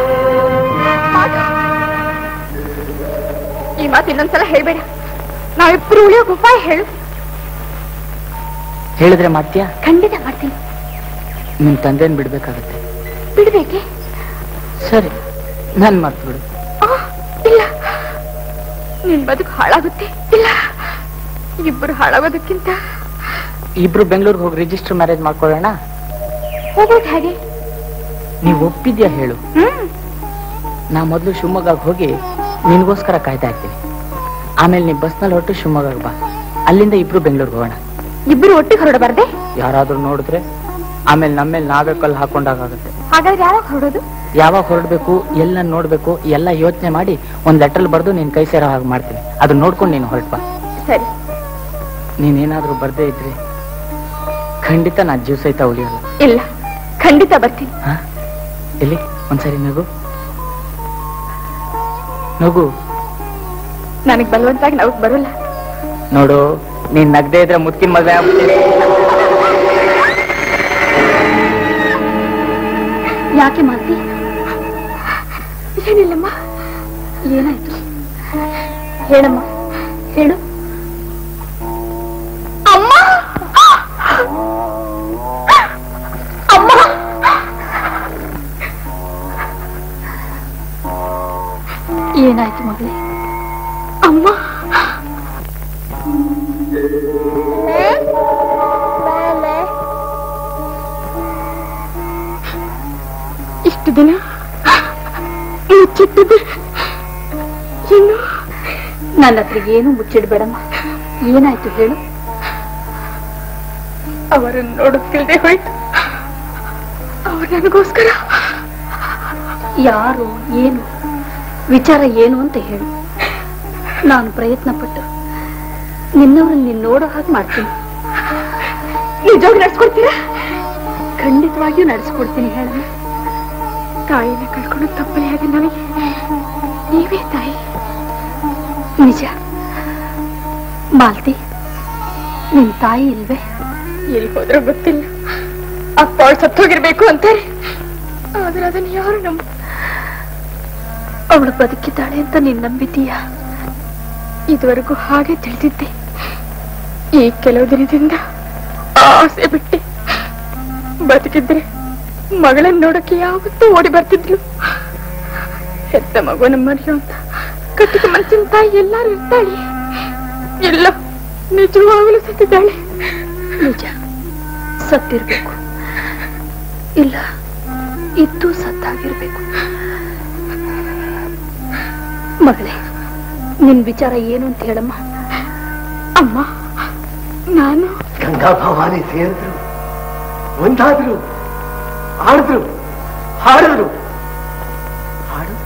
ಈ ಮಾತು ಇನ್ನೊಂದ್ಸಲ ಹೇಳ್ಬೇಡ ನಾವಿಬ್ರು ಉಳಿಯೋಕ್ ಉಪಾಯ ಹೇಳು ಹೇಳಿದ್ರೆ ಮಾಡ್ತೀಯಾ ಖಂಡಿತ ಮಾಡ್ತೀನಿ ನಿಮ್ ತಂದೆನ್ ಬಿಡ್ಬೇಕಾಗತ್ತೆ ಬಿಡ್ಬೇಕೆ ಸರಿ ನನ್ ಮರ್ತು ಬಿಡು ಆ, ಇಲ್ಲ ನಿನ್ ಬದುಕು ಹಾಳಾಗುತ್ತೆ ಇಲ್ಲ ಇಬ್ಬರು ಹಾಳಾಗೋದಕ್ಕಿಂತ ಇಬ್ರು ಬೆಂಗಳೂರಿಗೆ ಹೋಗಿ ರಿಜಿಸ್ಟರ್ ಮ್ಯಾರೇಜ್ ಮಾಡ್ಕೊಳ್ಳೋಣ ಹೋಗೋದು ಹೇಗೆ ನೀವ್ ಒಪ್ಪಿದ್ಯಾ ಹೇಳು ಹ್ಮ್ ನಾ ಮೊದಲು ಶಿವಮೊಗ್ಗಕ್ಕೆ ಹೋಗಿ ನಿನ್ಗೋಸ್ಕರ ಕಾಯ್ತಾ ಇರ್ತೀನಿ ಆಮೇಲೆ ನೀ ಬಸ್ನಲ್ಲಿ ಹೊರಟು ಶಿವಮೊಗ್ಗಕ್ಕೆ ಬಾ ಅಲ್ಲಿಂದ ಇಬ್ರು ಬೆಂಗಳೂರಿಗೆ ಹೋಗೋಣ ಇಬ್ಬರು ಒಟ್ಟಿಗೆ ಹೊರಡಬಾರ್ದೆ ಯಾರಾದ್ರೂ ನೋಡಿದ್ರೆ ಆಮೇಲೆ ನಮ್ಮೇಲೆ ನಾವೇ ಕಲ್ಲು ಹಾಕೊಂಡಾಗುತ್ತೆ ಹಾಗಾದ್ರೆ ಯಾವಾಗ ಹೊರಡೋದು ಯಾವಾಗ ಹೊರಡ್ಬೇಕು ಎಲ್ಲ ನೋಡ್ಬೇಕು ಎಲ್ಲ ಯೋಚನೆ ಮಾಡಿ ಒಂದ್ ಲೆಟರ್ ಬರ್ದು ನಿನ್ ಕೈ ಸೇರೋ ಹಾಗೆ ಮಾಡ್ತೀನಿ ಅದನ್ನ ನೋಡ್ಕೊಂಡು ನೀನು ಹೊರಟ್ ಬಾ ಸರಿ ನೀನೇನಾದ್ರೂ ಬರ್ದೇ ಇದ್ರೆ ಖಂಡಿತ ನಾ ಜೀವ ಸಹಿತ ಉಳಿಯಲ್ಲ ಇಲ್ಲ ಖಂಡಿತ ಬರ್ತೀನಿ ಹಾ ಎಲ್ಲಿ ಒಂದ್ಸರಿ ನಗು ನಗು ನನಗ್ ಬಲವಂತಾಗಿ ನಾವು ಬರೋಲ್ಲ ನೋಡು ನೀನ್ ನಗ್ದೇ ಇದ್ರೆ ಮುತ್ತಿನ ಮದ್ವೆ ಆಗ್ಬಿಡ್ತೀನಿ ಯಾಕೆ ಮಾತಿ ಏನಿಲ್ಲಮ್ಮ ಏನಾಯ್ತು ಹೇಳಮ್ಮ ಹೇಳು ಅಮ್ಮ ದಿನ ಮುಚ್ಚಿಟ್ಟಿದ್ದೆ ಇನ್ನು ನನ್ನ ಹತ್ರ ಏನು ಮುಚ್ಚಿಡ್ಬೇಡಮ್ಮ ಏನಾಯ್ತು ಹೇಳು ಅವರನ್ನು ನೋಡುತ್ತಿಲ್ಲದೆ ಹೋಯ್ತು ಅವರು ನನಗೋಸ್ಕರ ಯಾರು ಏನು ವಿಚಾರ ಏನು ಅಂತ ಹೇಳು ನಾನು ಪ್ರಯತ್ನ ಪಟ್ಟು ನಿನ್ನವ್ರನ್ನ ನೀನ್ ನೋಡೋ ಹಾಗೆ ಮಾಡ್ತೀನಿ ನಿಜವಾಗಿ ನಡ್ಸ್ಕೊಡ್ತೀರಾ ಖಂಡಿತವಾಗಿಯೂ ನಡೆಸ್ಕೊಡ್ತೀನಿ ಹೇಳ ತಾಯಿನ ಕಳ್ಕೊಂಡು ತಪ್ಪಲೆ ಆದ ನನಗೆ ನೀವೇ ತಾಯಿ ನಿಜ ಮಾಲ್ತಿ ನಿನ್ ತಾಯಿ ಇಲ್ವೇ ಎಲ್ಲಿ ಹೋದ್ರೆ ಗೊತ್ತಿಲ್ಲ ಅಪ್ಪ ಅವಳು ಸತ್ತೋಗಿರ್ಬೇಕು ಅಂತಾರೆ ಆದ್ರೆ ಅದನ್ನ ಯಾರು ನಮ್ಮ ಅವಳು ಬದುಕಿದ್ದಾಳೆ ಅಂತ ನೀನ್ ನಂಬಿದ್ದೀಯ ಇದುವರೆಗೂ ಹಾಗೆ ತಿಳಿದಿದ್ದೆ ಈ ಕೆಲವು ದಿನದಿಂದ ಆಸೆ ಬಿಟ್ಟೆ ಬದುಕಿದ್ರೆ ಮಗಳನ್ನ ನೋಡಕ್ಕೆ ಯಾವತ್ತೂ ಓಡಿ ಬರ್ತಿದ್ಲು ಹೆತ್ತ ಮಗುವನ್ನ ಮರೆಯೋ ಅಂತ ಕಟ್ಟಿಗೆ ಮನಸ್ಸಿನ ತಾಯಿ ಎಲ್ಲಾರು ಇರ್ತಾಳೆ ಎಲ್ಲ ನಿಜವಾಗಲೂ ಸತ್ತಿದ್ದಾಳೆ ನಿಜ ಸತ್ತಿರ್ಬೇಕು ಇಲ್ಲ ಇದ್ದು ಸತ್ತಾಗಿರ್ಬೇಕು ಮಗಳೇ ನಿನ್ ವಿಚಾರ ಏನು ಅಂತ ಹೇಳಮ್ಮ ಅಮ್ಮ ನಾನು ಗಂಗಾ ಭವಾನಿ ಸೇರಿದ್ರು ಒಂದಾದ್ರು ಆಡಿದ್ರು ಹಾಡಿದ್ರು ಹಾಡು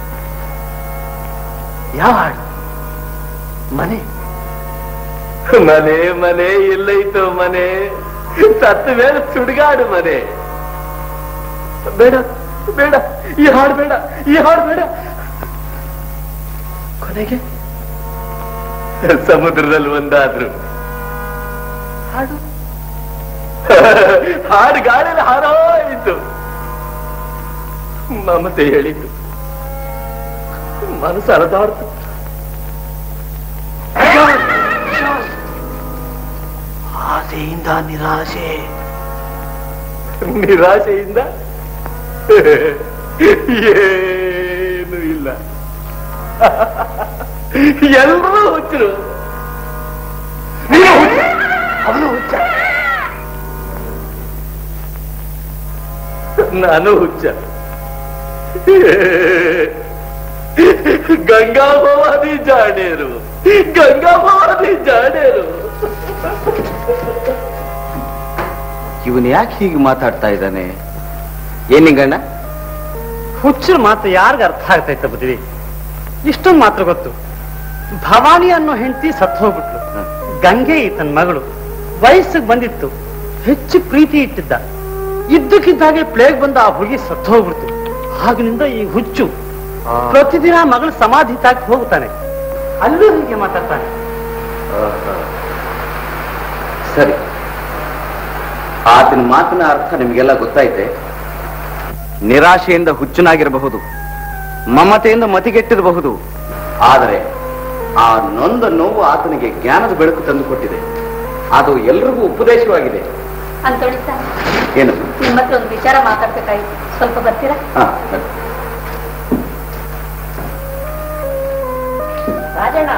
ಯಾವ ಹಾಡು ಮನೆ ಮನೆ ಮನೆ ಎಲ್ಲೈತೋ ಮನೆ ಸತ್ತ ಮೇಲೆ ಸುಡುಗಾಡು ಮನೆ ಬೇಡ ಬೇಡ ಈ ಹಾಡು ಬೇಡ ಈ ಹಾಡು ಬೇಡ ಕೊನೆಗೆ ಸಮುದ್ರದಲ್ಲಿ ಒಂದಾದ್ರು ಹಾಡು ಹಾಡು ಗಾಳಿಯಲ್ಲಿ ಹಾರಾಯಿತು ಮಮತೆ ಹೇಳಿತು ಮನಸ್ಸು ಅರದಾಡ್ತು ಆಸೆಯಿಂದ ನಿರಾಶೆ ನಿರಾಶೆಯಿಂದ ಏನು ಇಲ್ಲ ಎಲ್ಲರೂ ಹುಚ್ಚರು ನೀನು ಹುಚ್ಚ ಅವನು ಹುಚ್ಚ ನಾನು ಹುಚ್ಚ ಗಂಗಾ ಭವಾನಿ ಜಾಡೇರು ಗಂಗಾ ಭವಾನಿ ಜಾಡೇರು ಇವನ್ ಯಾಕೆ ಹೀಗೆ ಮಾತಾಡ್ತಾ ಇದ್ದಾನೆ ಏನಿಂಗಣ್ಣ ಹುಚ್ಚರ ಮಾತು ಯಾರಿಗ ಅರ್ಥ ಆಗ್ತೈತೆ ಬುದ್ಧಿ ಇಷ್ಟೊಂದು ಮಾತ್ರ ಗೊತ್ತು ಭವಾನಿ ಅನ್ನೋ ಹೆಂಡತಿ ಸತ್ತು ಹೋಗ್ಬಿಟ್ಲು ಗಂಗೆ ಈತನ ಮಗಳು ವಯಸ್ಸಿಗೆ ಬಂದಿತ್ತು ಹೆಚ್ಚು ಪ್ರೀತಿ ಇಟ್ಟಿದ್ದ ಇದ್ದಕ್ಕಿದ್ದಾಗೆ ಪ್ಲೇಗ್ ಬಂದ ಆ ಹುಡುಗಿ ಸತ್ತು ಹೋಗ್ಬಿಡ್ತು ಆಗಿನಿಂದ ಈ ಹುಚ್ಚು ಪ್ರತಿದಿನ ಮಗಳು ಸಮಾಧಿ ತಾಕಿ ಹೋಗ್ತಾನೆ ಅಲ್ಲೂ ಹೀಗೆ ಮಾತಾಡ್ತಾನೆ ಸರಿ ಆತನ ಮಾತಿನ ಅರ್ಥ ನಿಮಗೆಲ್ಲ ಗೊತ್ತಾಯ್ತೆ ನಿರಾಶೆಯಿಂದ ಹುಚ್ಚನಾಗಿರಬಹುದು ಮಮತೆಯಿಂದ ಮತಿಗೆಟ್ಟಿರಬಹುದು ಆದರೆ ಆ ನೊಂದ ನೋವು ಆತನಿಗೆ ಜ್ಞಾನದ ಬೆಳಕು ತಂದುಕೊಟ್ಟಿದೆ ಅದು ಎಲ್ರಿಗೂ ಉಪದೇಶವಾಗಿದೆ ಅಂತೋಳಿ ಸರ್ ಏನು ನಿಮ್ಮ ಹತ್ರ ಒಂದು ವಿಚಾರ ಮಾತಾಡ್ಬೇಕಾಗಿತ್ತು ಸ್ವಲ್ಪ ಬರ್ತೀರಾ ಹಾ ರಾಜಣ್ಣ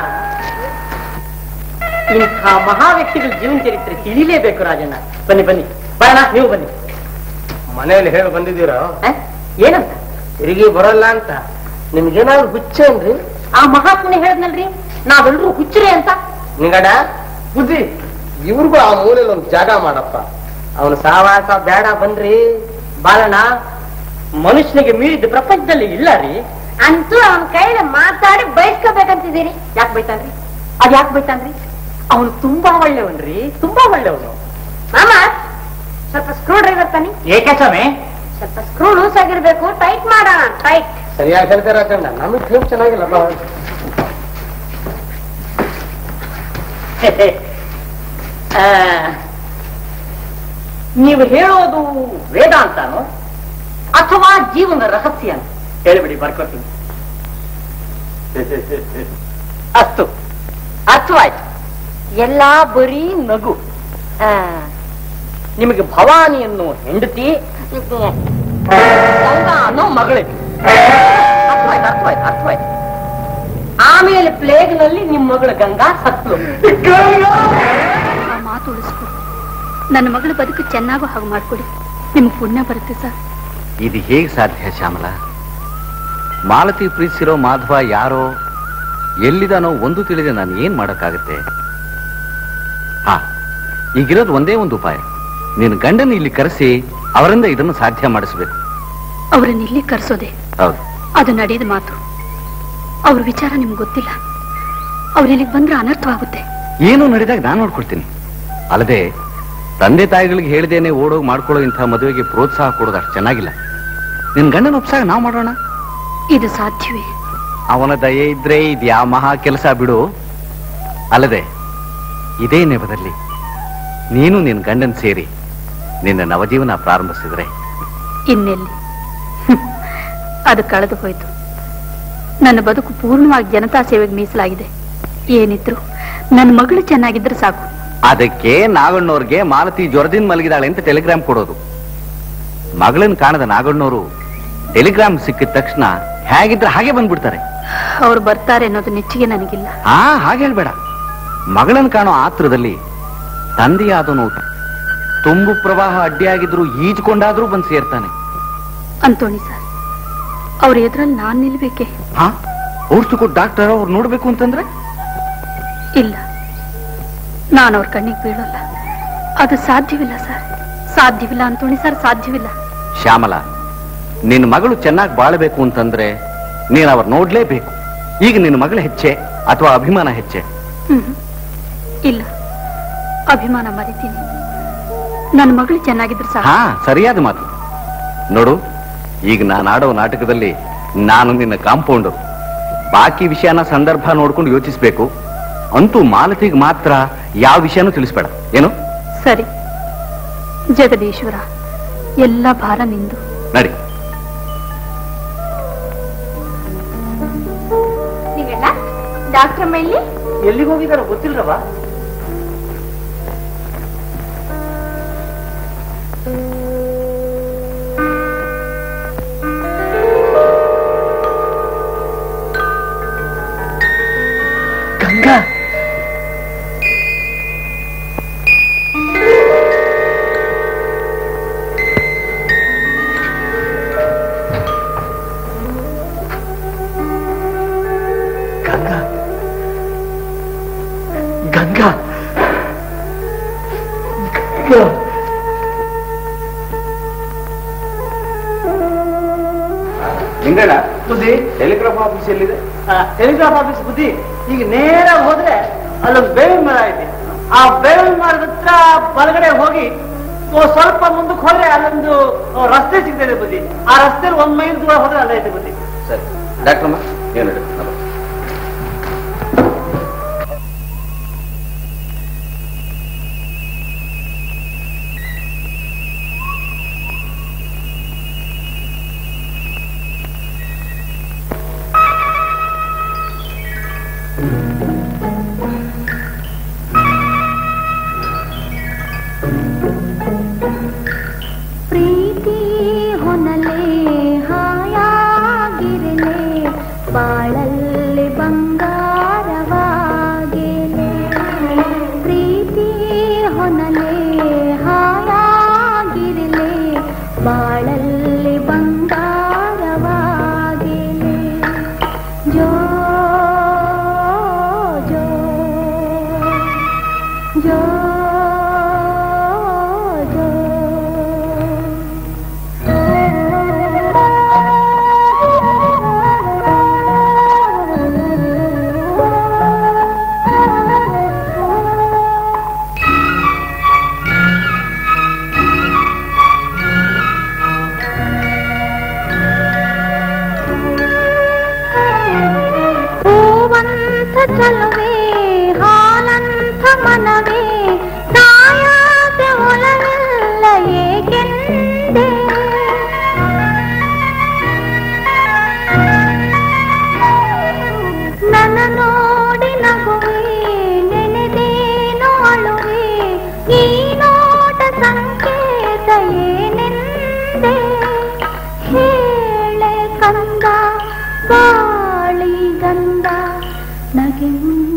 ಇಂಥ ಮಹಾ ವ್ಯಕ್ತಿಗಳ ಜೀವನ ಚರಿತ್ರೆ ತಿಳಿಲೇಬೇಕು ರಾಜಣ್ಣ ಬನ್ನಿ ಬನ್ನಿ ಬರೋಣ ನೀವು ಬನ್ನಿ ಮನೆಯಲ್ಲಿ ಹೇಳಿ ಬಂದಿದ್ದೀರಾ ಹ? ಏನಂತ ತಿರುಗಿ ಬರಲ್ಲ ಅಂತ ನಿಮ್ಗೇನಾದ್ರು ಹುಚ್ಚೇನ್ರಿ ಆ ಮಹಾತ್ಮನೆ ಹೇಳದ್ನಲ್ರಿ ನಾವೆಲ್ಲರೂ ಹುಚ್ಚರೇ ಅಂತ ನಿಂಗಡ ಬುದ್ಧಿ ಇವ್ರಿಗೂ ಆ ಮೂಲೆಯಲ್ಲಿ ಒಂದು ಜಾಗ ಮಾಡಪ್ಪ ಅವನು ಸಾವಾಸ ಬೇಡ ಬನ್ರಿ ಬಾಳಣ್ಣ ಮನುಷ್ಯನಿಗೆ ಮೀರಿದ ಪ್ರಪಂಚದಲ್ಲಿ ಇಲ್ಲ ರೀ ಅಂತೂ ಅವನ ಕೈಯಲ್ಲಿ ಮಾತಾಡಿ ಬಯಸ್ಕೋಬೇಕಂತಿದ್ದೀರಿ ಯಾಕೆ ಬೈತಾನ್ರಿ ಅದ್ ಯಾಕೆ ಬೈತಾನ್ರಿ ಅವನು ತುಂಬಾ ಒಳ್ಳೆಯವನ್ರಿ ತುಂಬಾ ಒಳ್ಳೆಯವನು ಮಾಮ ಸ್ವಲ್ಪ ಸ್ಕ್ರೂ ಡ್ರೈವರ್ ತಾನಿ ಏಕೆ ಸ್ವಾಮಿ ಸ್ವಲ್ಪ ಸ್ಕ್ರೂ ಲೂಸ್ ಆಗಿರ್ಬೇಕು ಟೈಟ್ ಮಾಡೋಣ ಟೈಟ್ ಸರಿಯಾಗಿ ಹೇಳ್ತಾರ ಕಣ್ಣ ನಮಗ್ ಫಿಲ್ಮ್ ಚೆನ್ನಾಗಿಲ್ಲಪ್ಪ ಆ, ನೀವು ಹೇಳೋದು ವೇದಾಂತನೋ ಅಥವಾ ಜೀವನ ರಹಸ್ಯ ಅಂತ ಹೇಳಿಬಿಡಿ ಬರ್ಕೊತೀನಿ ಅಷ್ಟು ಅರ್ಥವಾಯ್ತು ಎಲ್ಲಾ ಬರೀ ನಗು ಆ, ನಿಮಗೆ ಭವಾನಿ ಅನ್ನೋ ಹೆಂಡತಿ ಗಂಗಾ ಅನ್ನೋ ಮಗಳಿದೆ ಅರ್ಥವಾಯ್ತು ಅರ್ಥವಾಯ್ತು ಅರ್ಥವಾಯ್ತು ಆಮೇಲೆ ಪ್ಲೇಗ್ ನಲ್ಲಿ ನಿಮ್ಮ ಮಗಳು ಗಂಗಾ ಸತ್ಲು ಆ ಮಾತು ಉಳಿಸ್ಕೊಡಿ ನನ್ನ ಮಗಳ ಬದುಕು ಚೆನ್ನಾಗೋ ಹಾಗೆ ಮಾಡ್ಕೊಡಿ ನಿಮ್ಗೆ ಪುಣ್ಯ ಬರುತ್ತೆ ಸರ್ ಇದು ಹೇಗೆ ಸಾಧ್ಯ ಶ್ಯಾಮಲ ಮಾಲತಿ ಪ್ರೀತಿಸಿರೋ ಮಾಧವ ಯಾರೋ ಎಲ್ಲಿದಾನೋ ಒಂದು ತಿಳಿದೆ ನಾನು ಏನ್ ಮಾಡಕ್ಕಾಗತ್ತೆ ಹಾ ಈಗಿರೋದು ಒಂದೇ ಒಂದು ಉಪಾಯ ನಿನ್ನ ಗಂಡನ ಇಲ್ಲಿ ಕರೆಸಿ ಅವರಿಂದ ಇದನ್ನು ಸಾಧ್ಯ ಮಾಡಿಸ್ಬೇಕು ಅವರನ್ನ ಇಲ್ಲಿ ಕರ್ಸೋದೆ ಹೌದು ಅದು ನಡೆಯದ ಮಾತು ಅವ್ರ ವಿಚಾರ ನಿಮ್ಗೆ ಗೊತ್ತಿಲ್ಲ ಅವ್ರು ಇಲ್ಲಿಗೆ ಬಂದ್ರೆ ಅನರ್ಥವಾಗುತ್ತೆ ಏನು ನಡೆದಾಗ ನಾನು ನೋಡ್ಕೊಳ್ತೀನಿ ಅಲ್ಲದೆ ತಂದೆ ತಾಯಿಗಳಿಗೆ ಹೇಳ್ದೇನೆ ಓಡೋಗಿ ಮಾಡ್ಕೊಳ್ಳೋ ಇಂಥ ಮದುವೆಗೆ ಪ್ರೋತ್ಸಾಹ ಕೊಡೋದು ಅಷ್ಟು ಚೆನ್ನಾಗಿಲ್ಲ ನಿನ್ ಗಂಡನ ಒಪ್ಸಾಗ ನಾವು ಮಾಡೋಣ ಇದು ಸಾಧ್ಯವೇ ಅವನ ದಯೆ ಇದ್ರೆ ಇದು ಯಾವ ಮಹಾ ಕೆಲಸ ಬಿಡು ಅಲ್ಲದೆ ಇದೇ ನೆಪದಲ್ಲಿ ನೀನು ನಿನ್ ಗಂಡನ್ ಸೇರಿ ನಿನ್ನ ನವಜೀವನ ಪ್ರಾರಂಭಿಸಿದ್ರೆ ಇನ್ನೆಲ್ಲಿ ಹ್ಮ್. ಅದು ಕಳೆದು ಹೋಯ್ತು ನನ್ನ ಬದುಕು ಪೂರ್ಣವಾಗಿ ಜನತಾ ಸೇವೆಗೆ ಮೀಸಲಾಗಿದೆ ಏನಿದ್ರು ನನ್ನ ಮಗಳು ಚೆನ್ನಾಗಿದ್ರೆ ಸಾಕು ಅದಕ್ಕೆ ನಾಗಣ್ಣವ್ರಿಗೆ ಮಾಲತಿ ಜ್ವರದಿಂದ ಮಲಗಿದಾಳೆ ಅಂತ ಟೆಲಿಗ್ರಾಮ್ ಕೊಡೋದು ಮಗಳನ್ನ ಕಾಣದ ನಾಗಣ್ಣವರು ಟೆಲಿಗ್ರಾಮ್ ಸಿಕ್ಕಿದ ತಕ್ಷಣ ಹೇಗಿದ್ರೆ ಹಾಗೆ ಬಂದ್ಬಿಡ್ತಾರೆ ಅವ್ರು ಬರ್ತಾರೆ ಅನ್ನೋದು ನೆಚ್ಚಿಗೆ ನನಗಿಲ್ಲ ಹಾ ಹಾಗೆ ಹೇಳ್ಬೇಡ ಮಗಳನ್ನ ಕಾಣೋ ಆತ್ರದಲ್ಲಿ ತಂದೆಯಾದನು ತುಂಬು ಪ್ರವಾಹ ಅಡ್ಡಿಯಾಗಿದ್ರು ಈಜ್ಕೊಂಡಾದ್ರೂ ಬಂದು ಸೇರ್ತಾನೆ ಅಂತೋಣಿ ಸರ್ ಅವ್ರ ಎದುರಲ್ಲಿ ನಾನ್ ನಿಲ್ಬೇಕೆ ಹಾ ಔಷಧಿ ಕೊಟ್ಟು ಡಾಕ್ಟರ್ ಅವ್ರು ನೋಡ್ಬೇಕು ಅಂತಂದ್ರೆ ಇಲ್ಲ ನಾನು ಅವ್ರ ಕಣ್ಣಿಗೆ ಬೀಳಲ್ಲ ಅದು ಸಾಧ್ಯವಿಲ್ಲ ಸರ್ ಸಾಧ್ಯವಿಲ್ಲ ಅಂತೋಣಿ ಸರ್ ಸಾಧ್ಯವಿಲ್ಲ ಶ್ಯಾಮಲ ನಿನ್ನ ಮಗಳು ಚೆನ್ನಾಗಿ ಬಾಳಬೇಕು ಅಂತಂದ್ರೆ ನೀನ್ ಅವ್ರು ನೋಡ್ಲೇಬೇಕು ಈಗ ನಿನ್ನ ಮಗಳ ಹೆಚ್ಚೆ ಅಥವಾ ಅಭಿಮಾನ ಹೆಚ್ಚೆ ಹ್ಮ್ ಇಲ್ಲ ಅಭಿಮಾನ ಮರಿತೀನಿ ನನ್ನ ಮಗಳು ಚೆನ್ನಾಗಿದ್ರೆ ಸಾಕು ಹಾ ಸರಿಯಾದ ಮಾತು ನೋಡು ಈಗ ನಾನು ಆಡೋ ನಾಟಕದಲ್ಲಿ ನಾನು ನಿನ್ನ ಕಾಂಪೌಂಡರ್ ಬಾಕಿ ವಿಷಯನ ಸಂದರ್ಭ ನೋಡ್ಕೊಂಡು ಯೋಚಿಸ್ಬೇಕು ಅಂತೂ ಮಾಲತಿಗೆ ಮಾತ್ರ ಯಾವ ವಿಷಯನೂ ತಿಳಿಸ್ಬೇಡ ಏನು ಸರಿ ಜಗದೀಶ್ವರ ಎಲ್ಲ ಭಾರ ನಿಂದು ನಡಿ ನೀವೆಲ್ಲ ಡಾಕ್ಟರ್ ಇಲ್ಲಿ ಎಲ್ಲಿಗೆ ಹೋಗಿದಾರೋ ಗೊತ್ತಿಲ್ರವ ಗಂಗಾ ಗಂಗಾ ಗಂಗಾ ಗಂಗಾ ನಿಂಗಣ್ಣ ಬುದ್ಧಿ ಟೆಲಿಗ್ರಾಫ್ ಆಫೀಸ್ ಎಲ್ಲಿದೆ ಟೆಲಿಗ್ರಾಫ್ ಆಫೀಸ್ ಬುದ್ಧಿ ಈಗ ನೇರ ಹೋದ್ರೆ ಅಲ್ಲೊಂದು ಬೇವಿನ ಮರ ಐತಿ ಆ ಬೇವಿನ ಮರದ ಹತ್ರ ಬಲಗಡೆ ಹೋಗಿ ಓ ಸ್ವಲ್ಪ ಮುಂದಕ್ಕೆ ಹೋದ್ರೆ ಅಲ್ಲೊಂದು ಓ, ರಸ್ತೆ ಸಿಗ್ತದೆ ಬುದ್ಧಿ ಆ ರಸ್ತೆಯಲ್ಲಿ ಒಂದ್ ಮೈಲ್ ದೂರ ಹೋದ್ರೆ ಅಲ್ಲೇ ಐತೆ ಬುದ್ಧಿ ಸರಿ ಡಾಕ್ಟರ್ ಏನು ಹೇಳಿ ಪ್ರೀತಿ ಹೊನಲೆ ಹಾಯಾಗಿರಲೆ ಬಾಳಲ್ಲಿ ಬಂಗಾರವಾಗೆಲೆ ಪ್ರೀತಿ ಹೊನಲೆ ಹಾಯಾಗಿರಲೆ ಬಾಳಲ್ಲಿ ಬಂಗಾರವಾಗೆಲೆ ಜೋ ಜೋ ಜೋ ಜೋ ಹೂವಂತ ಚಲುವೆ ಹಾಲಂಥ ಮನವೇ ತಾಯಾದ ಒಲವೆಲ್ಲ ಏಕೆಂದೆ ನನ್ನ ನೋಡಿ ನಗುವೆ ನೆನೆದೇನೋ ಅಳುವೆ ಈ ನೋಟ ಸಂಕೇತ ಏನೆಂದೆ ಹೇಳೆ ಕಂದ ಗಾಳಿ ಗಂಧ ನಗೆ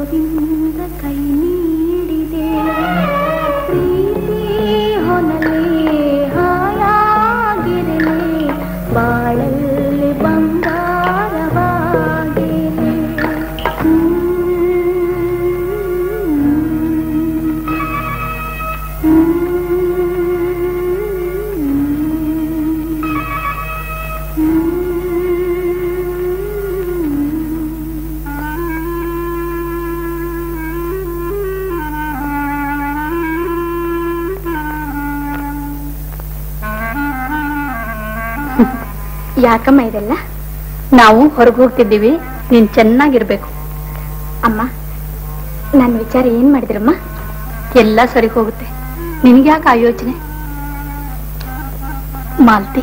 ಗೋವಿಂದ ಕೈ ನೀಡಿದೆ ಪ್ರೀತಿ ಹೊನಲೆ ಹಾಯಾಗಿರಲಿ ಬಾಳಲ್ಲಿ ಬಂಗಾರವಾಗಿರಲಿ ಯಾಕಮ್ಮ ಇದೆಲ್ಲ ನಾವು ಹೊರಗೆ ಹೋಗ್ತಿದ್ದೀವಿ ನೀನ್ ಚೆನ್ನಾಗಿರ್ಬೇಕು ಅಮ್ಮ ನನ್ನ ವಿಚಾರ ಏನ್ ಮಾಡಿದ್ರಮ್ಮ ಎಲ್ಲ ಸರಿ ಹೋಗುತ್ತೆ ನಿನ್ಗ್ಯಾಕೆ ಆ ಯೋಚನೆ ಮಾಲ್ತಿ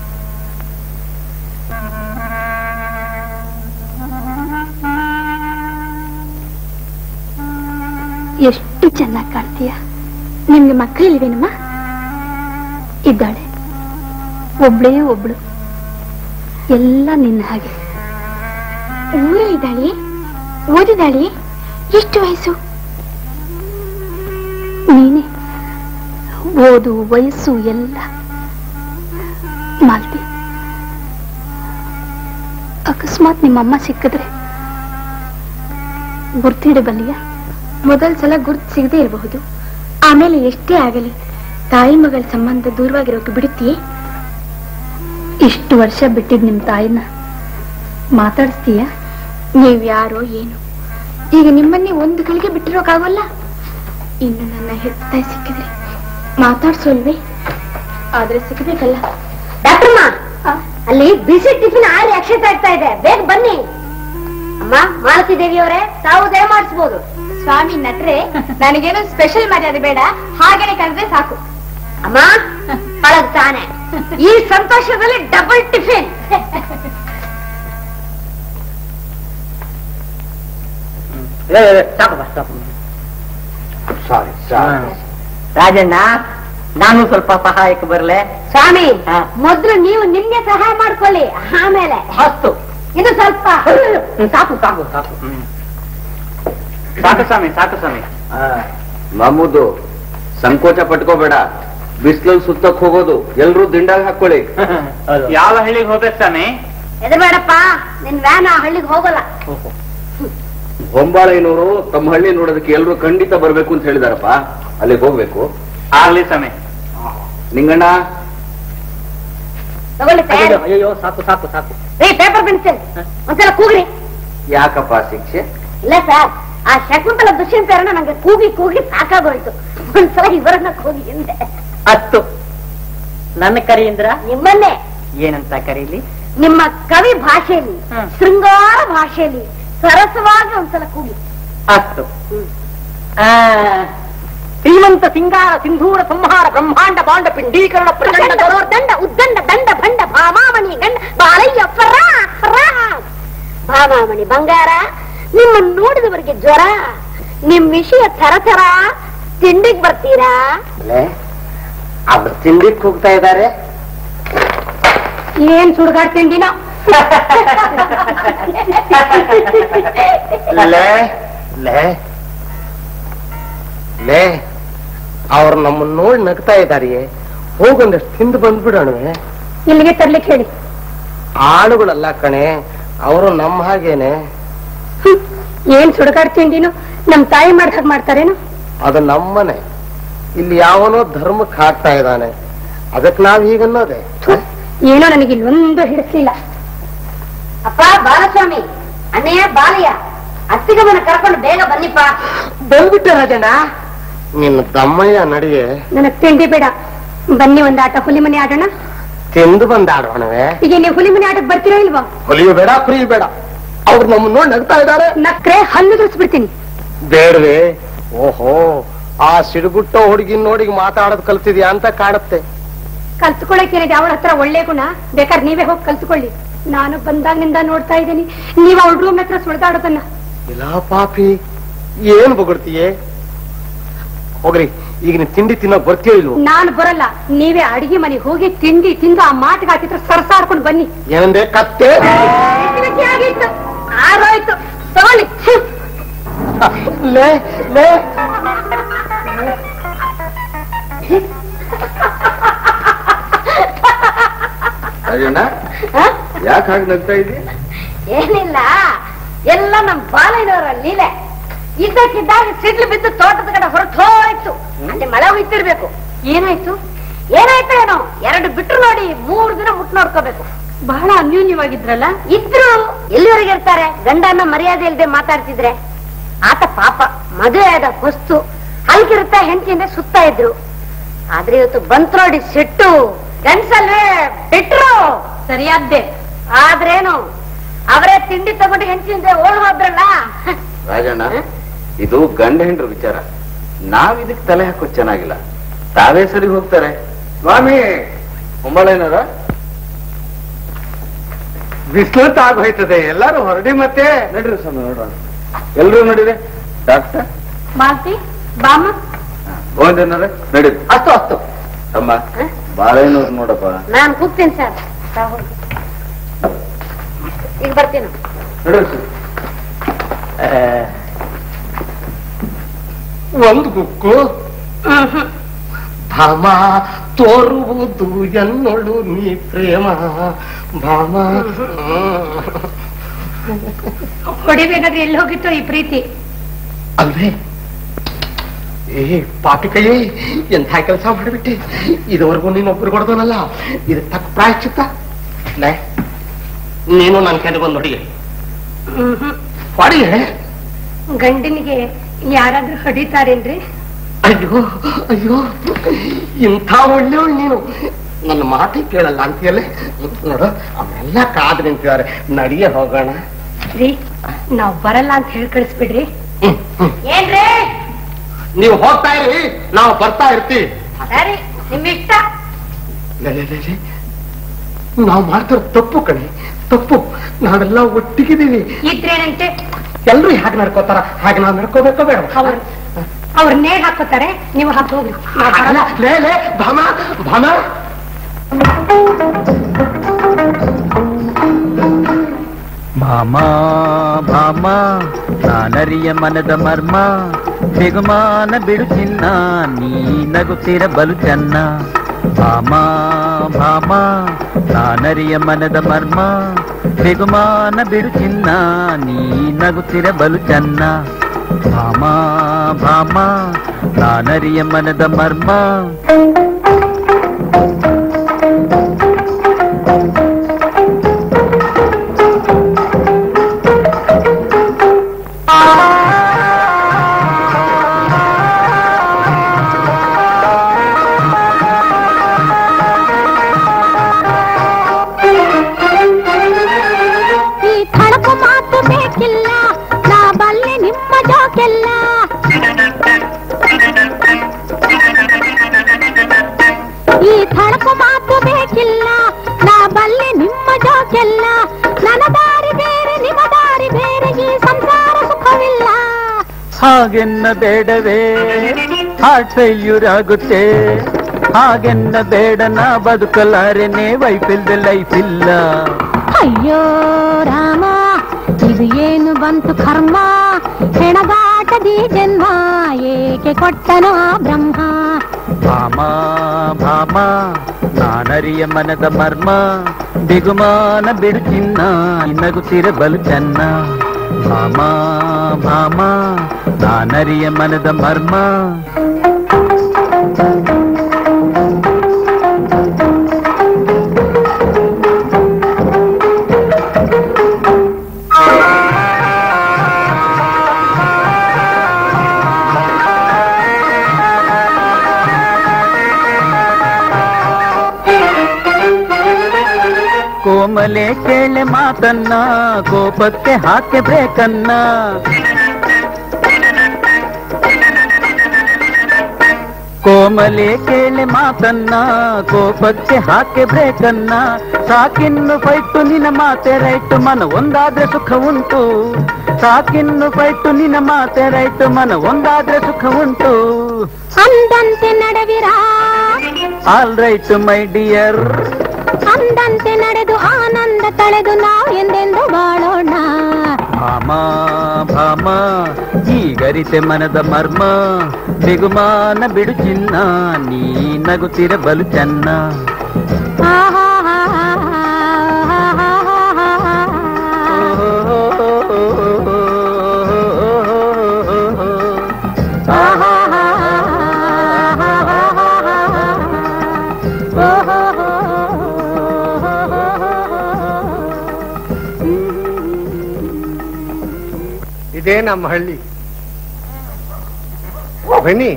ಎಷ್ಟು ಚೆನ್ನಾಗಿ ಕಾಣ್ತೀಯ ನಿಮ್ಗೆ ಮಕ್ಕಳಿಲ್ವೇನಮ್ಮ ಇದ್ದಾಳೆ ಒಬ್ಳೇ ಒಬ್ಳು ಎಲ್ಲ ನಿನ್ನ ಹಾಗೆ ಊರೇ ಇದ್ದಾಳೆ ಓದಿದಾಳೆ ಎಷ್ಟು ವಯಸ್ಸು ನೀನೆ ಓದು ವಯಸ್ಸು ಎಲ್ಲ ಮಾಲ್ತಿ ಅಕಸ್ಮಾತ್ ನಿಮ್ಮಮ್ಮ ಸಿಕ್ಕಿದ್ರೆ ಗುರ್ತಿಡಬಲ್ಲಿಯ ಮೊದಲ ಸಲ ಗುರ್ತು ಸಿಗದೆ ಇರಬಹುದು ಆಮೇಲೆ ಎಷ್ಟೇ ಆಗಲಿ ತಾಯಿ ಮಗಳ ಸಂಬಂಧ ದೂರವಾಗಿರೋಕೆ ಬಿಡುತ್ತೀಯೇ ಇಷ್ಟು ವರ್ಷ ಬಿಟ್ಟಿದ್ ನಿಮ್ ತಾಯಿನ ಮಾತಾಡಿಸ್ತೀಯ ನೀವ್ ಯಾರೋ ಏನು ಈಗ ನಿಮ್ಮನ್ನೇ ಒಂದು ಗಳಿಗೆ ಬಿಟ್ಟಿರೋಕಾಗಲ್ಲ ಇನ್ನು ನನ್ನ ಹೆತ್ತಾಯಿ ಸಿಕ್ಕಿದ್ರೆ ಮಾತಾಡ್ಸೋಲ್ವೇ ಆದ್ರೆ ಸಿಗ್ಬೇಕಲ್ಲ ಡಾಕ್ಟರ್ಮ ಅಲ್ಲಿ ಬಿಸಿ ಟಿಫಿನ್ ಆರಿ ಅಕ್ಷತೆ ಆಗ್ತಾ ಇದೆ ಬೇಗ ಬನ್ನಿ ಅಮ್ಮ ಮಾಲತಿ ದೇವಿಯವರೇ ತಾವು ದಯಮಾಡಿಸ್ಬೋದು ಸ್ವಾಮಿ ನಟ್ರೆ ನನಗೇನು ಸ್ಪೆಷಲ್ ಮರ್ಯಾದೆ ಬೇಡ ಹಾಗೇನೆ ಕಂಡ್ರೆ ಸಾಕು ಅಮ್ಮ ಪಳಗ್ ತಾನೆ ಈ ಸಂತೋಷದಲ್ಲಿ ಡಬಲ್ ಟಿಫಿನ್ ಸಾಕಪ್ಪ ಸಾಕು ಸಾರಿ ಸಾರಿ ರಾಜಣ್ಣ ನಾನು ಸ್ವಲ್ಪ ಸಹಾಯಕ್ಕೆ ಬರಲೆ ಸ್ವಾಮಿ ಹಾ. ಮೊದ್ಲು ನೀವು ನಿಮ್ಗೆ ಸಹಾಯ ಮಾಡ್ಕೊಳ್ಳಿ ಆಮೇಲೆ ಹಸ್ತು ಇದು ಸ್ವಲ್ಪ ಸಾಕು ಸಾಕು ಸಾಕು ಸಾಕು ಸ್ವಾಮಿ ಸಾಕು ಸ್ವಾಮಿ ಮಾಮೂದು ಸಂಕೋಚ ಪಟ್ಕೋಬೇಡ ಬಿಸಿಲಲ್ಲಿ ಸುತ್ತಕ್ ಹೋಗೋದು ಎಲ್ರೂ ದಿಂಡಾಗ ಹಾಕೊಳ್ಳಿ ಯಾವ ಹಳ್ಳಿಗೆ ಹೋಗ್ಬೇಕು ಸ್ವಾಮಿ ಎದಬೇಡಪ್ಪ ನಿನ್ ವ್ಯಾನ್ ಆ ಹಳ್ಳಿಗೆ ಹೋಗಲ್ಲ ಹೊಂಬಾಳೆನವರು ತಮ್ಮ ಹಳ್ಳಿ ನೋಡೋದಕ್ಕೆ ಎಲ್ರು ಖಂಡಿತ ಬರ್ಬೇಕು ಅಂತ ಹೇಳಿದಾರಪ್ಪ ಅಲ್ಲಿಗೆ ಹೋಗ್ಬೇಕು ಆಗ್ಲಿ ಸ್ವಾಮಿ ನಿಂಗಣ್ಣ ತಗೊಳ್ಳಿ ತಯಾರಿ. ಅಯ್ಯೋ ಸಾಕು ಸಾಕು ಸಾಕು ರೀ ಪೇಪರ್ ಪೆನ್ಸಿಲ್ ಒಂದ್ಸಲ ಕೂಗ್ರಿ ಯಾಕಪ್ಪ ಶಿಕ್ಷೆ ಇಲ್ಲ ಸರ್ ಆ ಶಕುಂತಲ ದುಷ್ಯಂತರನ್ನ ನಂಗೆ ಕೂಗಿ ಕೂಗಿ ಸಾಕಾಗೋಯ್ತು ಒಂದ್ಸಲ ಇವರನ್ನ ಕೂಗಿ ಹಿಂದೆ ಹತ್ತು ನನ್ನ ಕರೆಯಿಂದ್ರ ನಿಮ್ಮನ್ನೇ ಏನಂತ ಕರೀಲಿ ನಿಮ್ಮ ಕವಿ ಭಾಷೆಯಲ್ಲಿ ಹ್ಮ್. ಶೃಂಗಾರ ಭಾಷೆಯಲ್ಲಿ ಸರಸವಾಗಿ ಒಂದ್ಸಲ ಕೂಗಿ ಹತ್ತು ಆ, ಶ್ರೀಮಂತ ಸಿಂಗಾರ ಸಿಂಧೂರ ಸಂಹಾರ ಬ್ರಹ್ಮಾಂಡ ಬಾಂಡ ಪಿಂಡೀಕರಣ ಪ್ರಚಂಡ ಪ್ರಚಂಡ ಗೌರ್ದಂಡ ಉದ್ದಂಡ ದಂಡ ಭಂಡ ಭಾಮಾಮಣಿ ಗಂಡ ಬಾಲಯ್ಯ ಫರಾ ಫರಾ ಭಾಮಾಮಣಿ ಬಂಗಾರ ನಿಮ್ಮನ್ನು ನೋಡಿದವರಿಗೆ ಜ್ವರ ನಿಮ್ ವಿಷಯ ಥರ ಥರ ತಿಂಡಿಗ್ ಬರ್ತೀರಾ ಅವ್ರು ತಿಂಡಿಕ್ ಹೋಗ್ತಾ ಇದ್ದಾರೆ ಏನ್ ಸುಡ್ಗಾಡ್ ತಿಂಡಿನೋ ಲೇ ಲೇ ಲೇ ಅವ್ರು ನಮ್ಮನ್ನ ನೋಡಿ ನಗ್ತಾ ಇದಾರೆ ಹೋಗೊಂದಷ್ಟು ತಿಂದು ಬಂದ್ಬಿಡೋಣವೆ ಇಲ್ಲಿಗೆ ತರ್ಲಿಕ್ಕೆ ಹೇಳಿ ಆಳುಗಳಲ್ಲ ಕಣೆ ಅವರು ನಮ್ಮ ಹಾಗೇನೆ ಹ್ಮ್. ಏನ್ ಸುಡ್ಗಾಡ್ ತಿಂಡಿನೋ ನಮ್ ತಾಯಿ ಮಾಡ್ದ ಹಾಗೆ ಮಾಡ್ತಾರೇನು ಅದು ನಮ್ಮನೆ ಇಲ್ಲಿ ಯಾವನೋ ಧರ್ಮಕ್ಕೆ ಹಾಕ್ತಾ ಇದ್ದಾನೆ ಅದಕ್ಕೆ ನಾವ್ ಹೀಗನ್ನೋದೆ ಏನೋ ನನಗೆ ಇಲ್ಲೊಂದು ಹಿಡಿಸ್ಲಿಲ್ಲ ಅಪ್ಪ ಬಾಲಸ್ವಾಮಿ ಅಣ್ಣಯ್ಯ ಬಾಲಯ್ಯ ಅತ್ತಿಗಮ್ಮನ ಕರ್ಕೊಂಡು ಬೇಗ ಬನ್ನಿಪ್ಪ ಬಂದ್ಬಿಟ್ಟೆ ರಾಜಣ್ಣ ನಿನ್ನ ದಮ್ಮಯ್ಯ ನಡಿಗೆ ನನಗ್ ತಿಂಡಿ ಬೇಡ ಬನ್ನಿ ಒಂದ್ ಆಟ ಹುಲಿ ಮನೆ ಆಡೋಣ ತಿಂದು ಬಂದಾಡೋಣವೆ ಈಗ ನೀವು ಹುಲಿ ಮನೆ ಆಟಕ್ಕೆ ಬರ್ತೀರಾ ಇಲ್ವಾ ಹೊಲಿಯು ಬೇಡ ಫ್ರೀ ಬೇಡ ಅವ್ರು ನಮ್ಮನ್ನ ನೋಡಿ ನಗ್ತಾ ಇದ್ದಾರೆ ನಕ್ರೆ ಹಲ್ಲು ದುರ್ಸ್ಬಿಡ್ತೀನಿ ಬೇಡವೆ ಓಹೋ ಆ ಸಿಡುಗುಟ್ಟ ಹುಡುಗಿನ ನೋಡಿ ಮಾತಾಡೋದ್ ಕಲ್ತಿದ್ಯಾ ಅಂತ ಕಾಣುತ್ತೆ ಕಲ್ತ್ಕೊಳಕ್ ಏನಿದೆ ಅವಳ ಹತ್ರ ಒಳ್ಳೆ ಗುಣ ಬೇಕಾದ್ರೆ ನೀವೇ ಹೋಗಿ ಕಲ್ತ್ಕೊಳ್ಳಿ ನಾನು ಬಂದಾಗಿನಿಂದ ನೋಡ್ತಾ ಇದ್ದೀನಿ ನೀವು ಅವಳ ರೂಮ್ ಹತ್ರ ಸುಳ್ದಾಡೋದನ್ನ ಇಲ್ಲ ಪಾಪಿ ಏನ್ ಬೊಗಳ್ತೀಯೇ ಹೋಗ್ರಿ ಈಗ ನೀನ್ ತಿಂಡಿ ತಿನ್ನೋ ಬರ್ತೀಯೋ ಇಲ್ವೋ ನಾನು ಬರಲ್ಲ ನೀವೇ ಅಡಿಗೆ ಮನೆಗೆ ಹೋಗಿ ತಿಂಡಿ ತಿಂದು ಆ ಮಾತಿಗೆ ಹಾಕಿದ್ರೆ ಸರ್ಸಾಡ್ಕೊಂಡು ಬನ್ನಿ ಏನಂದೆ ಕತ್ತೆ ಆಗಿತ್ತು ಆರೋಯ್ತು ತಗೊಳ್ಳಿ ಹ್ಮ್. ಲೇ ಲೇ ರಾಜಣ್ಣ ಹ? ಯಾಕೆ ಹಾಗೆ ನಗ್ತಾ ಇದ್ದೀ ಏನಿಲ್ಲ ಎಲ್ಲ ನಮ್ ಬಾಲಯ್ಯನವರ ಲೀಲೆ ಇದ್ದಕ್ಕಿದ್ದಾಗ ಸಿಡ್ಲು ಬಿದ್ದು ತೋಟದ ಕಡೆ ಹೊರಟು ಹೋಯ್ತು ಅಲ್ಲಿ ಮಳೆ ಹುಯ್ತಿರ್ಬೇಕು ಏನಾಯ್ತು ಏನಾಯ್ತು ಏನೋ ಎರಡು ಬಿಟ್ರು ನೋಡಿ ಮೂರು ದಿನ ಮುಟ್ ನೋಡ್ಕೋಬೇಕು ಬಹಳ ಅನ್ಯೂನ್ಯವಾಗಿದ್ರಲ್ಲ ಇದ್ರು ಎಲ್ಲಿವರೆಗೆ ಇರ್ತಾರೆ ಗಂಡನ ಮರ್ಯಾದೆ ಇಲ್ಲದೆ ಮಾತಾಡ್ತಿದ್ರೆ ಆತ ಪಾಪ ಮದುವೆ ಆದ ಹೊಸ್ತು ಹಲ್ಕಿರುತ್ತಾ ಹೆಂಡತಿಯಿಂದ ಸುತ್ತಾ ಇದ್ರು ಆದ್ರೆ ಇವತ್ತು ಬಂತ್ ನೋಡಿ ಸಿಟ್ಟು ಗಂಡ್ಸಲ್ವೇ ಬಿಟ್ರು ಸರಿಯಾದ್ದೆ ಆದ್ರೇನು ಅವರೇ ತಿಂಡಿ ತಗೊಂಡು ಹೆಂಡತಿಯಿಂದ ಓಡ್ ಹೋದ್ರಲ್ಲ ರಾಜಣ್ಣ ಇದು ಗಂಡ ಹೆಂಡ್ರ ವಿಚಾರ ನಾವ್ ಇದಕ್ ತಲೆ ಹಾಕೋದ್ ಚೆನ್ನಾಗಿಲ್ಲ ತಾವೇ ಸರಿ ಹೋಗ್ತಾರೆ ಸ್ವಾಮಿ ಕುಂಬಳೇನಾರ ಬಿಸಿಲು ಆಗೋಯ್ತದೆ ಎಲ್ಲರೂ ಹೊರಡಿ ಮತ್ತೆ ನಡೀರಿ ಸ್ವಾಮಿ ನೋಡೋಣ ಎಲ್ರೂ ನೋಡಿದೆ ಡಾಕ್ಟರ್ ಮಾಲ್ತಿ ಬಾಮ ಗೋವಿಂದನಾರ ನಡೀರಿ ಅಷ್ಟು ಅಷ್ಟು ಅಮ್ಮ ಬಾಳೆನೂರು ನೋಡಪ್ಪ ನಾನ್ ಕೂಗ್ತೀನಿ ಸರ್ ತಾವ್ ಹೋಗಿ. ಈಗ ಬರ್ತೀನಿ ನಡೀರಿ ಒಂದು ಗುಕ್ಕು ಭಾಮ ತೋರುವುದು ಎನ್ನೊಳು ನೀ ಪ್ರೇಮ ಭಾಮ ಹೊಡಿಬೇಕಾದ್ರೆ ಎಲ್ಲಿ ಹೋಗಿತ್ತು ಈ ಪ್ರೀತಿ ಅಲ್ವೇ ಏ ಪಾಪಿಕೈ ಎಂಥ ಕೆಲಸ ಮಾಡಿಬಿಟ್ಟೆ ಇದುವರೆಗೂ ನೀನೊಬ್ರು ಕೊಡ್ದನಲ್ಲ ಇದು ತಕ್ಕ ಪ್ರಾಯಶ್ಚಿತ್ತ ಲೇ, ನೀನು ನನ್ನ ಕೆನೆ ಬಂದು ಹೊಡಿಗೆ ಹೊಡಿಗೆ ಗಂಡನಿಗೆ ಯಾರಾದ್ರೂ ಹೊಡಿತಾರೇನ್ರಿ ಅಯ್ಯೋ ಅಯ್ಯೋ ಇಂಥ ಒಳ್ಳೆಯವಳು ನೀನು ನನ್ನ ಮಾತಿ ಕೇಳಲ್ಲ ಅಂತೀಯಲ್ಲ ನೋಡು ಅವರೆಲ್ಲ ಕಾದು ನಿಂತಿದ್ದಾರೆ ನಡಿಯೇ ಹೋಗೋಣ ರೀ ನಾವ್ ಬರಲ್ಲ ಅಂತ ಹೇಳಿ ಕಳಿಸ್ಬಿಡ್ರಿ ಹ್ಮ್, ಹ್ಮ್. ಏನ್ರಿ ನೀವು ಹೋಗ್ತಾ ಇರಿ ನಾವು ಬರ್ತಾ ಇರ್ತೀವಿ ಸರಿ ನಿಮ್ ಇಷ್ಟ ಲೇ, ಲೇ, ಲೇ, ಲೇ. ನಾವು ಮಾಡ್ತಿರೋ ತಪ್ಪು ಕಣೆ ತಪ್ಪು ನಾವೆಲ್ಲ ಒಟ್ಟಿಗಿದ್ದೀವಿ ಇದ್ರೇನಂತೆ ಎಲ್ರು ಹೇಗೆ ನಡ್ಕೋತಾರ ಹಾಗೆ ನಾವು ನಡ್ಕೋಬೇಕೋ ಬೇಡ ಅವ್ರು ಅವ್ರ ನೇಗ್ ಹಾಕೋತಾರೆ ನೀವು ಹಾಕಿ ಹೋಗ್ರಿ ನಾವ್ ಬರಲ್ಲ. ಲೇ ಲೇ ಭಾಮ ಭಾಮ ಭಾಮ ಭಾಮ ನಾನರಿಯ ಮನದ ಮರ್ಮ ಬಿಗುಮಾನ ಬಿಡು ಚಿನ್ನ ನೀ ನಗುತ್ತಿರ ಬಲು ಚೆನ್ನ ಭಾಮ ಭಾಮ ನಾನರಿಯ ಮನದ ಮರ್ಮ ಬಿಗುಮಾನ ಬಿಡು ಚಿನ್ನ ನೀ ನಗುತ್ತಿರ ಬಲು ಚೆನ್ನ ಭಾಮ ಭಾಮ ನಾನರಿಯ ಮನದ ಮರ್ಮ ಈ ಥಳಕು ಮಾತು ಬೇಕಿಲ್ಲ ನಾ ಬಲ್ಲೆ ನಿಮ್ಮ ಜೋಕೆಲ್ಲ ಈ ಥಳಕು ಮಾತು ಬೇಕಿಲ್ಲ ನಾ ಬಲ್ಲೆ ನಿಮ್ಮ ಜೋಕೆಲ್ಲ ನನ್ನ ದಾರಿ ಬೇರೆ ನಿಮ್ಮ ದಾರಿ ಬೇರೆ ಈ ಸಂಸಾರ ಸುಖವಿಲ್ಲ ಹಾಗೆನ್ನ ಬೇಡವೇ ಹಾರ್ಟ್ ಫೇಲ್ಯೂರ್ ಆಗುತ್ತೆ ಹಾಗೆನ್ನ ಬೇಡ ನಾ ಬದುಕಲಾರೆನೆ ವೈಫಿಲ್ದ ಲೈಫ್ ಇಲ್ಲ ಅಯ್ಯೋ ರಾಮ ಇದು ಏನು ಬಂತು ಕರ್ಮ ಹೆಣಗಾಟದಿ ಜನ್ಮ ಏಕೆ ಕೊಟ್ಟನು ಆ ಬ್ರಹ್ಮ ಭಾಮ ಭಾಮ ನಾನರಿಯ ಮನದ ಮರ್ಮ ಬಿಗುಮಾನ ಬಿಡು ಚಿನ್ನ ನಗುತ್ತಿರ ಬಲು ಚೆನ್ನ ಭಾಮ ಭಾಮ ನಾನರಿಯ ಮನದ ಮರ್ಮ ಕೋಮಲೆ ಕೇಳೆ ಮಾತನ್ನ ಕೋಪಕ್ಕೆ ಹಾಕಿ ಬ್ರೇಕನ್ನ ಕೋಮಲೆ ಕೇಳೆ ಮಾತನ್ನ ಕೋಪಕ್ಕೆ ಹಾಕಿ ಬ್ರೇಕನ್ನ ಸಾಕಿನ್ನು ಫೈಟು ನಿನ್ನ ಮಾತೆ ರೈಟು ಮನ ಒಂದಾದ್ರೆ ಸುಖ ಉಂಟು ಸಾಕಿನ್ನು ಫೈಟು ನಿನ್ನ ಮಾತೆ ರೈಟು ಮನ ಒಂದಾದ್ರೆ ಸುಖ ಉಂಟು ಅಂದಂತೆ ನಡೆವಿರಾ ಆಲ್ ರೈಟ್ ಮೈ ಡಿಯರ್ ಅಂದಂತೆ ನಡೆದು ಆನಂದ ತಳೆದು ನಾವು ಎಂದೆಂದು ಬಾಳೋಣ ಭಾಮ ಭಾಮ ಈಗರಿತೆ ಮನದ ಮರ್ಮ ಬಿಗುಮಾನ ಬಿಡು ಚಿನ್ನ ನೀ ನಗುತ್ತಿರ ಬಲು ಚೆನ್ನ ಇದೇ ನಮ್ಮ ಹಳ್ಳಿ ಬನ್ನಿ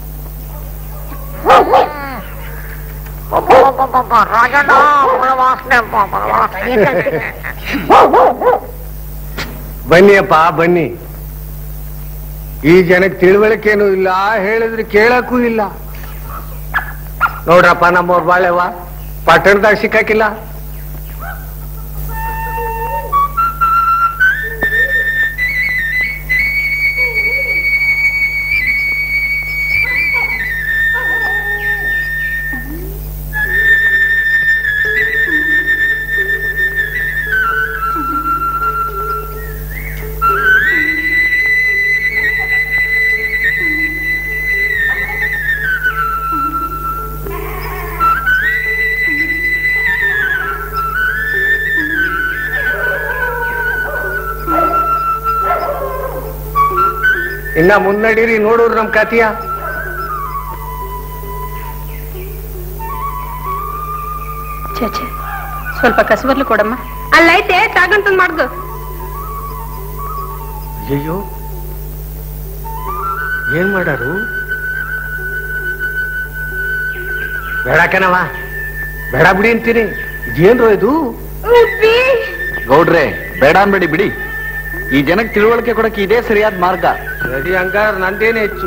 ಬನ್ನಿಯಪ್ಪ ಬನ್ನಿ ಈ ಜನಕ್ಕೆ ತಿಳುವಳಿಕೆನೂ ಇಲ್ಲ ಹೇಳಿದ್ರೆ ಕೇಳಕ್ಕೂ ಇಲ್ಲ ನೋಡ್ರಪ್ಪ ನಮ್ಮವ್ರ ಬಾಳೆವ ಪಟ್ಟಣದಾಗ ಸಿಕ್ಕಾಕಿಲ್ಲ ಇನ್ನ ಮುನ್ನಡೀರಿ ನೋಡೋರು ನಮ್ ಕತಿಯ ಛೇ ಛೇ ಸ್ವಲ್ಪ ಕಸಬರ್ಲು ಕೊಡಮ್ಮ ಅಲ್ಲೈತೆ ತಾಗಂತಂದ್ ಮಾಡ್ದು ಅಯ್ಯೋ ಏನ್ ಮಾಡಾರು ಬೇಡ ಕಣವ ಬೇಡ ಬಿಡಿ ಅಂತೀನಿ ಇದೇನ್ರೋ ಇದು ಗೌಡ್ರೆ ಬೇಡ ಅನ್ಬೇಡಿ ಬಿಡಿ ಈ ಜನಕ್ಕೆ ತಿಳುವಳಿಕೆ ಕೊಡಕ್ಕೆ ಇದೇ ಸರಿಯಾದ ಮಾರ್ಗ ಸರಿ ಹಂಗಾರ ನಂದೇನೆ ಹೆಚ್ಚು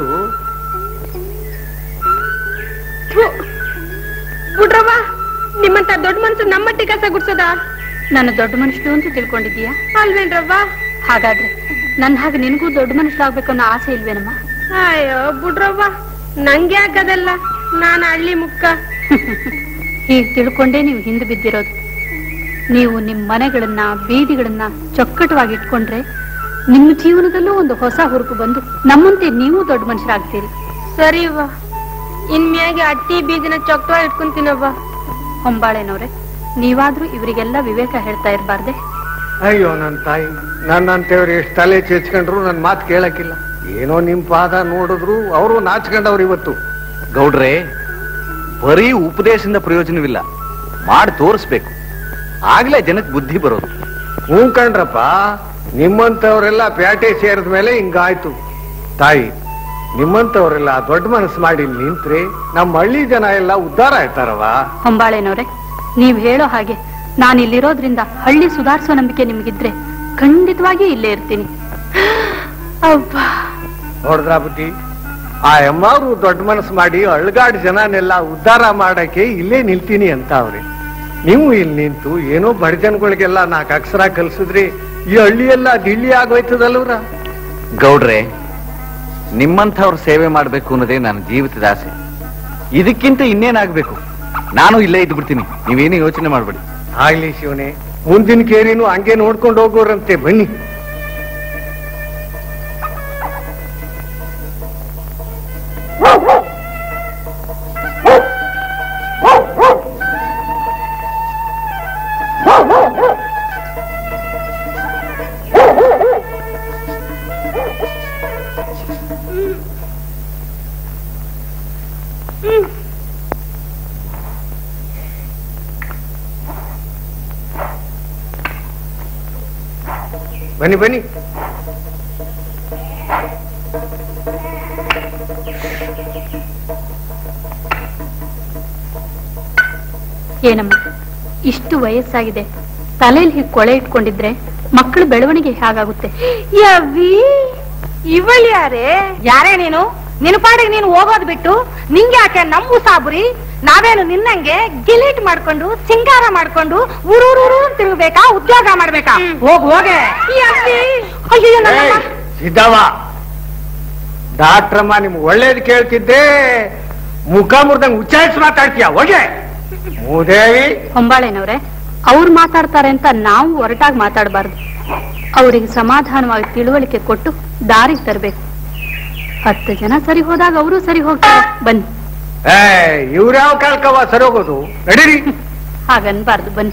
ಬಿಡ್ರವ್ವ ನಿಮ್ಮಂತ ದೊಡ್ಡ ಮನ್ಸು ನಮ್ಮಟ್ಟಿ ಕಸ ಗುಡ್ಸದ ನಾನು ದೊಡ್ಡ ಮನುಷ್ಯರು ಅಂತ ತಿಳ್ಕೊಂಡಿದ್ದೀಯಾ ಅಲ್ವೇನ್ರವ್ವ ಹಾಗಾದ್ರೆ ನನ್ನ ಹಾಗೆ ನಿನಗೂ ದೊಡ್ಡ ಮನುಷ್ಯರಾಗ್ಬೇಕು ಅನ್ನೋ ಆಸೆ ಇಲ್ವೇನಮ್ಮ ಅಯ್ಯೋ ಬಿಡ್ರವ್ವ ನಂಗೆ ಯಾಕದಲ್ಲ ನಾನು ಹಳ್ಳಿ ಮುಕ್ಕ ಹೀಗ್ ತಿಳ್ಕೊಂಡೇ ನೀವು ಹಿಂದೆ ಬಿದ್ದಿರೋದು ನೀವು ನಿಮ್ ಮನೆಗಳನ್ನ ಬೀದಿಗಳನ್ನ ಚೊಕ್ಕಟವಾಗಿ ಇಟ್ಕೊಂಡ್ರೆ ನಿಮ್ಮ ಜೀವನದಲ್ಲೂ ಒಂದು ಹೊಸ ಹುರುಪು ಬಂದು ನಮ್ಮಂತೆ ನೀವು ದೊಡ್ಡ ಮನುಷ್ಯರಾಗ್ತೀರಿ ಸರಿವ್ವ ಇನ್ಮ್ಯಾಗೆ ಅಟ್ಟಿ ಬೀದಿನ ಚೊಕ್ಕವಾಗಿ ಇಟ್ಕೊಂತೀನವ್ವ ಹೊಂಬಾಳೆನವ್ರೆ ನೀವಾದ್ರೂ ಇವರಿಗೆಲ್ಲ ವಿವೇಕ ಹೇಳ್ತಾ ಇರಬಾರ್ದೆ ಅಯ್ಯೋ ನನ್ ತಾಯಿ ನನ್ನಂತೇವ್ರು ಎಷ್ಟು ತಲೆ ಚೆಚ್ಕೊಂಡ್ರು ನನ್ ಮಾತು ಕೇಳಕ್ಕಿಲ್ಲ ಏನೋ ನಿಮ್ ಪಾದ ನೋಡಿದ್ರು ಅವರು ನಾಚ್ಕೊಂಡವ್ರು ಇವತ್ತು ಗೌಡ್ರೆ ಬರೀ ಉಪದೇಶದಿಂದ ಪ್ರಯೋಜನವಿಲ್ಲ ಮಾಡಿ ತೋರಿಸ್ಬೇಕು ಆಗ್ಲೇ ಜನಕ್ಕೆ ಬುದ್ಧಿ ಬರೋದು ಹ್ಞೂ ಕಣ್ರಪ್ಪ ನಿಮ್ಮಂತವ್ರೆಲ್ಲ ಪ್ಯಾಟೆ ಸೇರಿದ ಮೇಲೆ ಹಿಂಗಾಯ್ತು ತಾಯಿ ನಿಮ್ಮಂತವ್ರೆಲ್ಲ ದೊಡ್ಡ ಮನಸ್ಸು ಮಾಡಿ ಇಲ್ಲಿ ನಿಂತ್ರೆ ನಮ್ಮ ಹಳ್ಳಿ ಜನ ಎಲ್ಲ ಉದ್ಧಾರ ಆಯ್ತಾರವ ಹೊಂಬಾಳೆನವ್ರೆ ನೀವ್ ಹೇಳೋ ಹಾಗೆ ನಾನು ಇಲ್ಲಿರೋದ್ರಿಂದ ಹಳ್ಳಿ ಸುಧಾರಿಸೋ ನಂಬಿಕೆ ನಿಮ್ಗಿದ್ರೆ ಖಂಡಿತವಾಗಿ ಇಲ್ಲೇ ಇರ್ತೀನಿ ಅಬ್ಬಾ ನೋಡಿದ್ರ ಬುದ್ಧಿ ಆ ಎಮ್ಮವ್ರು ದೊಡ್ಡ ಮನಸ್ಸು ಮಾಡಿ ಅಳ್ಗಾಡ್ ಜನನೆಲ್ಲ ಉದ್ಧಾರ ಮಾಡಕ್ಕೆ ಇಲ್ಲೇ ನಿಲ್ತೀನಿ ಅಂತ ಅವ್ರೆ ನೀವು ಇಲ್ಲಿ ನಿಂತು ಏನೋ ಬಡ ಜನಗಳಿಗೆಲ್ಲ ನಾಲ್ಕು ಅಕ್ಷರ ಕಲ್ಸಿದ್ರಿ ಈ ಹಳ್ಳಿಯೆಲ್ಲ ದಿಳ್ಳಿ ಆಗೋಯ್ತದಲ್ವ್ರ ಗೌಡ್ರೆ ನಿಮ್ಮಂಥವ್ರ ಸೇವೆ ಮಾಡ್ಬೇಕು ಅನ್ನೋದೇ ನನ್ನ ಜೀವಿತದ ಆಸೆ ಇದಕ್ಕಿಂತ ಇನ್ನೇನಾಗ್ಬೇಕು ನಾನು ಇಲ್ಲೇ ಇದ್ದು ಬಿಡ್ತೀನಿ ನೀವೇನು ಯೋಚನೆ ಮಾಡ್ಬೇಡಿ ಆಗ್ಲಿ ಶಿವನೇ ಮುಂದಿನ ಕೇರಿನೂ ಹಂಗೆ ನೋಡ್ಕೊಂಡು ಹೋಗೋರಂತೆ ಬನ್ನಿ ಬನ್ನಿ ಬನ್ನಿ ಏನಮ್ಮ ಇಷ್ಟು ವಯಸ್ಸಾಗಿದೆ ತಲೆಯಲ್ಲಿ ಹೀಗೆ ಕೊಳೆ ಇಟ್ಕೊಂಡಿದ್ರೆ ಮಕ್ಕಳ ಬೆಳವಣಿಗೆ ಹೇಗಾಗುತ್ತೆ ಯವ್ವಿ ಇವಳು ಯಾರೇ ಯಾರೇ ನೀನು ನಿನ್ನ ಪಾಡಿಗೆ ನೀನು ಹೋಗೋದ್ ಬಿಟ್ಟು ನಿಂಗೆ ಯಾಕೆ ನಮ್ಮ ಸಾಬುರಿ ನಾವೇನು ನಿನ್ನಂಗೆ ಗಿಲೀಟ್ ಮಾಡ್ಕೊಂಡು ಸಿಂಗಾರ ಮಾಡ್ಕೊಂಡು ಊರೂರೂರು ತಿರುಗಬೇಕಾ ಉದ್ಯೋಗ ಮಾಡ್ಬೇಕಾ ಹೋಗ್ ಹೋಗೆ ಅಯ್ಯೋ ನನ್ನಮ್ಮ. ಏಯ್, ಸಿದ್ದವ್ವ ಡಾಕ್ಟ್ರಮ್ಮ ನಿಮ್ಗೆ ಒಳ್ಳೇದು ಕೇಳ್ತಿದ್ದೆ ಮುಖ ಮುರ್ದಂಗ್ ಉಚ್ಚಾರಿಸಿ ಮಾತಾಡ್ತೀಯ ಹೋಗೆ ಮೂದೇವಿ ಹೊಂಬಾಳೆನವ್ರೆ ಅವ್ರು ಮಾತಾಡ್ತಾರೆ ಅಂತ ನಾವು ಹೊರಟಾಗಿ ಮಾತಾಡಬಾರ್ದು ಅವರಿಗೆ ಸಮಾಧಾನವಾಗಿ ತಿಳುವಳಿಕೆ ಕೊಟ್ಟು ದಾರಿಗೆ ತರಬೇಕು ಹತ್ತು ಜನ ಸರಿ ಹೋದಾಗ ಅವರು ಸರಿ ಹೋಗ್ತಾರೆ ಬನ್ನಿ ಏ ಇವ್ರ್ಯಾವ ಕಾಲ್ಕವ ಸರೋಗೋದು ನಡೀರಿ ಹಾಗನ್ಬಾರ್ದು ಬನ್ನಿ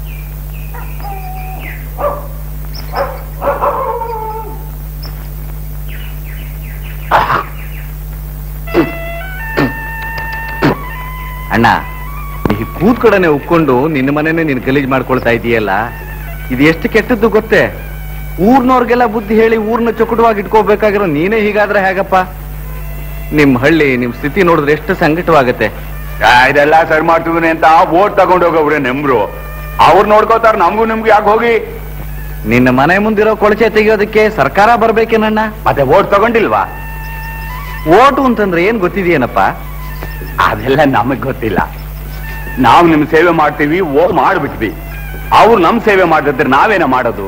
ಅಣ್ಣ ಈ ಕೂತ್ ಕಡೆನೆ ಉಕ್ಕೊಂಡು ನಿನ್ನ ಮನೆನೇ ನೀನು ಗಲೀಜ್ ಮಾಡ್ಕೊಳ್ತಾ ಇದೀಯಲ್ಲ ಇದು ಎಷ್ಟು ಕೆಟ್ಟದ್ದು ಗೊತ್ತೇ ಊರ್ನವ್ರಿಗೆಲ್ಲ ಬುದ್ಧಿ ಹೇಳಿ ಊರ್ನ ಚೊಕಟವಾಗಿ ಇಟ್ಕೋಬೇಕಾಗಿರೋ ನೀನೇ ಹೀಗಾದ್ರೆ ಹೇಗಪ್ಪ ನಿಮ್ ಹಳ್ಳಿ ನಿಮ್ ಸ್ಥಿತಿ ನೋಡಿದ್ರೆ ಎಷ್ಟು ಸಂಕಟವಾಗತ್ತೆ ಇದೆಲ್ಲ ಸರಿ ಮಾಡ್ತಿದ್ದೀನಿ ಅಂತ ಓಟ್ ತಗೊಂಡ್ ಹೋಗವ್ರೆ ನೆಮ್ರು ಅವ್ರು ನೋಡ್ಕೋತಾರ ನಮಗೂ ನಿಮ್ಗೆ ಯಾಕೆ ಹೋಗಿ ನಿನ್ನ ಮನೆ ಮುಂದಿರೋ ಕೊಳಚೆ ತೆಗೆಯೋದಕ್ಕೆ ಸರ್ಕಾರ ಬರ್ಬೇಕೇನಣ್ಣ ಮತ್ತೆ ಓಟ್ ತಗೊಂಡಿಲ್ವಾ ಓಟು ಅಂತಂದ್ರೆ ಏನ್ ಗೊತ್ತಿದೆಯೇನಪ್ಪ ಅದೆಲ್ಲ ನಮಗ್ ಗೊತ್ತಿಲ್ಲ ನಾವು ನಿಮ್ ಸೇವೆ ಮಾಡ್ತೀವಿ ಓ ಮಾಡ್ಬಿಟ್ವಿ ಅವ್ರು ನಮ್ ಸೇವೆ ಮಾಡ್ತಿದ್ರೆ ನಾವೇನ ಮಾಡೋದು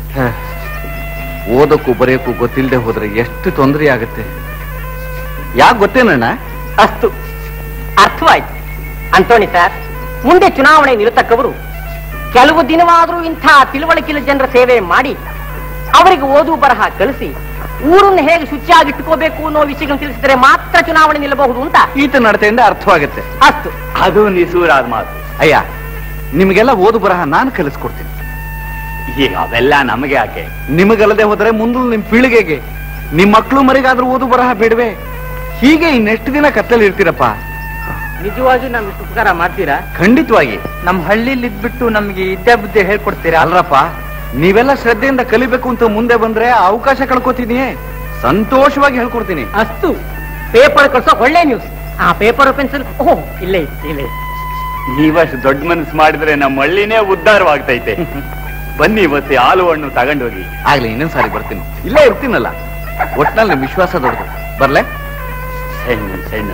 ಓದಕ್ಕೂ ಬರೆಯಕ್ಕೂ ಗೊತ್ತಿಲ್ಲದೆ ಹೋದ್ರೆ ಎಷ್ಟು ತೊಂದರೆ ಆಗುತ್ತೆ ಯಾಕೆ ಗೊತ್ತೇನಣ್ಣ ಅಸ್ತು ಅರ್ಥವಾಯ್ತು ಅಂತೋಣಿ ಸರ್ ಮುಂದೆ ಚುನಾವಣೆ ನಿರತಕ್ಕವರು ಕೆಲವು ದಿನವಾದರೂ ಇಂಥ ತಿಳುವಳಿಕೆಯ ಜನರ ಸೇವೆ ಮಾಡಿ ಅವರಿಗೆ ಓದು ಬರಹ ಕಳಿಸಿ ಊರನ್ನು ಹೇಗೆ ಶುಚಿಯಾಗಿಟ್ಟುಕೋಬೇಕು ಅನ್ನೋ ವಿಷಯಗಳನ್ನು ತಿಳಿಸಿದರೆ ಮಾತ್ರ ಚುನಾವಣೆ ನಿಲ್ಲಬಹುದು ಅಂತ ಈತ ನಡತೆಯಿಂದ ಅರ್ಥವಾಗುತ್ತೆ ಅಸ್ತು ಅದು ನಿಸೂರಾದ ಮಾತು ಅಯ್ಯ ನಿಮಗೆಲ್ಲ ಓದು ಬರಹ ನಾನು ಕಲಿಸ್ಕೊಡ್ತೀನಿ ಈಗ ಅವೆಲ್ಲ ನಮಗೆ ಯಾಕೆ ನಿಮಗಲ್ಲದೆ ಹೋದ್ರೆ ಮುಂದೆ ನಿಮ್ ಪೀಳಿಗೆಗೆ ನಿಮ್ ಮಕ್ಕಳು ಮರಿಗಾದ್ರೂ ಓದು ಬರಹ ಬೇಡವೆ ಹೀಗೆ ಇನ್ನೆಷ್ಟು ದಿನ ಕತ್ತಲ್ಲಿ ಇರ್ತೀರಪ್ಪ ನಿಜವಾಗಿಯೂ ನಾವು ಇಷ್ಟು ಉಪಕಾರ ಮಾಡ್ತೀರಾ ಖಂಡಿತವಾಗಿ ನಮ್ ಹಳ್ಳಿಲಿ ಇದ್ಬಿಟ್ಟು ನಮ್ಗೆ ಇದ್ದೇ ಬುದ್ಧಿ ಹೇಳ್ಕೊಡ್ತೀರಾ ಅಲ್ರಪ್ಪ ನೀವೆಲ್ಲ ಶ್ರದ್ಧೆಯಿಂದ ಕಲಿಬೇಕು ಅಂತ ಮುಂದೆ ಬಂದ್ರೆ ಆ ಅವಕಾಶ ಕಳ್ಕೊತೀನಿ ಸಂತೋಷವಾಗಿ ಹೇಳ್ಕೊಡ್ತೀನಿ ಅಸ್ತು ಪೇಪರ್ ಕಳ್ಸೋ ಒಳ್ಳೆ ನ್ಯೂಸ್ ಆ ಪೇಪರ್ ಪೆನ್ಸಿಲ್ ಓಹ್ ಇಲ್ಲೇ ಇದೆ, ಇಲ್ಲೇ ಇದೆ. ನೀವಷ್ಟು ದೊಡ್ಡ ಮನಸ್ಸು ಮಾಡಿದ್ರೆ ನಮ್ಮ ಹಳ್ಳಿನೇ ಉದ್ಧಾರವಾಗ್ತೈತೆ ಬನ್ನಿ ಇವತ್ತು ಹಾಲು ಹಣ್ಣು ತಗೊಂಡೋಗಿ ಆಗ್ಲಿ ಇನ್ನೊಂದ್ ಸಾರಿ ಬರ್ತೀನಿ ಇಲ್ಲೇ ಇರ್ತೀನಲ್ಲ ಒಟ್ನಲ್ಲಿ ನಿಮ್ ವಿಶ್ವಾಸ ದೊಡ್ಡದು ಬರ್ಲೆ ಸಣ್ಣ ಸಣ್ಣ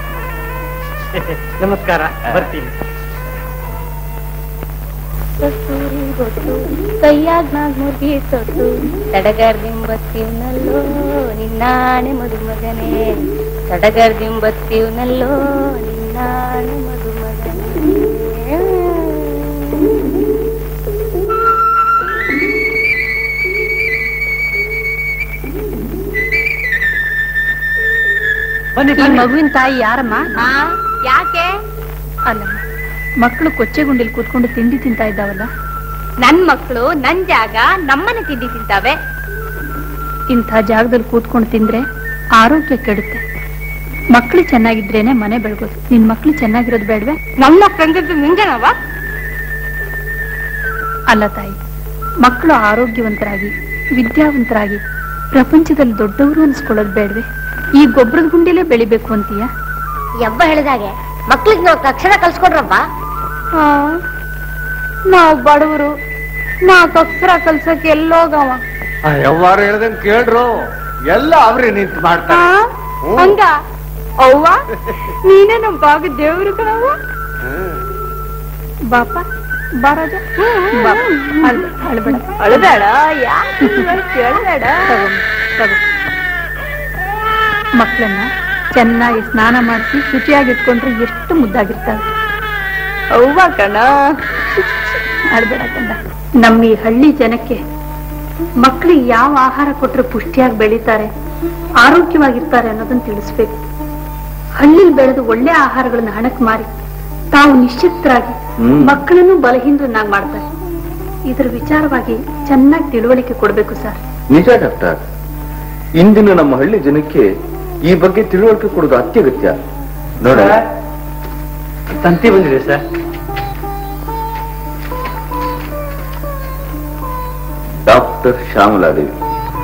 ನಮಸ್ಕಾರ ಬರ್ತೀನಿ ಕೈಯಾಗ ನಾಗ್ ಮುರ್ಗಿ ತೊಟ್ಟು ತಡಗರ್ದಿಂಬತ್ತೀವ್ನಲ್ಲೋ ನಿನ್ನಾಣೆ ಮದುಮಗನೇ ತಡಗರ್ದಿಂಬತ್ತೀವ್ನಲ್ಲೋ ನಿನ್ನಾಣೆ ಮದುಮಗನೇ ಈ ಮಗುವಿನ ತಾಯಿ ಯಾರಮ್ಮ ಯಾಕೆ ಅಲ್ಲ ಮಕ್ಕಳು ಕೊಚ್ಚೆಗುಂಡಿಲ್ ಕೂತ್ಕೊಂಡು ತಿಂಡಿ ತಿಂತಾ ಇದ್ದಾವಲ್ಲ ನನ್ ಮಕ್ಕಳು ನನ್ ಜಾಗ ನಮ್ಮನೆ ತಿಂಡಿ ತಿಂತಾವೆ ಇಂಥ ಜಾಗದಲ್ಲಿ ಕೂತ್ಕೊಂಡು ತಿಂದ್ರೆ ಆರೋಗ್ಯ ಕೆಡುತ್ತೆ ಮಕ್ಕಳು ಚೆನ್ನಾಗಿದ್ರೇನೆ ಮನೆ ಬೆಳಗೋದು ನಿನ್ ಮಕ್ಳು ಚೆನ್ನಾಗಿರೋದು ಬೇಡ್ವೆ ನಮ್ಮ ಮಕ್ಕಳಂದ್ರೆ ಮುಂಜಾನವ ಅಲ್ಲ ತಾಯಿ ಮಕ್ಕಳು ಆರೋಗ್ಯವಂತರಾಗಿ ವಿದ್ಯಾವಂತರಾಗಿ ಪ್ರಪಂಚದಲ್ಲಿ ದೊಡ್ಡವರು ಅನ್ಸ್ಕೊಳ್ಳೋದು ಬೇಡ್ವೆ ಈ ಗೊಬ್ಬರದ ಗುಂಡಿಲೇ ಬೆಳಿಬೇಕು ಅಂತೀಯ ಯಬ್ಬ ಹೇಳಿದಾಗೆ ಮಕ್ಳಿಗೆ ನಾವು ಅಕ್ಷರ ಕಲ್ಸ್ಕೊಡ್ರಪ್ಪ ನಾವು ಬಡವರು ನಾಲ್ಕು ಅಕ್ಷರ ಕಲ್ಸಕ್ಕೆ ಎಲ್ಲೋಗವ ಯಾವಾರು ಹೇಳ್ದಂಗ್ ಕೇಳ್ರು ಎಲ್ಲ ಅವ್ರೇ ನಿಂತು ಮಾಡ್ತಾರೆ ಹ್ಮ್. ಹಂಗ ಅವ್ವ ನೀನೇ ನಮ್ ಬಾಗ ದೇವ್ರು ಕಣವ್ವ ಬಾಪ ಬಾರಾಜ ಬಾಪ ಅಳ್ಬೇಡ ಅಳ್ಬೇಡ ಅಳಬೇಡ ಯಾಕೆ ಕೇಳಬೇಡ ಮಕ್ಕಳನ್ನ ಚೆನ್ನಾಗಿ ಸ್ನಾನ ಮಾಡಿಸಿ ಶುಚಿಯಾಗಿ ಇಟ್ಕೊಂಡ್ರೆ ಎಷ್ಟು ಮುದ್ದಾಗಿರ್ತಾವೆ ಅವ್ವ ಕಣ ಅಳ್ಬೇಡ ಕಂದ ನಮ್ಮ ಈ ಹಳ್ಳಿ ಜನಕ್ಕೆ ಮಕ್ಕಳಿಗೆ ಯಾವ ಆಹಾರ ಕೊಟ್ರೆ ಪುಷ್ಟಿಯಾಗಿ ಬೆಳೀತಾರೆ ಆರೋಗ್ಯವಾಗಿರ್ತಾರೆ ಅನ್ನೋದನ್ನ ತಿಳಿಸ್ಬೇಕು ಹಳ್ಳಿಲಿ ಬೆಳೆದು ಒಳ್ಳೆ ಆಹಾರಗಳನ್ನ ಹಣಕ್ ಮಾರಿ ತಾವು ನಿಶ್ಚಿತರಾಗಿ ಮಕ್ಕಳನ್ನು ಬಲಹೀನರನ್ನಾಗಿ ಮಾಡ್ತಾರೆ ಇದ್ರ ವಿಚಾರವಾಗಿ ಚೆನ್ನಾಗಿ ತಿಳುವಳಿಕೆ ಕೊಡ್ಬೇಕು ಸರ್ ನಿಜ ಡಾಕ್ಟರ್ ಇಂದಿನ ನಮ್ಮ ಹಳ್ಳಿ ಜನಕ್ಕೆ ಈ ಬಗ್ಗೆ ತಿಳುವಳಿಕೆ ಕೊಡೋದು ಅತ್ಯಗತ್ಯ ನೋಡ ತಂತಿ ಬಂದಿದೆ ಸರ್ ಡಾಕ್ಟರ್ ಶ್ಯಾಮಲಾದೇವಿ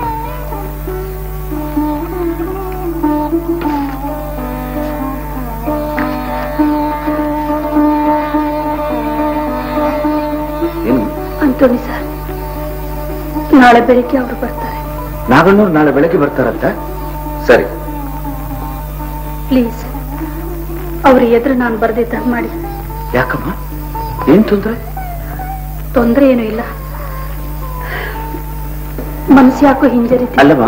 ಏನು ಅಂತೋಣಿ ಸರ್ ನಾಳೆ ಬೆಳಿಗ್ಗೆ ಅವರು ಬರ್ತಾರೆ ನಾಗಣ್ಣವ್ರು ನಾಳೆ ಬೆಳಗ್ಗೆ ಬರ್ತಾರಂತ ಸರಿ ಪ್ಲೀಸ್ ಅವ್ರ ಎದುರು ನಾನು ಬರ್ದಿದ್ದಂಗೆ ಮಾಡಿ ಯಾಕಮ್ಮ ಏನ್ ತೊಂದ್ರೆ ತೊಂದ್ರೆ ಏನೂ ಇಲ್ಲ ಮನಸ್ಸು ಯಾಕೋ ಹಿಂಜರಿತಿ ಅಲ್ಲಮ್ಮ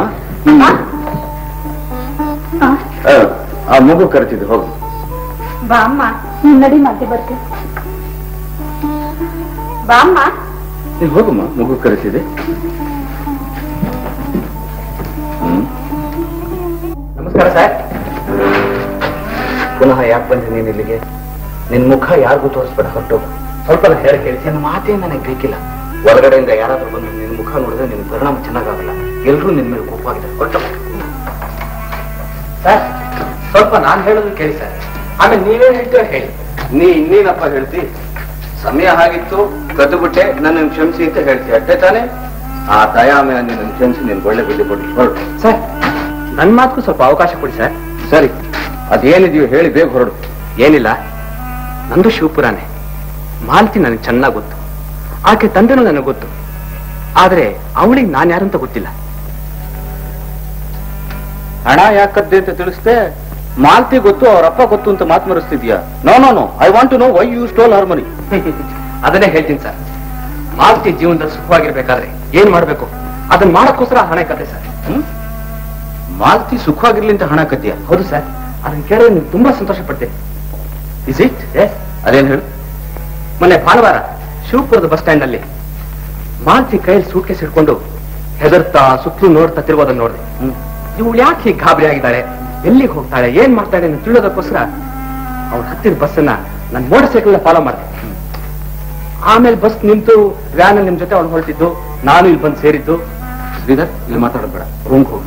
ಆ, ಆ, ಆ ಮಗು ಕರೆತಿದ್ದು ಹೋಗು ಬಾ ಅಮ್ಮ ನೀನ್ ನಡಿ ಮತ್ತೆ ಬರ್ತೀನಿ ಬಾಮ್ಮ ನೀನ್ ಹೋಗಮ್ಮ ಮಗು ಕರೆಸಿದೆ ಹ್ಮ್ ನಮಸ್ಕಾರ ಸರ್ ಪುನಃ ಯಾಕೆ ಬಂದ್ರಿ ನೀನ್ ಇಲ್ಲಿಗೆ ನಿನ್ ಮುಖ ಯಾರಿಗೂ ತೋರಿಸ್ಬೇಡ ಹೊರಟು ಸ್ವಲ್ಪ ಹೇಳಿ ಕೇಳಿಸಿ ನನ್ನ ಮಾತೇ ನನಗೆ ಬೇಕಿಲ್ಲ ಹೊರಗಡೆಯಿಂದ ಯಾರಾದ್ರೂ ಬಂದು ನಿನ್ ಮುಖ ನೋಡಿದ್ರೆ ನಿನ್ ಪರಿಣಾಮ ಚೆನ್ನಾಗಾಗಲ್ಲ ಎಲ್ರೂ ನಿನ್ ಮೇಲೆ ಕೋಪವಾಗಿದ್ದಾರೆ ಹೊರಟು ಸರ್ ಸ್ವಲ್ಪ ನಾನ್ ಹೇಳೋದು ಕೇಳಿ ಸರ್ ಆಮೇಲೆ ನೀವೇನ್ ಹೇಳ್ತೀರ ಹೇಳಿ ನೀ ಇನ್ನೇನಪ್ಪ ಹೇಳ್ತಿ ಸಮಯ ಹಾಗಿತ್ತು ಕದ್ದು ಬಿಟ್ಟೆ ನನ್ನ ಕ್ಷಮಿಸಿ ಅಂತ ಹೇಳ್ತಿ ಅಷ್ಟೇ ತಾನೇ ಆ ದಯಾ ಮೇಲೆ ನಿನ್ನ ಕ್ಷಮಿಸಿ ನಿನ್ ಒಳ್ಳೆ ಬಿಲ್ಲಿ ಕೊಟ್ಟು ಹೊರಟು ಸರ್ ನನ್ ಮಾತಕ್ಕೂ ಸ್ವಲ್ಪ ಅವಕಾಶ ಕೊಡಿ ಸರ್ ಸರಿ ಅದೇನಿದೆಯೋ ಹೇಳಿ ಬೇಗ ಹೊರಡು ಏನಿಲ್ಲ ನಂದು ಶಿವಪುರಾನೆ ಮಾಲತಿ ನನಗೆ ಚೆನ್ನಾಗಿ ಗೊತ್ತು ಆಕೆ ತಂದೆನೂ ನನಗೆ ಗೊತ್ತು ಆದ್ರೆ ಅವಳಿಗೆ ನಾನು ಯಾರು ಅಂತ ಗೊತ್ತಿಲ್ಲ ಹಣ ಯಾಕದ್ದೆ ಅಂತ ತಿಳಿಸ್ದೆ ಮಾಲ್ತಿ ಗೊತ್ತು ಅವರಪ್ಪ ಗೊತ್ತು ಅಂತ ಮಾತು ಮರೆಸ್ತಿದ್ಯಾ no no no I want to know why you stole her money ಅದನ್ನೇ ಹೇಳ್ತೀನಿ ಸರ್ ಮಾಲತಿ ಜೀವನದಲ್ಲಿ ಸುಖವಾಗಿರ್ಬೇಕಾದ್ರೆ ಏನ್ ಮಾಡ್ಬೇಕು ಅದನ್ನ ಮಾಡಕ್ಕೋಸ್ಕರ ಹಣ ಕತೆ ಸರ್ ಹ್ಮ್ ಮಾಲ್ತಿ ಸುಖವಾಗಿರ್ಲಿ ಅಂತ ಹಣ ಕದ್ಯಾ ಹೌದು ಸರ್ ಅದನ್ನ ಕೇಳಿದ್ರೆ ನೀವು ತುಂಬಾ ಸಂತೋಷ ಪಡ್ತೇನೆ ಇಸ್ ಇಟ್ ಅದೇನ್ ಹೇಳು ಮೊನ್ನೆ ಭಾನುವಾರ ಶಿವಪುರದ ಬಸ್ ಸ್ಟ್ಯಾಂಡ್ ನಲ್ಲಿ ಮಾಲ್ತಿ ಕೈಯಲ್ಲಿ ಸೂಟ್ಕೇಸ್ ಹಿಡ್ಕೊಂಡು ಹೆದರ್ತಾ ಸುತ್ತಲೂ ನೋಡ್ತಾ ತಿರುಗೋದನ್ನ ನೋಡಿದೆ ಇವಳು ಯಾಕೆ ಹೀಗೆ ಗಾಬರಿ ಆಗಿದ್ದಾಳೆ ಎಲ್ಲಿಗೆ ಹೋಗ್ತಾಳೆ ಏನ್ ಮಾಡ್ತಾಳೆ ಅಂತ ತಿಳಿಯೋದಕ್ಕೋಸ್ಕರ ಅವ್ಳು ಹತ್ತಿದ ಬಸ್ ಅನ್ನ ನನ್ನ ಮೋಟರ್ ಸೈಕಲ್ ಫಾಲೋ ಮಾಡಿದೆ ಆಮೇಲೆ ಬಸ್ ನಿಂತು ವ್ಯಾನ್ ನಿಮ್ ಜೊತೆ ಅವ್ಳು ಹೊರಟಿದ್ದು ನಾನು ಇಲ್ಲಿ ಬಂದು ಸೇರಿದ್ದು ಶ್ರೀಧರ್ ಇಲ್ಲಿ ಮಾತಾಡೋದು ಬೇಡ ರೂಮ್ಗೆ ಹೋಗ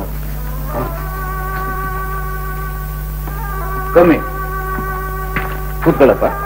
ಕಮ್ಮಿ ಕೂತ್ಕೊಳ್ಳಪ್ಪ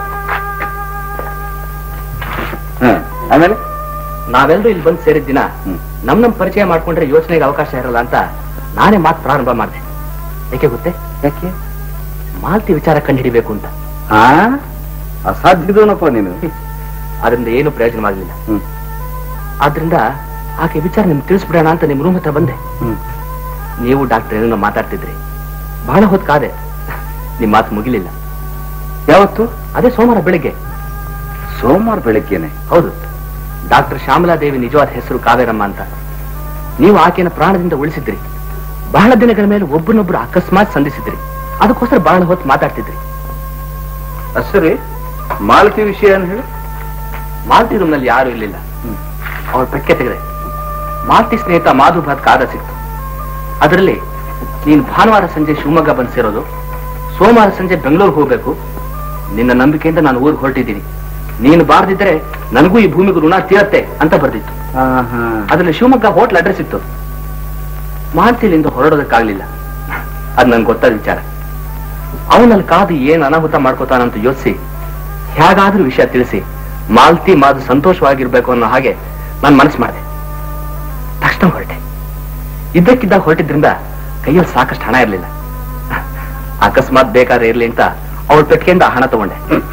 ಹ ಆಮೇಲೆ ನಾವೆಲ್ಲರೂ ಇಲ್ಲಿ ಬಂದು ಸೇರಿದ ದಿನ ಹ್ಮ್. ನಮ್ ನಮ್ ಪರಿಚಯ ಮಾಡ್ಕೊಂಡ್ರೆ ಯೋಚನೆಗೆ ಅವಕಾಶ ಇರಲ್ಲ ಅಂತ ನಾನೇ ಮಾತು ಪ್ರಾರಂಭ ಮಾಡಿದೆ ಯಾಕೆ ಗೊತ್ತೇ ಯಾಕೆ ಮಾಲ್ತಿ ವಿಚಾರ ಕಂಡುಹಿಡಿಬೇಕು ಅಂತ ಹಾ ಅಸಾಧ್ಯದವನಪ್ಪ ನೀನು ಅದರಿಂದ ಏನು ಪ್ರಯೋಜನವಾಗಲಿಲ್ಲ ಹ್ಮ್ ಆದ್ರಿಂದ ಆಕೆ ವಿಚಾರ ನಿಮ್ಗೆ ತಿಳಿಸ್ಬಿಡೋಣ ಅಂತ ನಿಮ್ ರೂಮ್ ಹತ್ರ ಬಂದೆ ಹ್ಮ್ ನೀವು ಡಾಕ್ಟರ್ ಏನೋ ಮಾತಾಡ್ತಿದ್ರಿ ಬಹಳ ಹೊತ್ತು ಕಾದೆ ನಿಮ್ ಮಾತು ಮುಗಿಲಿಲ್ಲ ಯಾವತ್ತು ಅದೇ ಸೋಮವಾರ ಬೆಳಿಗ್ಗೆ ಸೋಮವಾರ ಬೆಳಗ್ಗೆನೆ ಹೌದು ಡಾಕ್ಟರ್ ಶ್ಯಾಮಲಾದೇವಿ ನಿಜವಾದ ಹೆಸರು ಕಾವೇರಮ್ಮ ಅಂತ ನೀವು ಆಕೆನ ಪ್ರಾಣದಿಂದ ಉಳಿಸಿದ್ರಿ ಬಹಳ ದಿನಗಳ ಮೇಲೆ ಒಬ್ಬರನ್ನೊಬ್ರು ಅಕಸ್ಮಾತ್ ಸಂಧಿಸಿದ್ರಿ ಅದಕ್ಕೋಸ್ಕರ ಬಹಳ ಹೊತ್ತು ಮಾತಾಡ್ತಿದ್ರಿ ಸರಿ ಮಾಲತಿ ವಿಷಯ ಏನ್ ಹೇಳು ಮಾಲ್ತಿ ರೂಮ್ನಲ್ಲಿ ಯಾರು ಇರ್ಲಿಲ್ಲ ಅವಳು ಪೆಕ್ಕೆ ತೆಗೆದೆ ಮಾಲ್ತಿ ಸ್ನೇಹಿತ ಮಾಧು ಭಾತ್ ಕಾದ ಸಿಕ್ತು ಅದರಲ್ಲಿ ನೀನು ಭಾನುವಾರ ಸಂಜೆ ಶಿವಮೊಗ್ಗ ಬಂದು ಸೇರೋದು ಸೋಮವಾರ ಸಂಜೆ ಬೆಂಗಳೂರು ಹೋಗ್ಬೇಕು ನಿನ್ನ ನಂಬಿಕೆಯಿಂದ ನಾನು ಊರಿಗೆ ಹೊರಟಿದ್ದೀನಿ ನೀನು ಬಾರದಿದ್ರೆ ನನಗೂ ಈ ಭೂಮಿಗೂ ಋಣ ತೀರತ್ತೆ ಅಂತ ಬರ್ದಿತ್ತು ಅದ್ರಲ್ಲಿ ಶಿವಮೊಗ್ಗ ಹೋಟ್ಲ್ ಅಡ್ರೆಸ್ ಇತ್ತು ಮಾಲ್ತಿಲಿಂದ ಹೊರಡೋದಕ್ಕಾಗ್ಲಿಲ್ಲ ಅದ್ ನನ್ಗೆ ಗೊತ್ತಾದ ವಿಚಾರ ಅವನಲ್ಲಿ ಕಾದು ಏನ್ ಅನಾಹುತ ಮಾಡ್ಕೋತಾನಂತ ಯೋಚಿಸಿ ಹೇಗಾದ್ರೂ ವಿಷಯ ತಿಳಿಸಿ ಮಾಲ್ತಿ ಮಾದು ಸಂತೋಷವಾಗಿರ್ಬೇಕು ಅನ್ನೋ ಹಾಗೆ ನಾನು ಮನಸ್ಸು ಮಾಡಿದೆ ತಕ್ಷಣ ಹೊರಟೆ ಇದ್ದಕ್ಕಿದ್ದಾಗ ಹೊರಟಿದ್ರಿಂದ ಕೈಯಲ್ಲಿ ಸಾಕಷ್ಟು ಹಣ ಇರಲಿಲ್ಲ ಅಕಸ್ಮಾತ್ ಬೇಕಾದ್ರೆ ಇರ್ಲಿ ಅಂತ ಅವಳ ಪೆಟ್ಟಿಗೆಯಿಂದ ಆ ಹಣ ತಗೊಂಡೆ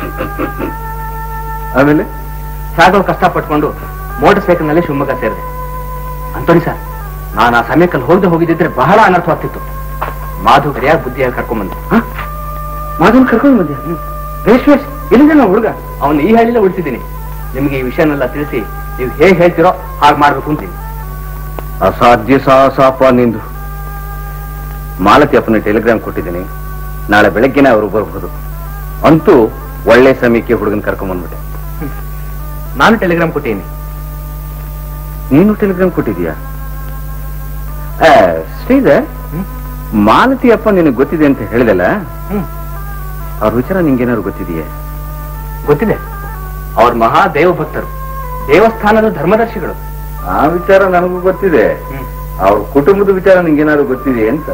ಆಮೇಲೆ ಹೇಗೋ ಕಷ್ಟಪಟ್ಕೊಂಡು ಮೋಟರ್ ಸೈಕಲ್ ನಲ್ಲಿ ಶಿವಮೊಗ್ಗ ಸೇರಿದೆ ಅಂತೋನಿ ಸರ್ ನಾನು ಆ ಸಮಯಕ್ಕಲ್ಲಿ ಹೋಗದೆ ಹೋಗಿದ್ದಿದ್ರೆ ಬಹಳ ಅನರ್ಥವಾಗ್ತಿತ್ತು ಮಾಧು ಸರಿಯಾಗಿ ಬುದ್ಧಿಯಾಗಿ ಕರ್ಕೊಂಡ್ಬಂದೆ ಮಾಧುನ್ ಕರ್ಕೊಂಡು ಬಂದೆ ಬೇಷ್ ಬೇಷ್ ಎಲ್ಲಿದೆ ನಾವು ಹುಡುಗ ಅವನು ಈ ಹಳ್ಳಿಲೇ ಉಳಿಸಿದ್ದೀನಿ ನಿಮ್ಗೆ ಈ ವಿಷಯನೆಲ್ಲ ತಿಳಿಸಿ ನೀವು ಹೇಗೆ ಹೇಳ್ತಿರೋ ಹಾಗೆ ಮಾಡ್ಬೇಕು ಅಂತೀನಿ ಅಸಾಧ್ಯ ಸಾಹಸಪ್ಪ ನಿಂದು ಮಾಲತಿ ಅಪ್ಪನ ಟೆಲಿಗ್ರಾಮ್ ಕೊಟ್ಟಿದ್ದೀನಿ ನಾಳೆ ಬೆಳಗ್ಗೆನೆ ಅವರು ಬರಬಹುದು ಅಂತೂ ಒಳ್ಳೆ ಸಮಯಕ್ಕೆ ಹುಡುಗನ್ ಕರ್ಕೊಂಡ್ ಬಂದ್ಬಿಟ್ಟೆ ನಾನು ಟೆಲಿಗ್ರಾಮ್ ಕೊಟ್ಟಿದ್ದೀನಿ ನೀನು ಟೆಲಿಗ್ರಾಮ್ ಕೊಟ್ಟಿದ್ಯಾ ಆ, ಶ್ರೀಧರ್ ಹ್ಮ್? ಮಾಲತಿ ಅಪ್ಪ ನಿನಗೆ ಗೊತ್ತಿದೆ ಅಂತ ಹೇಳಿದಲ್ಲ ಹ್ಮ್. ಅವ್ರ ವಿಚಾರ ನಿಂಗೇನಾದ್ರು ಗೊತ್ತಿದೆಯೇ ಗೊತ್ತಿದೆ ಅವ್ರ ಮಹಾ ದೇವ ಭಕ್ತರು ದೇವಸ್ಥಾನದ ಧರ್ಮದರ್ಶಿಗಳು ಆ ವಿಚಾರ ನನಗೂ ಗೊತ್ತಿದೆ ಹ್ಮ್. ಅವ್ರ ಕುಟುಂಬದ ವಿಚಾರ ನಿಂಗೇನಾದ್ರು ಗೊತ್ತಿದೆ ಅಂತ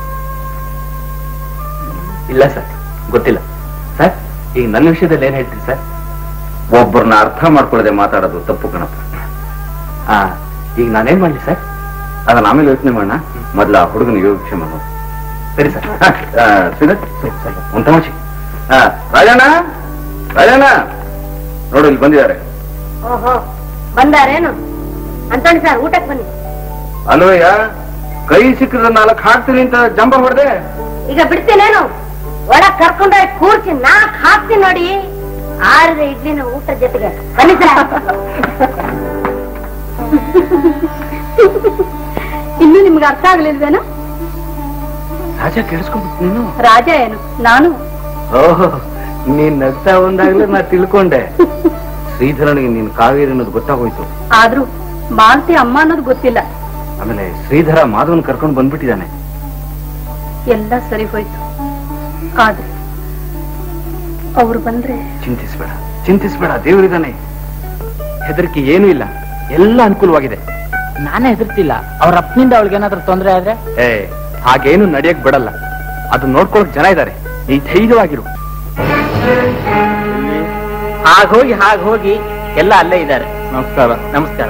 ಇಲ್ಲ ಸರ್ ಗೊತ್ತಿಲ್ಲ ಸರ್ ಈಗ ನನ್ನ ವಿಷಯದಲ್ಲಿ ಏನ್ ಹೇಳ್ತೀರಿ ಸರ್ ಒಬ್ಬರನ್ನ ಅರ್ಥ ಮಾಡ್ಕೊಳ್ಳದೆ ಮಾತಾಡೋದು ತಪ್ಪು ಕಣಪ್ಪ ಆ ಈಗ ನಾನೇನ್ ಮಾಡ್ಲಿ ಸರ್ ಅದನ್ನ ಆಮೇಲೆ ಯೋಚನೆ ಮಾಡೋಣ ಮೊದ್ಲ ಆ ಹುಡುಗನ ಯೋಗಕ್ಷೇಮ ನೋಡು. ಸರಿ ಸರ್ ಹ, ಆ, ಶ್ರೀಧರ್ ಒಂದ್ ತಮಾಷೆ ಆ, ರಾಜಣ್ಣ ರಾಜಣ್ಣ ನೋಡು ಇಲ್ಲಿ ಬಂದಿದ್ದಾರೆ ಓಹೋ ಬಂದಾರೇನು ಅಂತೋಣಿ ಸರ್ ಊಟಕ್ಕೆ ಬನ್ನಿ ಅಲ್ವಯ್ಯ ಕೈ ಸಿಕ್ಕಿದ್ರೆ ನಾಲ್ಕು ಹಾಕ್ತೀನಿ ಅಂತ ಜಂಬ ಹೊಡೆದೆ ಈಗ ಬಿಡ್ತೀನೇನು ಒಳಗ್ ಕರ್ಕೊಂಡೋಗಿ ಕೂರ್ಸಿ ನಾಕ್ ಹಾಕ್ತೀನಿ ನೋಡಿ ಆರಿದ ಇಡ್ಲಿನ ಊಟದ ಜೊತೆಗೆ ಬನ್ನಿ ಸರ್ ಇನ್ನು ನಿಮ್ಗೆ ಅರ್ಥ ಆಗ್ಲಿಲ್ವೇನೋ ರಾಜ ಕೇಳಿಸ್ಕೊಂಡ್ಬಿಟ್ಟು ನೀನು ರಾಜ ಏನು ನಾನು ಓಹೋ ನೀನ್ ನಗ್ತಾ ಒಂದಾಗ್ಲೇ ನಾ ತಿಳ್ಕೊಂಡೆ ಶ್ರೀಧರನಿಗೆ ನೀನು ಕಾವೇರಿ ಅನ್ನೋದು ಗೊತ್ತಾಗೋಯ್ತು ಆದ್ರೂ ಮಾಲತಿ ಅಮ್ಮ ಅನ್ನೋದು ಗೊತ್ತಿಲ್ಲ ಆಮೇಲೆ ಶ್ರೀಧರ ಮಾಧವನ್ ಕರ್ಕೊಂಡು ಬಂದ್ಬಿಟ್ಟಿದ್ದಾನೆ ಎಲ್ಲ ಸರಿ ಹೋಯ್ತು ಆದ್ರೆ ಅವ್ರು ಬಂದ್ರೆ ಚಿಂತಿಸ್ಬೇಡ ಚಿಂತಿಸ್ಬೇಡ ದೇವರಿದ್ದಾನೆ ಹೆದರಿಕೆ ಏನೂ ಇಲ್ಲ ಎಲ್ಲ ಅನುಕೂಲವಾಗಿದೆ ನಾನೇ ಹೆದರ್ತಿಲ್ಲ ಅವ್ರ ಅಪ್ಪನಿಂದ ಅವಳಿಗೆ ಏನಾದ್ರೂ ತೊಂದರೆ ಆದ್ರೆ ಏ ಹಾಗೇನು ನಡೆಯಕ್ ಬಿಡಲ್ಲ ಅದು ನೋಡ್ಕೊಳಕ್ ಜನ ಇದ್ದಾರೆ ನೀ ಧೈರ್ಯವಾಗಿರು ಹಾಗೋಗಿ ಹಾಗೋಗಿ ಎಲ್ಲ ಅಲ್ಲೇ ಇದ್ದಾರೆ ನಮಸ್ಕಾರ ನಮಸ್ಕಾರ